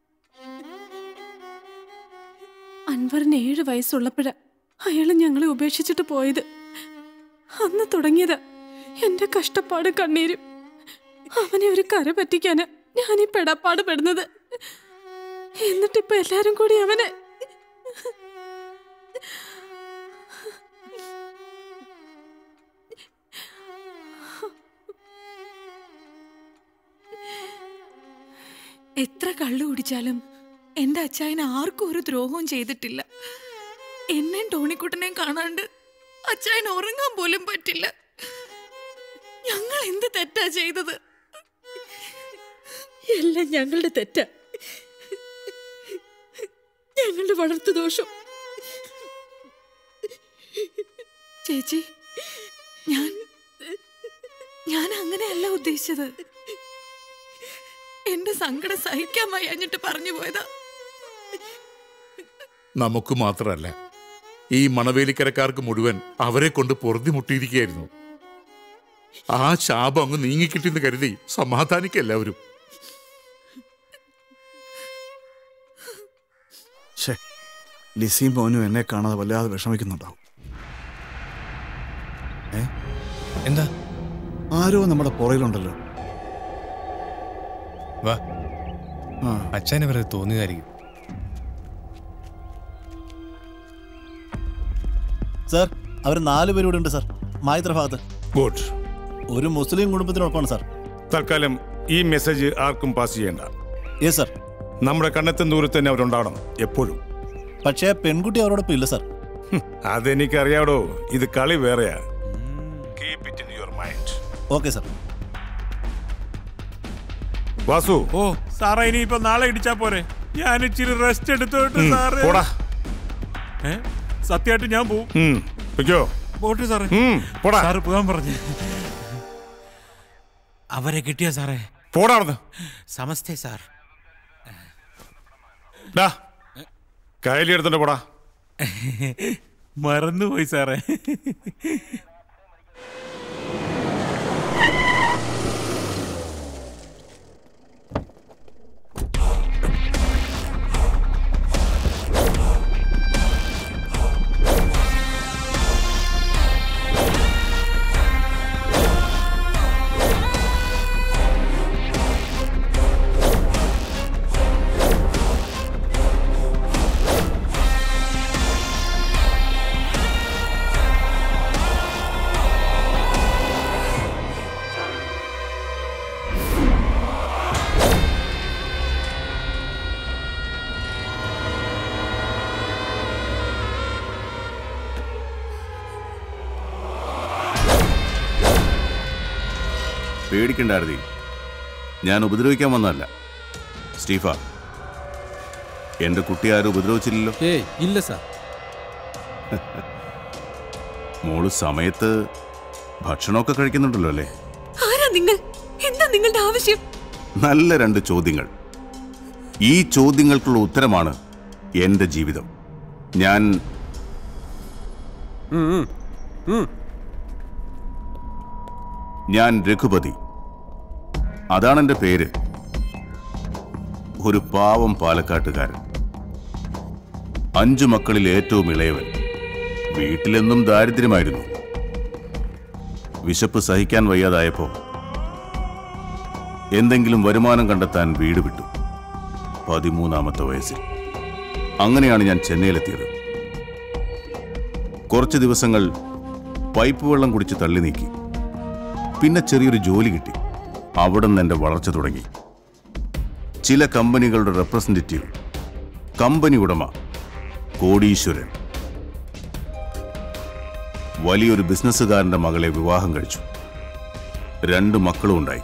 അൻവറിന് ഏഴ് വയസ്സുള്ളപ്പോഴാ അയാൾ ഞങ്ങളെ ഉപേക്ഷിച്ചിട്ട് പോയത് അന്ന് തുടങ്ങിയതാ എന്റെ കഷ്ടപ്പാട് കണ്ണീരും അവനെ ഒരു കര പറ്റിക്കാന് ഞാൻ ഈ പെടപ്പാട് പെടുന്നത് എന്നിട്ടിപ്പൊ എല്ലാരും കൂടി അവനെ എത്ര കള്ളു കുടിച്ചാലും എന്റെ അച്ചായന് ആർക്കും ഒരു ദ്രോഹവും ചെയ്തിട്ടില്ല എന്നെയും ടോണിക്കുട്ടനെയും കാണാണ്ട് അച്ചായന് ഉറങ്ങാൻ പോലും പറ്റില്ല ഞങ്ങൾ എന്ത് തെറ്റാ ചെയ്തത് എല്ലാം ഞങ്ങളുടെ തെറ്റാ ഞങ്ങളുടെ വളർത്തു ദോഷം ചേച്ചി ഞാൻ ഞാൻ അങ്ങനെയല്ല ഉദ്ദേശിച്ചത് എന്റെ സങ്കടം സഹിക്കാൻ വയ്യാഞ്ഞിട്ട് പറഞ്ഞു പോയതാ നമുക്ക് മാത്രമല്ല ഈ മണവേലിക്കരക്കാർക്ക് മുഴുവൻ അവരെ കൊണ്ട് പൊറുതി മുട്ടിയിരിക്കുകയായിരുന്നു ആ ശാപം അങ്ങ് നീങ്ങിക്കിട്ടിന്ന് കരുതി സമാധാനിക്കെല്ലാവരും ഷേ ലിസിയും മോനും എന്നെ കാണാതെ വല്ലാതെ വിഷമിക്കുന്നുണ്ടാവും ഏ എന്താ ആരോ നമ്മുടെ പുറയിലുണ്ടല്ലോ വാ അച്ഛനെ വെറുതെ തോന്നിയതായിരിക്കും സാർ അവർ നാല് പേര് ഇവിടെ ഉണ്ട് സാർ മായിത്ര ഭാഗത്ത് ഗുഡ് ഒരു മുസ്ലിം കുടുംബത്തിനൊപ്പമാണ് സാർ തൽക്കാലം ഈ മെസ്സേജ് ആർക്കും പാസ് ചെയ്യേണ്ട യെസ് സാർ നമ്മുടെ കണ്ണെത്തും ദൂരത്ത് തന്നെ അവരുണ്ടാവണം എപ്പോഴും പക്ഷേ പെൺകുട്ടി അവരോടൊപ്പം ഇല്ല സാർ അതെനിക്കറിയാടോ ഇത് കളി വേറെയാ keep it in your mind okay sir Vasu ഓ സാറേ ഇനിയിപ്പോ നാളെ ഇടിച്ചാ പോരെ ഞാൻ ഇച്ചിരി റെസ്റ്റ് എടുത്തോട്ട് ഉം, സാറേ പോടാ. ഏ സത്യമായിട്ട് ഞാൻ പോവും ഉം, പൊയ്ക്കോ പോട്ടെ സാറേ ഉം, പോടാ. സാറ് പോകാൻ പറഞ്ഞു അവരെ കിട്ടിയ സാറേ പോടാ അവിടുന്ന്. സമസ്തേ സാർ ഡാ കയ്യിലി എടുത്തോണ്ട് പോടാ മറന്നുപോയി സാറേ പേടിക്കണ്ട ആരതി ഞാൻ ഉപദ്രവിക്കാൻ വന്നതല്ല സ്റ്റീഫ എന്റെ കുട്ടി ആരും ഉപദ്രവിച്ചില്ലല്ലോ ഏയ് ഇല്ല സാർ മോള് സമയത്ത് ഭക്ഷണമൊക്കെ കഴിക്കുന്നുണ്ടല്ലോ അല്ലേ ആരാ നിങ്ങൾ എന്താ നിങ്ങളുടെ ആവശ്യം നല്ല രണ്ട് ചോദ്യങ്ങൾ ഈ ചോദ്യങ്ങൾക്കുള്ള ഉത്തരമാണ് എന്റെ ജീവിതം ഞാൻ ഞാൻ രഘുപതി അതാണ് എൻ്റെ പേര് ഒരു പാവം പാലക്കാട്ടുകാരൻ അഞ്ചു മക്കളിൽ ഏറ്റവും ഇളയവൻ വീട്ടിലെന്നും ദാരിദ്ര്യമായിരുന്നു വിശപ്പ് സഹിക്കാൻ വയ്യാതായപ്പോ എന്തെങ്കിലും വരുമാനം കണ്ടെത്താൻ വീട് വിട്ടു പതിമൂന്നാമത്തെ വയസ്സിൽ അങ്ങനെയാണ് ഞാൻ ചെന്നൈയിലെത്തിയത് കുറച്ച് ദിവസങ്ങൾ പൈപ്പ് വെള്ളം കുടിച്ച് തള്ളി നീക്കി പിന്നെ ചെറിയൊരു ജോലി കിട്ടി അവിടെ നിന്ന് എൻ്റെ വളർച്ച തുടങ്ങി ചില കമ്പനികളുടെ റെപ്രസെൻറ്റേറ്റീവ് കമ്പനി ഉടമ കോടീശ്വരൻ വലിയൊരു ബിസിനസ്സുകാരന്റെ മകളെ വിവാഹം കഴിച്ചു രണ്ട് മക്കളും ഉണ്ടായി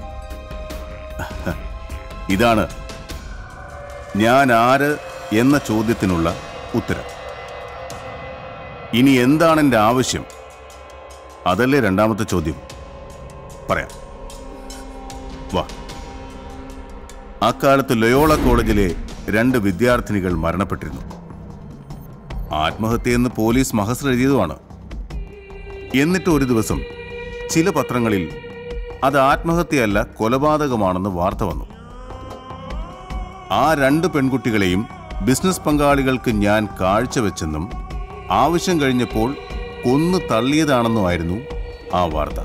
ഇതാണ് ഞാൻ ആര് എന്ന ചോദ്യത്തിനുള്ള ഉത്തരം ഇനി എന്താണ് എൻ്റെ ആവശ്യം അതല്ലേ രണ്ടാമത്തെ ചോദ്യം പറയാം വാ അക്കാലത്ത് ലയോള കോളേജിലെ രണ്ട് വിദ്യാർത്ഥിനികൾ മരണപ്പെട്ടിരുന്നു ആത്മഹത്യയെന്ന് പോലീസ് മഹസർ എഴുതിയതുമാണ് എന്നിട്ട് ഒരു ദിവസം ചില പത്രങ്ങളിൽ അത് ആത്മഹത്യയല്ല കൊലപാതകമാണെന്ന് വാർത്ത വന്നു ആ രണ്ട് പെൺകുട്ടികളെയും ബിസിനസ് പങ്കാളികൾക്ക് ഞാൻ കാഴ്ചവെച്ചെന്നും ആവശ്യം കഴിഞ്ഞപ്പോൾ കൊന്നു തള്ളിയതാണെന്നുമായിരുന്നു ആ വാർത്ത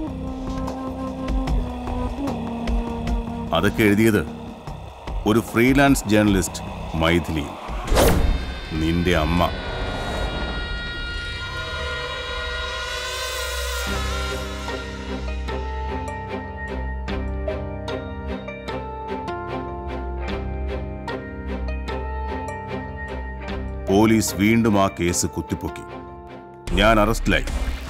അതൊക്കെ എഴുതിയത് ഒരു ഫ്രീലാൻസ് ജേർണലിസ്റ്റ് മൈഥിലി നിന്റെ അമ്മ പോലീസ് വീണ്ടും ആ കേസ് കുത്തിപ്പൊക്കി ഞാൻ അറസ്റ്റിലായി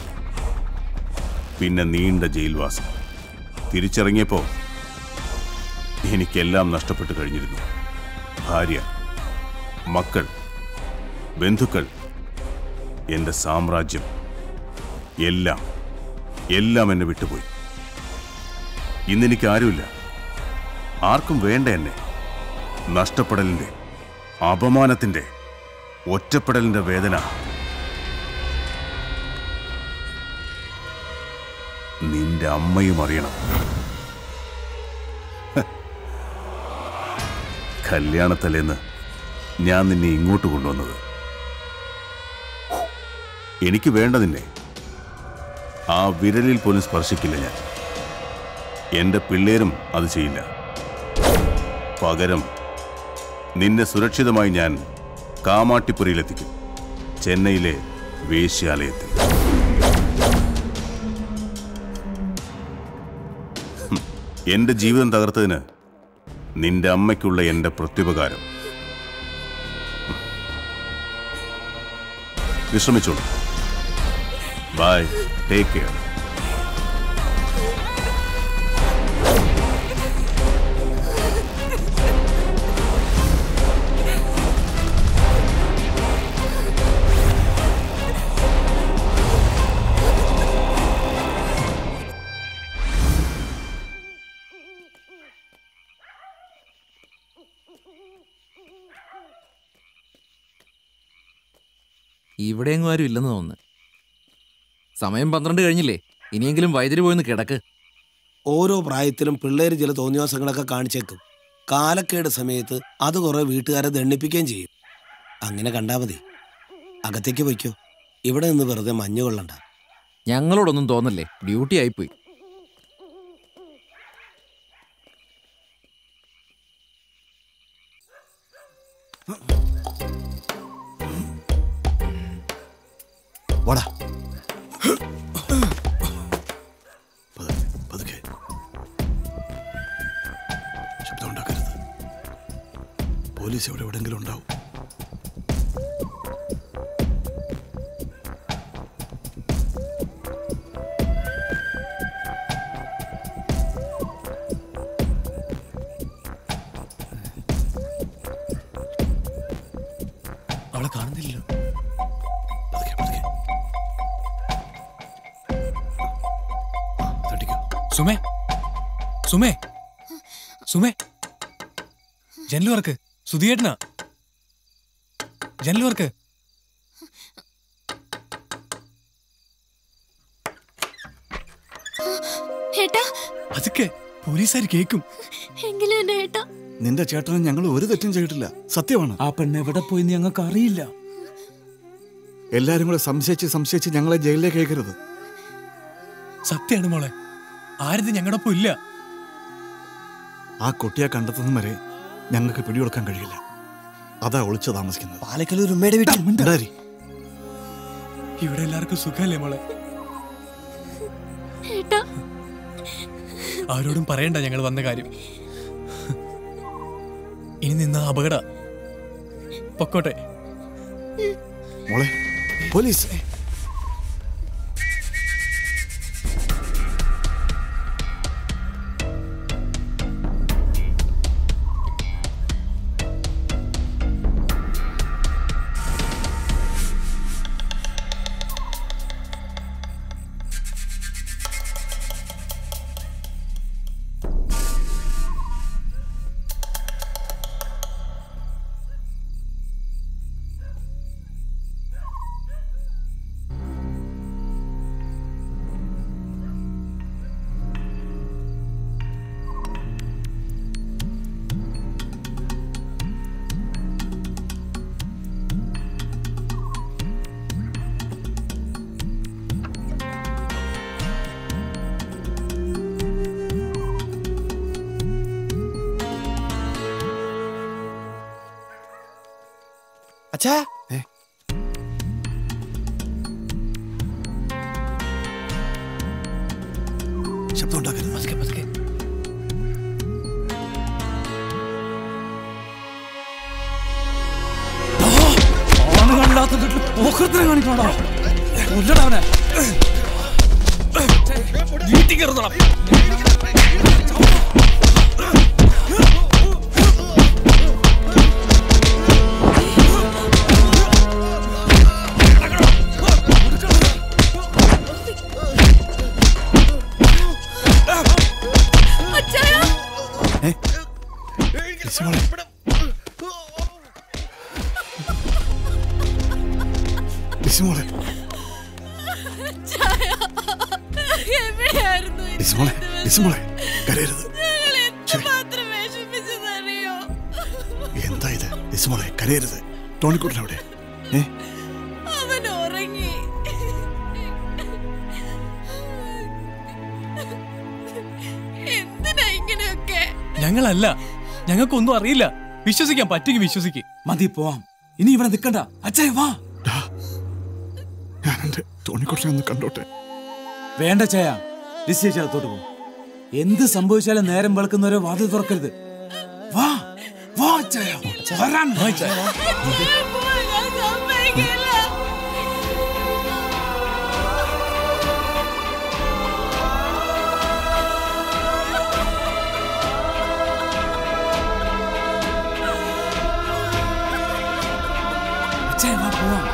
പിന്നെ നീണ്ട ജയിൽവാസം തിരിച്ചിറങ്ങിയപ്പോ എനിക്കെല്ലാം നഷ്ടപ്പെട്ടു കഴിഞ്ഞിരുന്നു ഭാര്യ മക്കൾ ബന്ധുക്കൾ എൻ്റെ സാമ്രാജ്യം എല്ലാം എല്ലാം എന്നെ വിട്ടുപോയി ഇന്നെനിക്ക് ആരുമില്ല ആർക്കും വേണ്ട എന്നെ നഷ്ടപ്പെടലിൻ്റെ അപമാനത്തിൻ്റെ ഒറ്റപ്പെടലിൻ്റെ വേദന നിന്റെ അമ്മയും അറിയണം ഹ. കല്യാണത്തലേന്ന് ഞാൻ നിന്നെ ഇങ്ങോട്ട് കൊണ്ടുവന്നത് എനിക്ക് വേണ്ട നിന്നെ ആ വിരലിൽ പോലും സ്പർശിക്കില്ല ഞാൻ എന്റെ പിള്ളേരും അത് ചെയ്യില്ല പകരം നിന്നെ സുരക്ഷിതമായി ഞാൻ കാമാട്ടിപ്പുരയിലെത്തിക്കും ചെന്നൈയിലെ വേശ്യാലയത്തിൽ എന്റെ ജീവിതം തകർത്തതിന് നിന്റെ അമ്മയ്ക്കുള്ള എന്റെ പ്രത്യുപകാരം വിശ്രമിച്ചോളൂ ബൈ ടേക്ക് കെയർ ഇവിടെയെങ്ങും ആരും ഇല്ലെന്ന് തോന്നുന്നു സമയം പന്ത്രണ്ട് കഴിഞ്ഞില്ലേ ഇനിയെങ്കിലും വൈദ്യുതി പോയിന്ന് കിടക്ക് ഓരോ പ്രായത്തിലും പിള്ളേർ ചില തോന്നിവാസങ്ങളൊക്കെ കാണിച്ചേക്കും കാലക്കേട് സമയത്ത് അത് കുറെ വീട്ടുകാരെ ദണ്ണിപ്പിക്കുകയും ചെയ്യും അങ്ങനെ കണ്ടാ മതി അകത്തേക്ക് വയ്ക്കോ ഇവിടെ നിന്ന് വെറുതെ മഞ്ഞ് കൊള്ളണ്ട ഞങ്ങളോടൊന്നും തോന്നല്ലേ ഡ്യൂട്ടി ആയിപ്പോയി വാടാ പതുക്കെ ശബ്ദം ഉണ്ടാക്കരുത് പോലീസ് ഇവിടെ എവിടെങ്കിലും ഉണ്ടാവും അവളെ കാണുന്നില്ലല്ലോ സുമേ സുമേ സുമേ ജനൽ വർക്ക് സുധിയേട്ടനാ ജനൽ വർക്ക് ഏട്ടാ അതൊക്കെ പോലീസുകാർ കേക്കും എങ്കിലും എന്റെ ഏട്ടാ നിന്റെ ചേട്ടനെ ഞങ്ങൾ ഒരു തെറ്റും ചെയ്തിട്ടില്ല സത്യമാണ് ആ പെണ്ണ് എവിടെ പോയി ഞങ്ങൾക്ക് അറിയില്ല എല്ലാരും കൂടെ സംശയിച്ച് സംശയിച്ച് ഞങ്ങളെ ജയിലിലേക്ക് അയക്കരുത് സത്യമാണ് മോളെ ആരത് ഞങ്ങളുടെ ഒപ്പം ഇല്ല ആ കുട്ടിയെ കണ്ടെത്തുന്നതും വരെ ഞങ്ങൾക്ക് പിടികൊടുക്കാൻ കഴിയില്ല അതാ ഒളിച്ചു താമസിക്കുന്നത് പാലക്കൽ ഒരു ഉമ്മയുടെ വീട്ടിൽ മിണ്ടാതിരി. ഇവിടെ എല്ലാവർക്കും സുഖമല്ലേ മോളെ ഏട്ടാ ആരോടും പറയണ്ട ഞങ്ങൾ വന്ന കാര്യം ഇനി നിന്ന അപകട പൊക്കോട്ടെ മോളെ പോലീസ് അച്ഛാ ശബ്ദം ഉണ്ടാക്കരുത് പതുക്കെ പതുക്കെ കണ്ടാത്ത പോക്കത്തിനെ കാണിക്കണോ കൊല്ലടവനെ വീട്ടിൽ കയറുന്നണം ലിസിമോളെ ലിസിമോളെ എവിടെയായിരുന്നു ഈ ലിസിമോളെ ലിസിമോളെ കരയരുത് ഞങ്ങൾ എന്തുമാത്രം വിഷമിച്ചതറിയോ എന്താ ഇത് ലിസിമോളെ കരയരുത് ടോണിക്കുട്ടൻ അവിടെ ഏ അവൻ ഉറങ്ങി എന്തിനാ ഇങ്ങനെയൊക്കെ ഞങ്ങളല്ല ഞങ്ങൾക്കൊന്നും അറിയില്ല വിശ്വസിക്കാൻ പറ്റുമെങ്കിൽ വിശ്വസിക്ക് മതി പോവാം ഇനി ഇവിടെ നിൽക്കണ്ട അച്ഛേ വാ ഞാൻ എന്റെ ടോണിക്കുട്ടനെ ഒന്ന് കണ്ടോട്ടെ വേണ്ട ചായ ലിസി ചേച്ചി അകത്തോട്ട് പോകും എന്ത് സംഭവിച്ചാലും നേരം വെളുക്കുന്നവരെ വാതിൽ തുറക്കരുത് വാ വാ അച്ചായ. വരാൻ വാ അച്ചായ. അച്ചായ, വാ പോവാം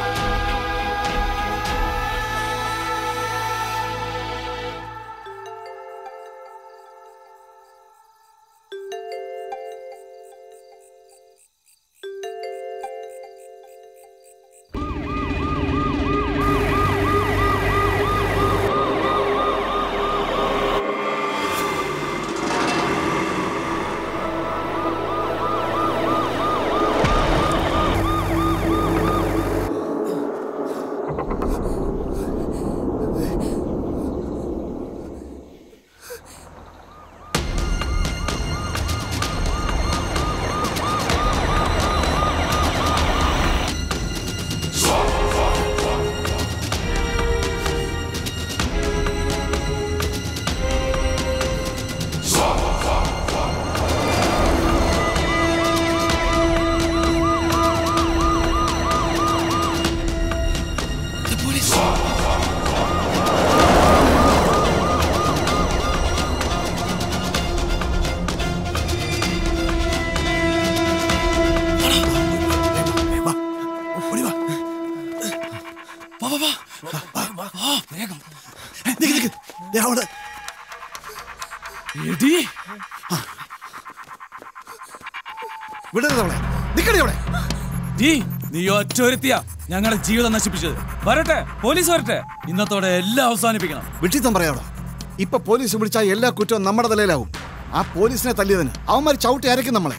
വിടരുത് അവളെ നിക്കണേ അവിടെ നീ നീ ഒറ്റൊരുത്തിയാ ഞങ്ങളുടെ ജീവിതം നശിപ്പിച്ചത് വരട്ടെ പോലീസ് വരട്ടെ ഇന്നത്തോടെ എല്ലാം അവസാനിപ്പിക്കണം വിട്ടിത്തം പറയാടോ ഇപ്പൊ പോലീസ് വിളിച്ചാൽ എല്ലാ കുറ്റവും നമ്മുടെ തലയിലാവും ആ പോലീസിനെ തല്ലിയതിന് അവന്മാർ ചവിട്ടി അരയ്ക്കും നമ്മളെ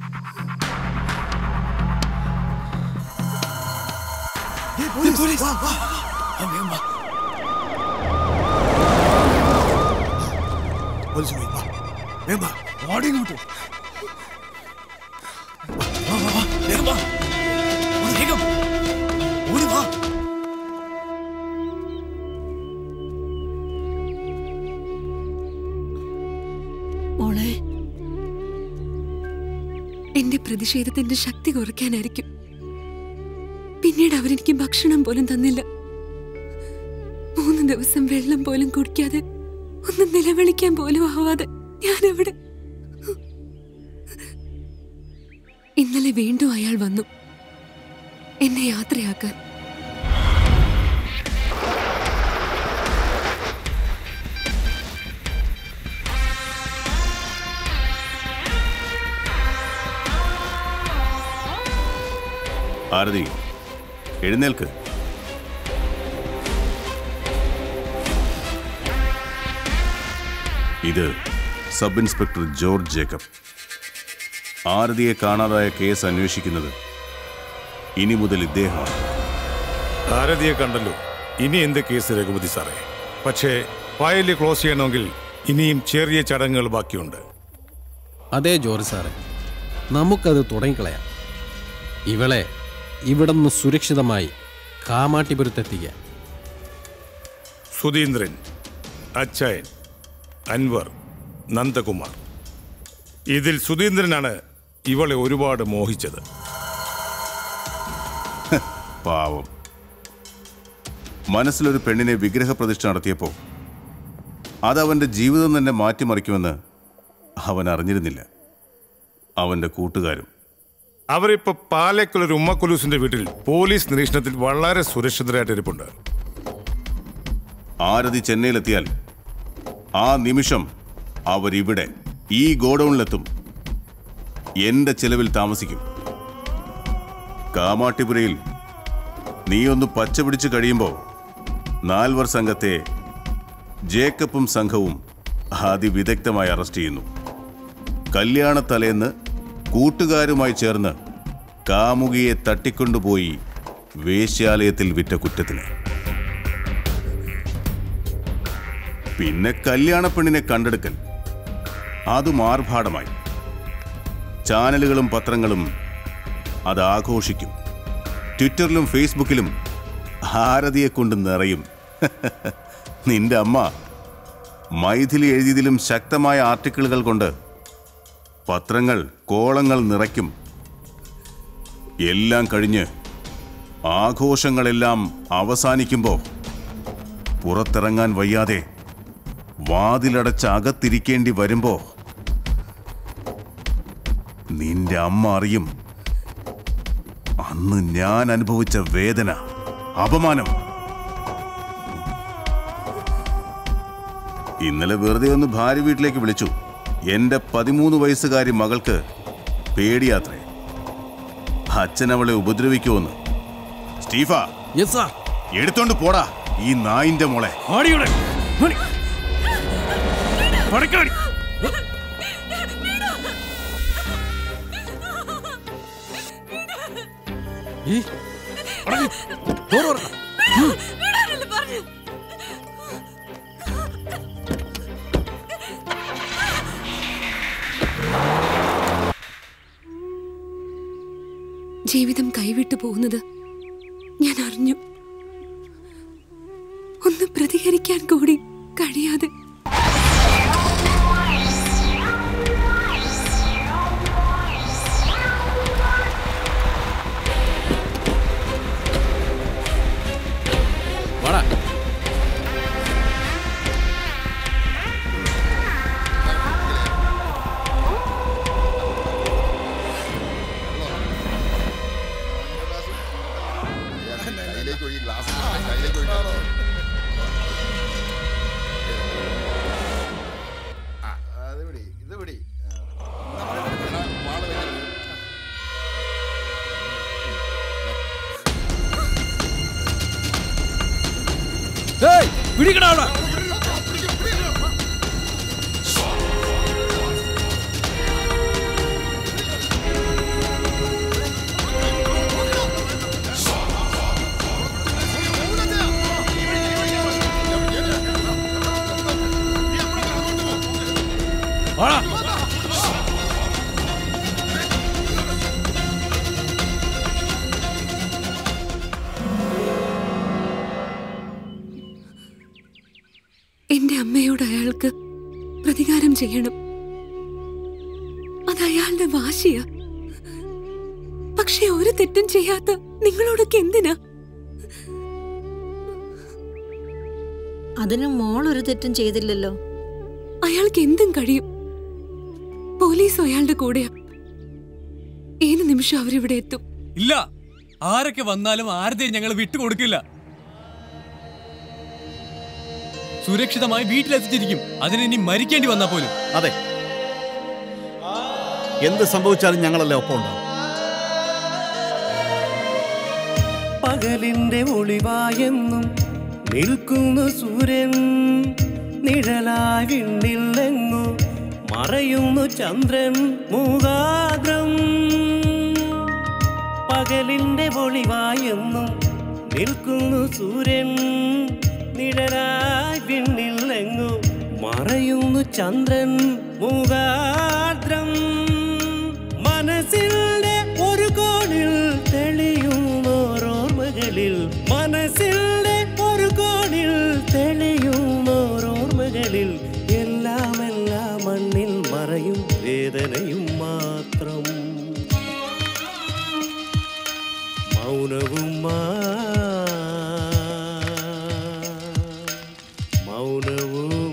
പോലീസ് വാ, വാ. പോലീസ് പോയി വാ വേഗം വാ. ഓടി ഇങ്ങോട്ട് വാ, വാ, വാ. വേഗം വാ. വാ, വേഗം. ഓടി വാ. മോളെ എന്റെ പ്രതിഷേധത്തിന്റെ ശക്തി കുറയ്ക്കാനായിരിക്കും പിന്നീട് അവരെനിക്ക് ഭക്ഷണം പോലും തന്നില്ല മൂന്ന് ദിവസം വെള്ളം പോലും കുടിക്കാതെ ഒന്ന് നിലവിളിക്കാൻ പോലും ആവാതെ ഞാൻ അവിടെ ഇന്നലെ വീണ്ടും അയാൾ വന്നു എന്നെ യാത്രയാക്കാൻ ആരതി എഴുന്നേൽക്ക് ഇത് സബ് ഇൻസ്പെക്ടർ ജോർജ് ജേക്കബ് ആരതിയെ കാണാതായ കേസ് അന്വേഷിക്കുന്നത് ഇനി മുതൽ ഇദ്ദേഹമാണ് ഭാരതിയെ കണ്ടല്ലോ ഇനി എന്ത് കേസ് രഘുപതി സാറേ പക്ഷേ ഫയല് ക്ലോസ് ചെയ്യണമെങ്കിൽ ഇനിയും ചെറിയ ചടങ്ങുകൾ ബാക്കിയുണ്ട് അതെ ജോർജ് സാറേ നമുക്കത് തുടങ്ങിക്കളയാം ഇവളെ ഇവിടുന്ന് സുരക്ഷിതമായി കാമാട്ടിപുരത്തെത്തിക്കുക സുധീന്ദ്രൻ അച്ചായൻ അൻവർ നന്ദകുമാർ ഇതിൽ സുധീന്ദ്രനാണ് ഇവളെ ഒരുപാട് മോഹിച്ചത് പാവം മനസ്സിലൊരു പെണ്ണിനെ വിഗ്രഹപ്രതിഷ്ഠ നടത്തിയപ്പോൾ അതവൻ്റെ ജീവിതം തന്നെ മാറ്റിമറിക്കുമെന്ന് അവൻ അറിഞ്ഞിരുന്നില്ല അവൻ്റെ കൂട്ടുകാരും അവരിപ്പോ പാലേക്കുള്ള ഒരു ഉമ്മക്കുലൂസിന്റെ വീട്ടിൽ പോലീസ് നിരീക്ഷണത്തിൽ വളരെ സുരക്ഷിതരായിട്ട് ഇരിപ്പുണ്ട് ആരതി ചെന്നൈയിലെത്തിയാൽ ആ നിമിഷം അവരിവിടെ ഈ ഗോഡൌണിലെത്തും എന്റെ ചെലവിൽ താമസിക്കും കാമാട്ടിപുരയിൽ നീ ഒന്ന് പച്ച പിടിച്ച് കഴിയുമ്പോൾ നാൽവർ സംഘത്തെ ജേക്കബും സംഘവും അതിവിദഗ്ധമായി അറസ്റ്റ് ചെയ്യുന്നു കല്യാണത്തലേന്ന് കൂട്ടുകാരുമായി ചേർന്ന് കാമുകിയെ തട്ടിക്കൊണ്ടുപോയി വേശ്യാലയത്തിൽ വിറ്റ കുറ്റത്തിന് പിന്നെ കല്യാണപ്പെണ്ണിനെ കണ്ടെടുക്കൽ അതും ആർഭാടമായി ചാനലുകളും പത്രങ്ങളും അത് ആഘോഷിക്കും ട്വിറ്ററിലും ഫേസ്ബുക്കിലും ഭാരതിയെ കൊണ്ട് നിറയും നിന്റെ അമ്മ മൈഥിലി എഴുതിയതിലും ശക്തമായ ആർട്ടിക്കിളുകൾ കൊണ്ട് പത്രങ്ങൾ കോളങ്ങൾ നിറയ്ക്കും എല്ലാം കഴിഞ്ഞ് ആഘോഷങ്ങളെല്ലാം അവസാനിക്കുമ്പോൾ പുറത്തിറങ്ങാൻ വയ്യാതെ വാതിലടച്ച് അകത്തിരിക്കേണ്ടി വരുമ്പോ നിന്റെ അമ്മ അറിയും അന്ന് ഞാൻ അനുഭവിച്ച വേദന അപമാനം ഇന്നലെ വെറുതെ ഒന്ന് ഭാര്യ വീട്ടിലേക്ക് വിളിച്ചു എന്റെ പതിമൂന്ന് വയസ്സുകാരി മകൾക്ക് പേടിയാത്രേ അച്ഛൻ അവളെ ഉപദ്രവിക്കുമെന്ന് സ്റ്റീഫ എടുത്തോണ്ട് പോടാ ഈ നായിന്റെ മോളെ ജീവിതം കൈവിട്ടു പോകുന്നത് ഞാൻ അറിഞ്ഞു ഒന്ന് പ്രതികരിക്കാൻ കൂടി കഴിയാതെ വാടാ ഏയ് പിടിക്കടാ അവിടെ വാടാ എന്റെ അമ്മയോട് അയാൾക്ക് പ്രതികാരം ചെയ്യണം അത് അയാളുടെ വാശിയാ പക്ഷെ ഒരു തെറ്റും ചെയ്യാത്ത നിങ്ങളോടൊക്കെ എന്തിനാ അതിന് മോൾ ഒരു തെറ്റും ചെയ്തില്ലല്ലോ അയാൾക്ക് എന്തും കഴിയും പോലീസും അയാളുടെ കൂടെയാ ഏത് നിമിഷം അവരിവിടെ എത്തും ഇല്ല ആരൊക്കെ വന്നാലും ആരുടെയും ഞങ്ങൾ വിട്ടുകൊടുക്കില്ല സുരക്ഷിതമായി വീട്ടിലെത്തിച്ചിരിക്കും അതിന് ഇനി മരിക്കേണ്ടി വന്നാ പോലും അതെ എന്ത് സംഭവിച്ചാലും ഞങ്ങളല്ലേ ഒപ്പം ഉണ്ടാവും പകലിന്റെ ഒളിവായെന്നും നിൽക്കുന്നു സൂര്യൻ നിഴലായി വിണ്ണില്ലെങ്ങു മറയുന്നു ചന്ദ്രൻ മൂകാദ്രം പകലിന്റെ ഒളിവായെന്നും നിൽക്കുന്നു സൂര്യൻ നിഴലായി വിണ്ണില്ലെങ്ങു മറയുന്നു ചന്ദ്രൻ മൂകാദ്രം മനസ്സിന്റെ ഒരു കോണിൽ തെളിയുന്നോരോർമ്മകളിൽ മനസ്സിന്റെ ഒരു കോണിൽ തെളിയുന്നോരോർമ്മകളിൽ എല്ലാം എല്ലാം മണ്ണിൽ മറയും വേദനയും മാത്രം മൗനവും മൗനവും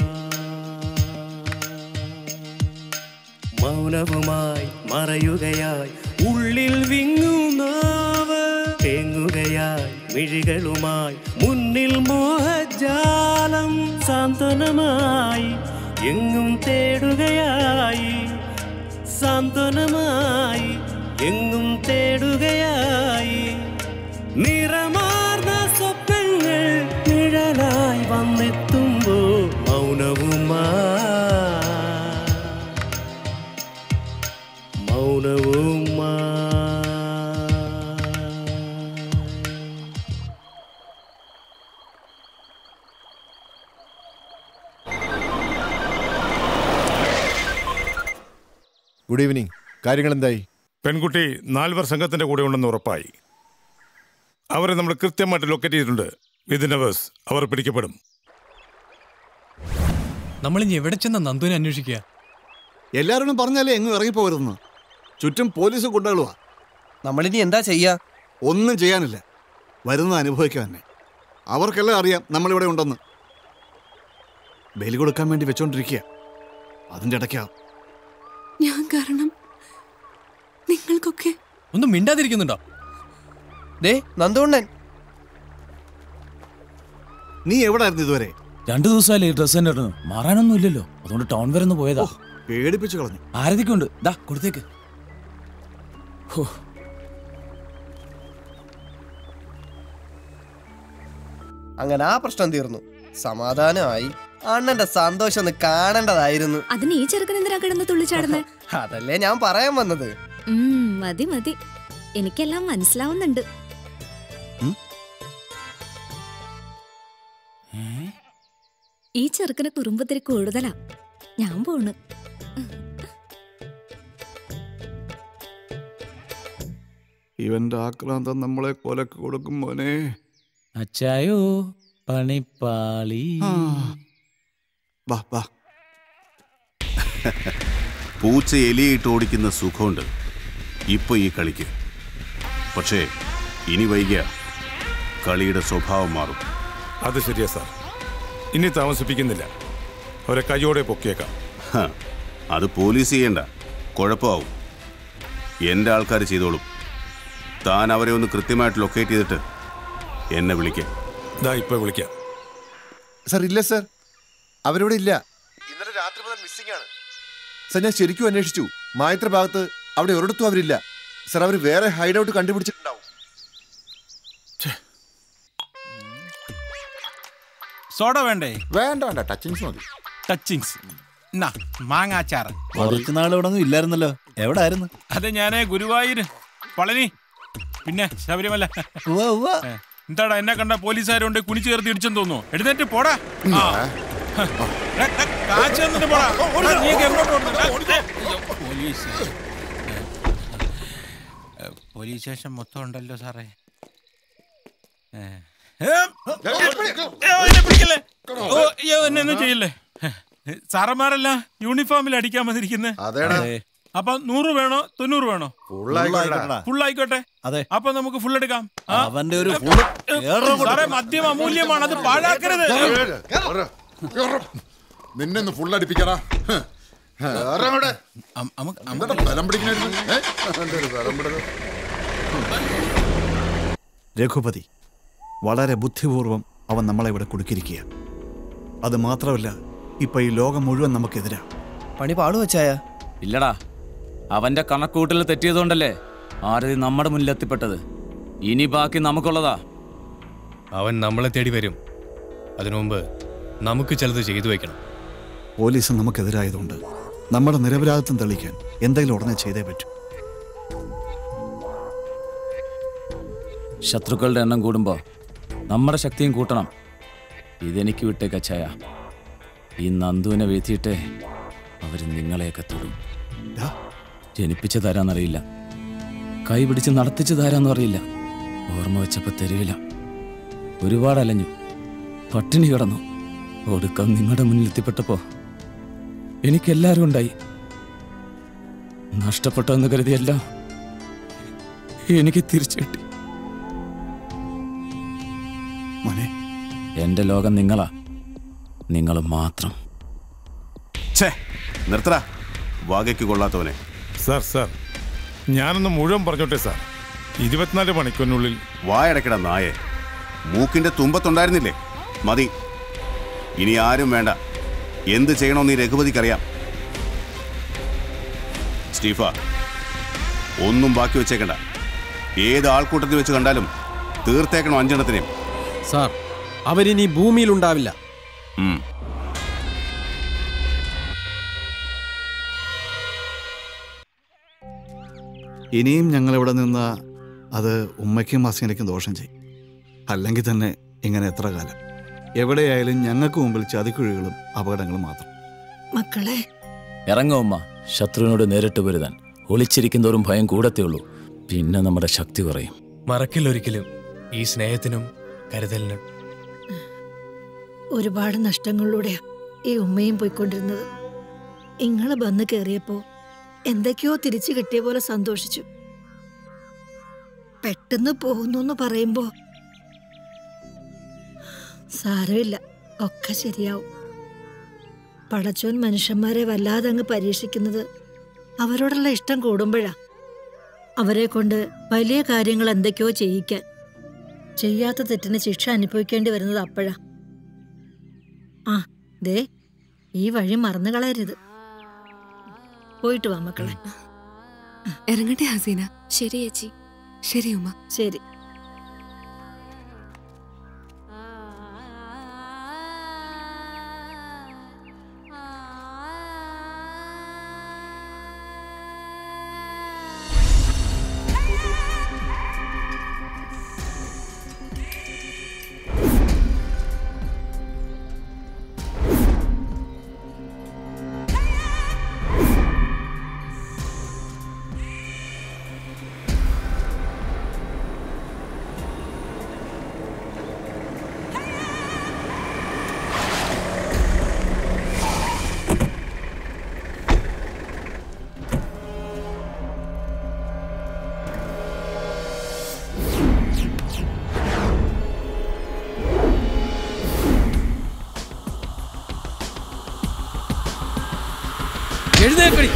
മൗനവുമായി മറയുകയായി ഉള്ളിൽ വിങ്ങുന്നാവ് തേങ്ങുകയായി മിഴികളുമായി മുന്നിൽ മോഹജാലം സാന്ത്വനമായി എങ്ങും തേടുകയായി സാന്ത്വനമായി എങ്ങും തേടുകയായി നിറമാർന്ന സ്വപ്നങ്ങൾ നിഴലായി വന്നെത്തുമ്പോ മൗനവുമാ മൗനവുമാ ഗുഡ് ഈവനിങ് കാര്യങ്ങൾ എന്തായി പെൺകുട്ടി നാൽവർ സംഘത്തിന്റെ കൂടെ ഉണ്ടെന്ന് ഉറപ്പായി അവരെ നമ്മൾ കൃത്യമായിട്ട് ലൊക്കേറ്റ് ചെയ്തിട്ടുണ്ട് വിതിൻ അവേഴ്സ് അവർ പിടിക്കപ്പെടും നമ്മളിനി എവിടെ ചെന്ന നന്ദുവിനെ അന്വേഷിക്കുക എല്ലാവരോടും പറഞ്ഞാലേ എങ്ങും ഇറങ്ങിപ്പോകരുതെന്ന് ചുറ്റും പോലീസ് കൊണ്ടുകളുവാ നമ്മളിനി എന്താ ചെയ്യാ ഒന്നും ചെയ്യാനില്ല വരുന്നത് അനുഭവിക്കാൻ തന്നെ അവർക്കെല്ലാം അറിയാം നമ്മളിവിടെ ഉണ്ടെന്ന് ബലി കൊടുക്കാൻ വേണ്ടി വെച്ചോണ്ടിരിക്കുക അതിന്റെ ഇടയ്ക്കാ ഞാൻ കാരണം നിങ്ങൾക്കൊക്കെ ഒന്നും മിണ്ടാതിരിക്കുന്നുണ്ടോ ദേ നന്ദുണ്ണൻ നീ എവിടെ ആയിരുന്നു ഇതുവരെ രണ്ടു ദിവസമല്ലേ ഈ ഡ്രസ് തന്നെ ഇടുന്നു മാറാനൊന്നും ഇല്ലല്ലോ അതുകൊണ്ട് ടൗൺ വരെ ഒന്ന് പോയതാ പേടിപ്പിച്ചു കളഞ്ഞു ആരതിക്കുണ്ട് ദാ കൊടുത്തേക്ക് ഹോ അങ്ങനെ ആ പ്രശ്നം തീർന്നു സമാധാനമായി അണ്ണന്റെ സന്തോഷം ഒന്ന് കാണേണ്ടതായിരുന്നു അതിന് ഈ ചെറുക്കൻ എന്തിനാ കിടന്ന് തുള്ളിച്ചാടുന്നത് അതല്ലേ ഞാൻ പറയാൻ വന്നത് ഉം, മതി മതി എനിക്കെല്ലാം മനസ്സിലാവുന്നുണ്ട് ഈ ചെറുക്കന് കുറുമ്പത്തിരി കൂടുതലാ ഞാൻ പോണ് ഇവന്റെ ആക്രാന്തം നമ്മളെ കൊലക്ക് കൊടുക്കും മോനെ അച്ചായോ പണിപ്പാളി വാ വാ പൂച്ച എലിയിട്ട് ഓടിക്കുന്ന സുഖമുണ്ട് ഇപ്പൊ ഈ കളിക്ക് പക്ഷേ ഇനി വൈകിയ കളിയുടെ സ്വഭാവം മാറും അത് ശരിയാ സാർ ഇനി താമസിപ്പിക്കുന്നില്ല അവരെ കൈയോടെ പൊക്കിയേക്കാം ഹ, അത് പോലീസ് ചെയ്യണ്ട കുഴപ്പമാവും എൻ്റെ ആൾക്കാർ ചെയ്തോളും താൻ അവരെ ഒന്ന് കൃത്യമായിട്ട് ലൊക്കേറ്റ് ചെയ്തിട്ട് എന്നെ വിളിക്കാം ഇതാ ഇപ്പൊ വിളിക്കാം സാർ ഇല്ല സാർ അവരിവിടെ ഇല്ല ഇന്നലെ രാത്രി മുതൽ മിസ്സിംഗ് ആണ് സാർ ഞാൻ ശരിക്കും അന്വേഷിച്ചു മായത്ര ഭാഗത്ത് അവിടെ ഒരിടത്തും അവരില്ല സാർ അവർ വേറെ ഹൈഡ് ഔട്ട് കണ്ടുപിടിച്ചിട്ടുണ്ടാവും സോഡ വേണ്ടേ വേണ്ട വേണ്ട ടച്ചിങ്സ് മതി ടച്ചിങ്സ് എന്നാ മാങ്ങാച്ചാറ് കുറച്ച് നാൾ ഇവിടെ ഒന്നും ഇല്ലായിരുന്നല്ലോ എവിടെ ആയിരുന്നു അത് ഞാനേ ഗുരുവായൂര് പളനി പിന്നെ ശബരിമല ഏ, എന്താടാ എന്നെ കണ്ട പോലീസുകാരുണ്ട് കുനിച്ചു ചേർത്ത് ഇടിച്ചെന്ന് തോന്നുന്നു എഴുന്നേറ്റ് പോടാ ആ. ഏ, ഏ, കാശ് തന്നിട്ട് പോടാ ആ, നീയൊക്കെ എങ്ങോട്ട് ഓടുന്നു? ഏ, പോലീസ് ഏ, പോലീസ് സ്റ്റേഷൻ മൊത്തം ഉണ്ടല്ലോ സാറേ ഏ. ഏ, ഏ, എന്നെ പിടിക്കല്ലേ ഓ, അയ്യോ, എന്നെ ഒന്നും ചെയ്യല്ലേ സാറന്മാരെല്ലാം യൂണിഫോമിൽ അടിക്കാൻ വന്നിരിക്കുന്നത് അതേടാ. അപ്പൊ നൂറ് വേണോ തൊണ്ണൂറ് വേണോ Full ആയിക്കോട്ടെടാ. ഫുൾ ആയിക്കോട്ടെ അതെ അപ്പൊ നമുക്ക് ഫുൾ എടുക്കാം ആ? അവന്റെ ഒരു ഏ, full ഏ, കേറണം കൊണ്ട്. സാറേ മദ്യം അമൂല്യമാണ് അത് പാഴാക്കരുത് നിന്നെ ഒന്ന് ഫുൾ അടിപ്പിക്കടാ ഹ്. കേറ് അങ്ങോട്ട്. എന്താടാ ബലം പിടിക്കണായിരുന്നു? ഏ? അവന്റെ ഒരു ബലം പിടുത്തം. രഘുപതി വളരെ ബുദ്ധിപൂർവം അവൻ നമ്മളെ ഇവിടെ കുടുക്കിയിരിക്കുക അത് മാത്രമല്ല ഇപ്പൊ ഈ ലോകം മുഴുവൻ നമുക്കെതിരാ പണി പാടുവച്ചായ ഇല്ലടാ അവന്റെ കണക്കൂട്ടിൽ തെറ്റിയതുകൊണ്ടല്ലേ ആരതി നമ്മുടെ മുന്നിൽ എത്തിപ്പെട്ടത് ഇനി ബാക്കി നമുക്കുള്ളതാ അവൻ നമ്മളെ തേടി വരും അതിനു മുമ്പ് നമുക്ക് ചിലത് ചെയ്തു വെക്കണം പോലീസ് നമുക്കെതിരായതുകൊണ്ട് നമ്മുടെ നിരപരാധിത്വം തെളിയിക്കാൻ എന്തെങ്കിലും ഉടനെ ചെയ്തേ പറ്റൂ ശത്രുക്കളുടെ എണ്ണം കൂടുമ്പോൾ നമ്മുടെ ശക്തിയും കൂട്ടണം ഇതെനിക്ക് വിട്ടേക്ക് അച്ചായ ഈ നന്ദുവിനെ വീഴ്ത്തിയിട്ടേ അവർ നിങ്ങളെയൊക്കെ തൊടും ജനിപ്പിച്ച തരാന്നറിയില്ല കൈ പിടിച്ച് നടത്തിച്ച് തരാന്നും അറിയില്ല ഓർമ്മ വെച്ചപ്പോ തെരുവില്ല ഒരുപാട് അലഞ്ഞു പട്ടിണി കിടന്നു ഒടുക്കം നിങ്ങളുടെ മുന്നിൽ എത്തിപ്പെട്ടപ്പോ എനിക്കെല്ലാരും ഉണ്ടായി നഷ്ടപ്പെട്ടെന്ന് കരുതിയെല്ലാം എനിക്ക് തിരിച്ചു കിട്ടി മോനെ എന്റെ ലോകം നിങ്ങളാ നിങ്ങൾ മാത്രം ഛേ നിർത്തടാ വാകയ്ക്ക് കൊള്ളാത്തവനെ സാർ സാർ ഞാനൊന്ന് മുഴുവൻ പറഞ്ഞോട്ടെ സാർ ഇരുപത്തിനാല് മണിക്കൂറിനുള്ളിൽ വായടക്കട നായെ മൂക്കിന്റെ തുമ്പത്തുണ്ടായിരുന്നില്ലേ മതി ഇനി ആരും വേണ്ട എന്ത് ചെയ്യണമെന്ന് ഈ രഘുപതിക്കറിയാം സ്റ്റീഫ ഒന്നും ബാക്കി വെച്ചേക്കണ്ട ഏത് ആൾക്കൂട്ടത്തിൽ വെച്ച് കണ്ടാലും തീർത്തേക്കണം അഞ്ചെണ്ണത്തിനെയും സാർ അവരിനി ഭൂമിയിൽ ഉണ്ടാവില്ല ഉം. ഇനിയും ഞങ്ങളിവിടെ നിന്ന് അത് ഉമ്മയ്ക്കും അസീനയ്ക്കും ദോഷം ചെയ്യും അല്ലെങ്കിൽ തന്നെ ഇങ്ങനെ എത്ര കാലം എവിടെയായാലും ഞങ്ങൾക്ക് മുമ്പിൽ ചതിക്കുഴികളും അപകടങ്ങളും മാത്രം മക്കളെ ഇറങ്ങ ഉമ്മ ശത്രുവിനോട് നേരിട്ട് പൊരുതാൻ ഒളിച്ചിരിക്കുന്നവരും ഭയം കൂടത്തേ ഉള്ളൂ പിന്നെ നമ്മുടെ ശക്തി കുറയും മറക്കില്ല ഒരിക്കലും ഈ സ്നേഹത്തിനും കരുതലിനും ഒരുപാട് നഷ്ടങ്ങളിലൂടെയാ ഈ ഉമ്മയും പോയിക്കൊണ്ടിരുന്നത് ഇങ്ങള് വന്ന് കയറിയപ്പോ എന്തൊക്കെയോ തിരിച്ചു കിട്ടിയ പോലെ സന്തോഷിച്ചു പെട്ടെന്ന് പോകുന്നു എന്ന് പറയുമ്പോ സാരമില്ല ഒക്കെ ശരിയാവും പടച്ചോൻ മനുഷ്യന്മാരെ വല്ലാതെ അങ്ങ് പരീക്ഷിക്കുന്നത് അവരോടുള്ള ഇഷ്ടം കൂടുമ്പോഴാ അവരെ കൊണ്ട് വലിയ കാര്യങ്ങൾ എന്തൊക്കെയോ ചെയ്യിക്കാൻ ചെയ്യാത്ത തെറ്റിന് ശിക്ഷ അനുഭവിക്കേണ്ടി വരുന്നത് അപ്പോഴാ ആ ദേ ഈ വഴി മറന്നു കളയരുത് പോയിട്ട് വാ മക്കളെ ഇറങ്ങട്ടെ ഹസീന ശരി ചേച്ചി ശരി ഉമ്മ ശരി എഴുന്നേക്കടി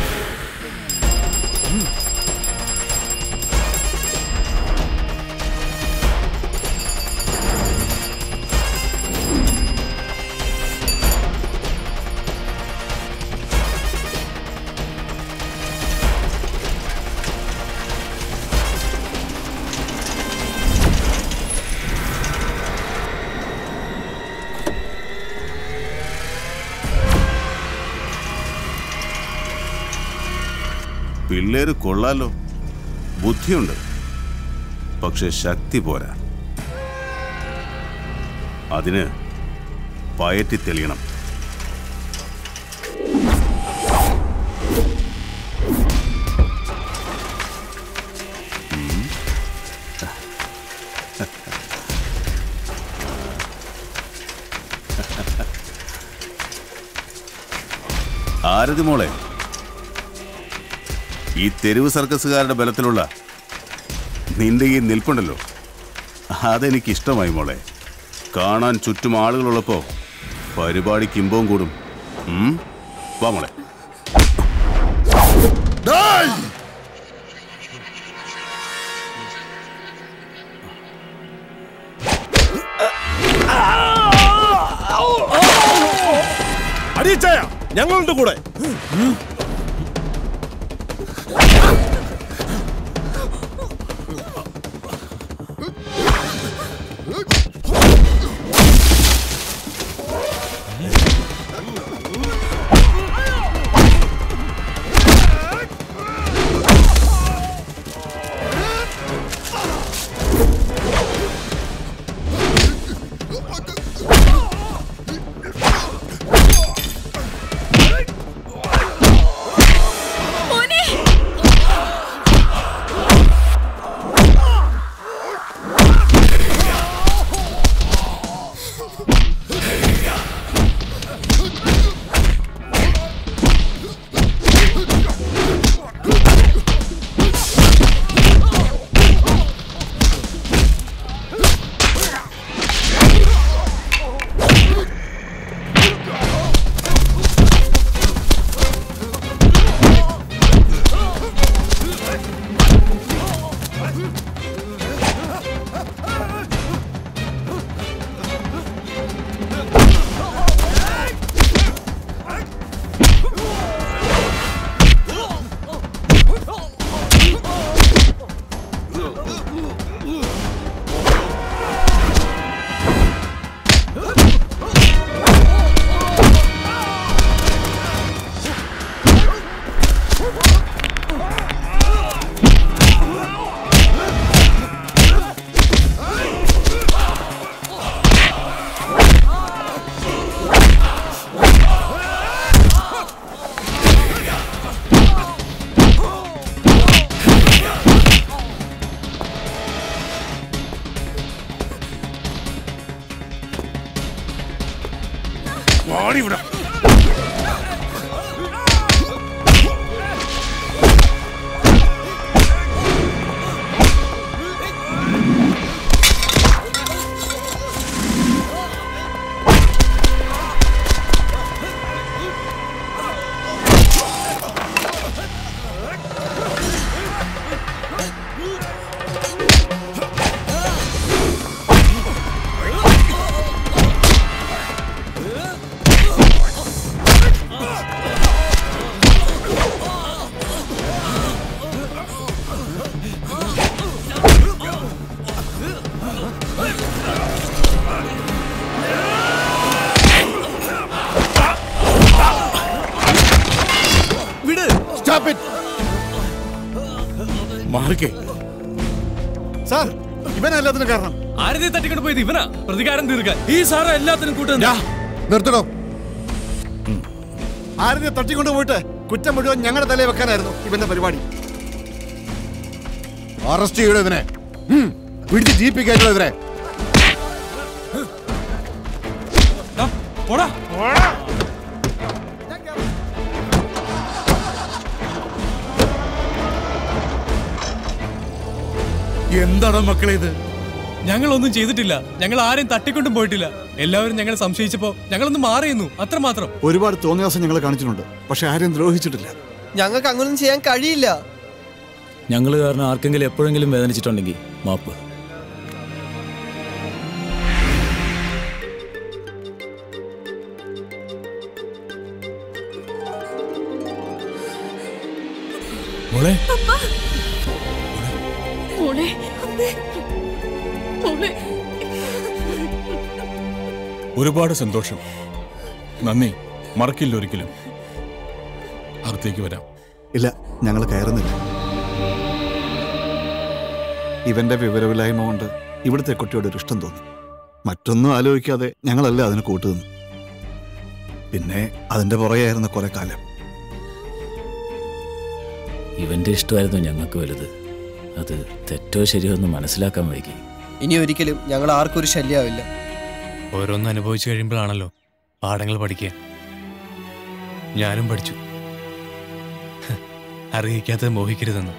പിള്ളേര് കൊള്ളാലോ ബുദ്ധിയുണ്ട് പക്ഷെ ശക്തി പോരാ അതിന് പയറ്റി തെളിയണം ഉം. ആരതി മോളെ ഈ തെരുവ് സർക്കസുകാരുടെ ബലത്തിലുള്ള നിന്റെ ഈ നിൽപ്പുണ്ടല്ലോ അതെനിക്ക് ഇഷ്ടമായി മോളെ കാണാൻ ചുറ്റും ആളുകളുള്ളപ്പോ പരിപാടിക്ക് ഇമ്പവും കൂടും ഉം? വാ മോളെ അടിയച്ചായ ഞങ്ങളുണ്ട് കൂടെ വാടിവിടെ മാറിക്കേ സാർ ഇവനല്ലാത്തിനും കാരണം ആരതി തട്ടിക്കൊണ്ട് പോയത് ഇവനാ പ്രതികാരം തീർക്കാൻ ഈ സാറ് എല്ലാത്തിനും കൂട്ടുന്ന നിർത്തണോ ആരതിയെ തട്ടിക്കൊണ്ട് പോയിട്ട് കുറ്റം മുഴുവൻ ഞങ്ങളുടെ തലയിൽ വെക്കാനായിരുന്നു ഇവന്റെ പരിപാടി അറസ്റ്റ് ചെയ്യണോ ഇവനെ ഉം. പിടിച്ച് ജീപ്പി കയറ്റോ ഇവരെ പോടാ എന്താണ് മക്കളെ ഇത് ഞങ്ങളൊന്നും ചെയ്തിട്ടില്ല ഞങ്ങൾ ആരെയും തട്ടിക്കൊണ്ടും പോയിട്ടില്ല എല്ലാവരും ഞങ്ങളെ സംശയിച്ചപ്പോ ഞങ്ങളൊന്ന് മാറിയുന്നു അത്രമാത്രം ഒരുപാട് തോന്നിയാസം ഞങ്ങൾ കാണിച്ചിട്ടുണ്ട് പക്ഷെ ആരെയും ദ്രോഹിച്ചിട്ടില്ല ഞങ്ങൾക്ക് അങ്ങനൊന്നും ചെയ്യാൻ കഴിയില്ല ഞങ്ങൾ കാരണം ആർക്കെങ്കിലും എപ്പോഴെങ്കിലും വേദനിച്ചിട്ടുണ്ടെങ്കിൽ മാപ്പ് മോളെ മോളെ അമ്മേ മോളെ ഒരുപാട് സന്തോഷം നന്ദി മറക്കില്ല ഒരിക്കലും അകത്തേക്ക് വരാം ഇല്ല ഞങ്ങൾ കയറുന്നില്ല ഇവന്റെ വിവരമില്ലായ്മ കൊണ്ട് ഇവിടുത്തെ കുട്ടിയോട് ഒരു ഇഷ്ടം തോന്നി മറ്റൊന്നും ആലോചിക്കാതെ ഞങ്ങളല്ല അതിന് കൂട്ടുനിന്നു പിന്നെ അതിന്റെ പുറകെയായിരുന്ന കുറെ കാലം ഇവന്റെ ഇഷ്ടമായിരുന്നു ഞങ്ങൾക്ക് വലുത് അത് തെറ്റോ ശരിയോ എന്ന് മനസ്സിലാക്കാൻ വൈകി ഇനി ഒരിക്കലും ഞങ്ങൾ ആർക്കും ഒരു ശല്യമാവില്ല ഓരോന്ന് അനുഭവിച്ചു കഴിയുമ്പോഴാണല്ലോ പാഠങ്ങൾ പഠിക്കുക ഞാനും പഠിച്ചു ഹ്, അറിയിക്കാത്തത് മോഹിക്കരുതെന്ന്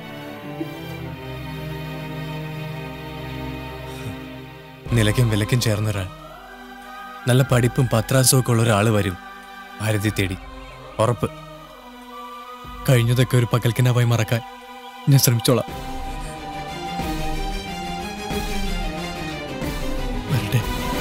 നിലയ്ക്കും വിലയ്ക്കും ചേർന്ന ഒരാൾ നല്ല പഠിപ്പും പത്രാസവും ഒക്കെ ഉള്ള ഒരാൾ വരും ഭാരതി തേടി ഉറപ്പ് കഴിഞ്ഞതൊക്കെ ഒരു പകൽക്കിനാവായി മറക്കാൻ ഞാൻ ശ്രമിച്ചോളാം വരട്ടെ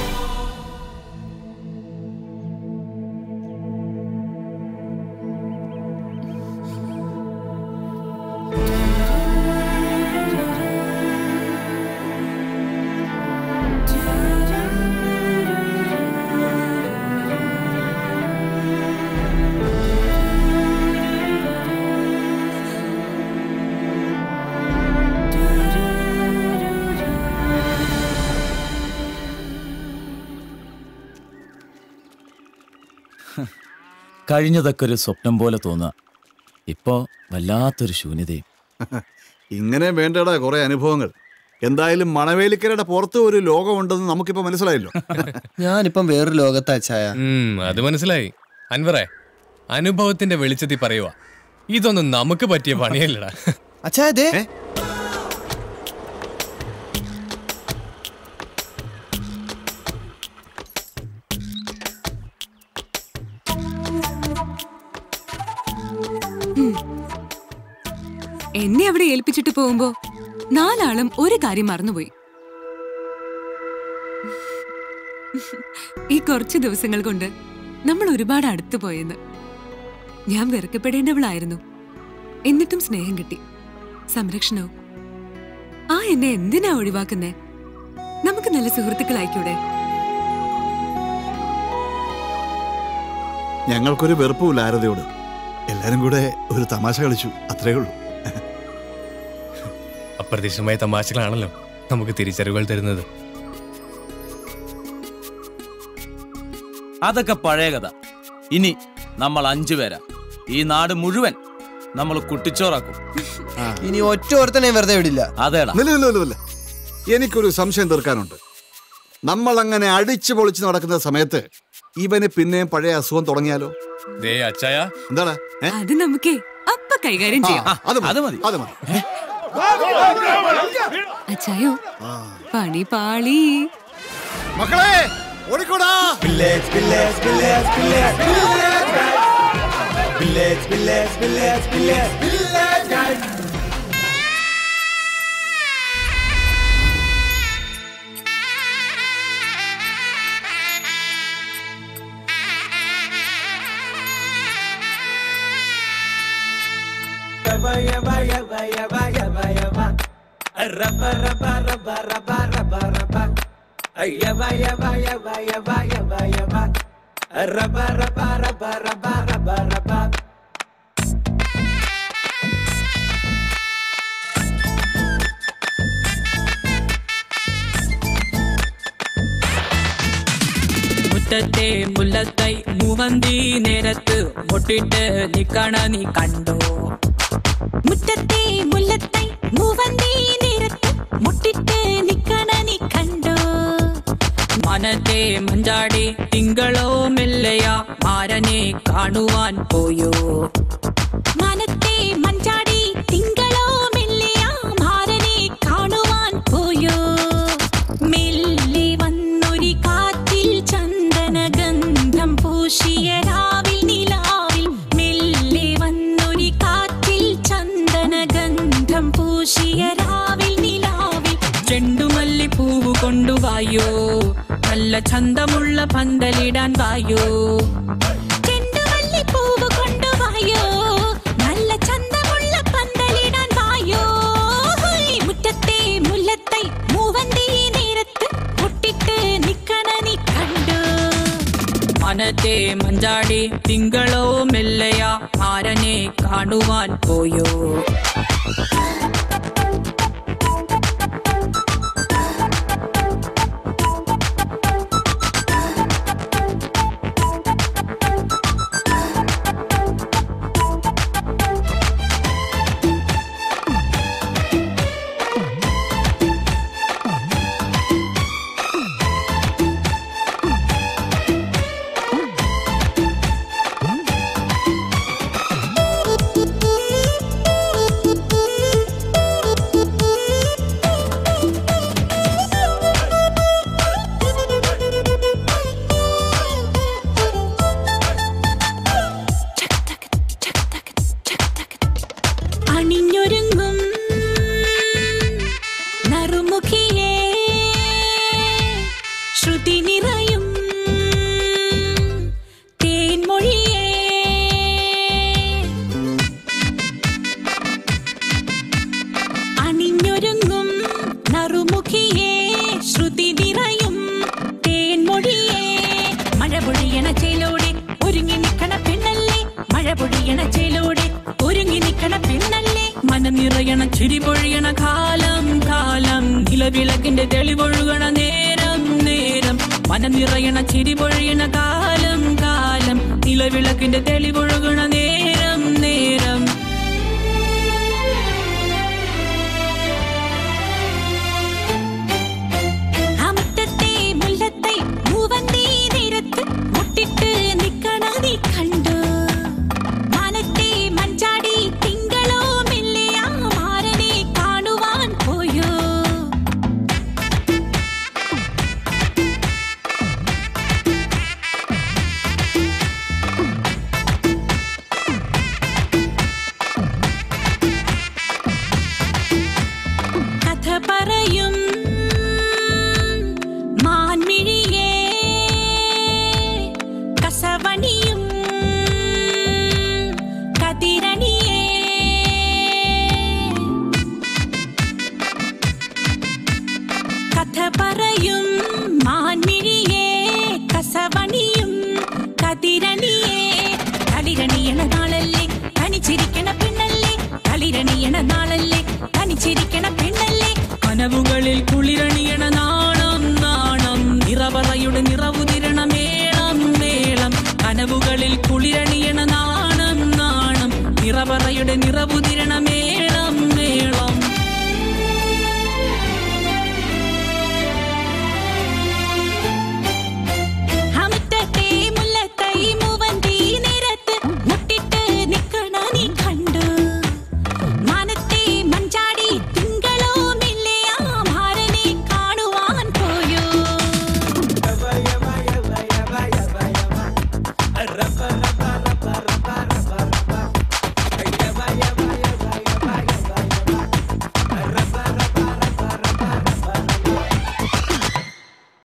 കഴിഞ്ഞതൊക്കെ ഒരു സ്വപ്നം പോലെ തോന്നുക ഇപ്പോ വല്ലാത്തൊരു ശൂന്യതയും ഇങ്ങനെ വേണ്ടടാ കുറെ അനുഭവങ്ങൾ എന്തായാലും മണവേലിക്കരയുടെ പുറത്ത് ഒരു ലോകമുണ്ടെന്ന് നമുക്കിപ്പോ മനസ്സിലായല്ലോ ഞാനിപ്പം വേറൊരു ലോകത്താ ചായ ഉം, അത് മനസ്സിലായി അൻവറേ അനുഭവത്തിന്റെ വെളിച്ചത്തിൽ പറയുക ഇതൊന്നും നമുക്ക് പറ്റിയ പണിയല്ലടാ അച്ഛാ അതെ എന്നെ അവിടെ ഏൽപ്പിച്ചിട്ട് പോകുമ്പോ നാലാളും ഒരു കാര്യം മറന്നുപോയി ഈ കുറച്ച് ദിവസങ്ങൾ കൊണ്ട് നമ്മൾ ഒരുപാട് അടുത്തു പോയെന്ന് ഞാൻ വെറുക്കപ്പെടേണ്ടവളായിരുന്നു എന്നിട്ടും സ്നേഹം കിട്ടി സംരക്ഷണവും ആ എന്നെ എന്തിനാ ഒഴിവാക്കുന്നേ നമുക്ക് നല്ല സുഹൃത്തുക്കളായിക്കൂടെ ഞങ്ങൾക്കൊരു വെറുപ്പുമില്ല ആരതയോട് എല്ലാരും കൂടെ ഒരു തമാശ കളിച്ചു അത്രേ ഉള്ളൂ അപ്രതീക്ഷിതമായ തമാശകളാണല്ലോ നമുക്ക് തിരിച്ചറിവുകൾ തരുന്നത് അതൊക്കെ പഴയ കഥ ഇനി നമ്മൾ അഞ്ചു പേരാ ഈ നാട് മുഴുവൻ നമ്മൾ കുട്ടിച്ചോറാക്കും ഇനി ഒറ്റ ഒരുത്തനെ വെറുതെ വിടില്ല അതേടാ നില്ല നില്ല നില്ല നില്ല എനിക്കൊരു സംശയം തീർക്കാനുണ്ട് നമ്മൾ അങ്ങനെ അടിച്ചു പൊളിച്ച് നടക്കുന്ന സമയത്ത് ഇവന് പിന്നെയും പഴയ അസുഖം തുടങ്ങിയാലോ ദേ അച്ചായ എന്താണ് അത് നമുക്കേ അപ്പ കൈകാര്യം ചെയ്യാം അത് മതി, അത് മതി അത് മതി അച്ചായോ പണി പാളി മക്കളെ ഓടിക്കോടാ മുറ്റത്തെ മുല്ലത്തൈ മൂവന്തി നേരത്ത് മുട്ടിട്ട് നിക്കണ നീ കണ്ടോ മുറ്റത്തെ മുല്ലത്തൈ മൂവന്തി നേരത്ത് മുട്ടിട്ട് നിക്കണ നീ കണ്ടോ മനത്തെ മഞ്ചാടി തിങ്കളോ മെല്ലയ മാരനെ കാണുവാൻ പോയോ മനത്തെ മഞ്ചാടി തിങ്കളോ മെല്ലിയ മാരനെ കാണുവാൻ പോയോ മെല്ലെ വന്നൊരു കാറ്റിൽ ചന്ദനഗന്ധം പൂശിയ രാവിൽ നിലാവിൽ മെല്ലെ വന്നൊരു കാറ്റിൽ ചന്ദനഗന്ധം പൂശിയ രാവിൽ നിലാവിൽ ചെണ്ടുമല്ലി പൂവ് കൊണ്ടുവായോ നല്ല ചന്തമുള്ള പന്തലിടാൻ വായോ ചെണ്ടുമല്ലിപ്പൂവ് കൊണ്ടുവായോ നല്ല ചന്തമുള്ള പന്തലിടാൻ വായോ ഹോയ്, മുറ്റത്തെ മുല്ലത്തൈ മൂവന്തി നേരത്ത് മുട്ടിട്ട് നിക്കണ നീ കണ്ടു മനത്തെ മഞ്ചാടി തിങ്കളോ മെല്ലയ മാരനെ കാണുവാൻ പോയോ അണിഞ്ഞൊരുങ്ങും നറുമുഖിയേ ശ്രുതി നിറയും തേൻമൊഴിയേ അണിഞ്ഞൊരുങ്ങും നറുമുഖിയേ ശ്രുതി നിറയും തേൻമൊഴിയേ മഴ പൊഴിയണ ചേലോടെ ഒരുങ്ങി നിക്കണ പെണ്ണല്ലേ മഴ പൊഴിയണ ചേലോടെ ഒരുങ്ങി നിക്കണ പെണ്ണല്ലേ മനം നിറയണ ചിരി പൊഴിയണ കാലം കാലം നിലവിളക്കിന്റെ തെളിവൊഴുകണ നേരം നേരം മനം നിറയണ ചിരി പൊഴിയണ കാലം കാലം നിലവിളക്കിന്റെ തെളിവൊഴുകണ നേരം നേരം ആ മുറ്റത്തെ മുല്ലത്തൈ മൂവന്തി നേരത്ത് മുട്ടിട്ട് നിക്കണ നീ കണ്ടു മാനത്തെ മഞ്ചാടി തിങ്കളോ മെല്ലിയ മാരനെ കാണുവാൻ പോയോ കഥ പറയും മാൻമിഴിയേ കസവണിയും കതിരണിയേ കഥ പറയും മാൻമിഴിയേ കസവണിയും കതിരണിയേ കളിരണിയണ നാളല്ലേ തനിച്ചിരിക്കണ പെണ്ണല്ലേ കളിരണിയണ നാളല്ലേ തനിച്ചിരിക്കണ പെണ്ണല്ലേ കനവുകളിൽ കുളിരണിയണ നാണം നാണം നിറവറയുടെ നിറവുതിരണ മേളം മേളം കനവുകളിൽ കുളിരണിയണ നാണം നാണം നിറവറയുടെ നിറവുതിരണ മേളം മേളം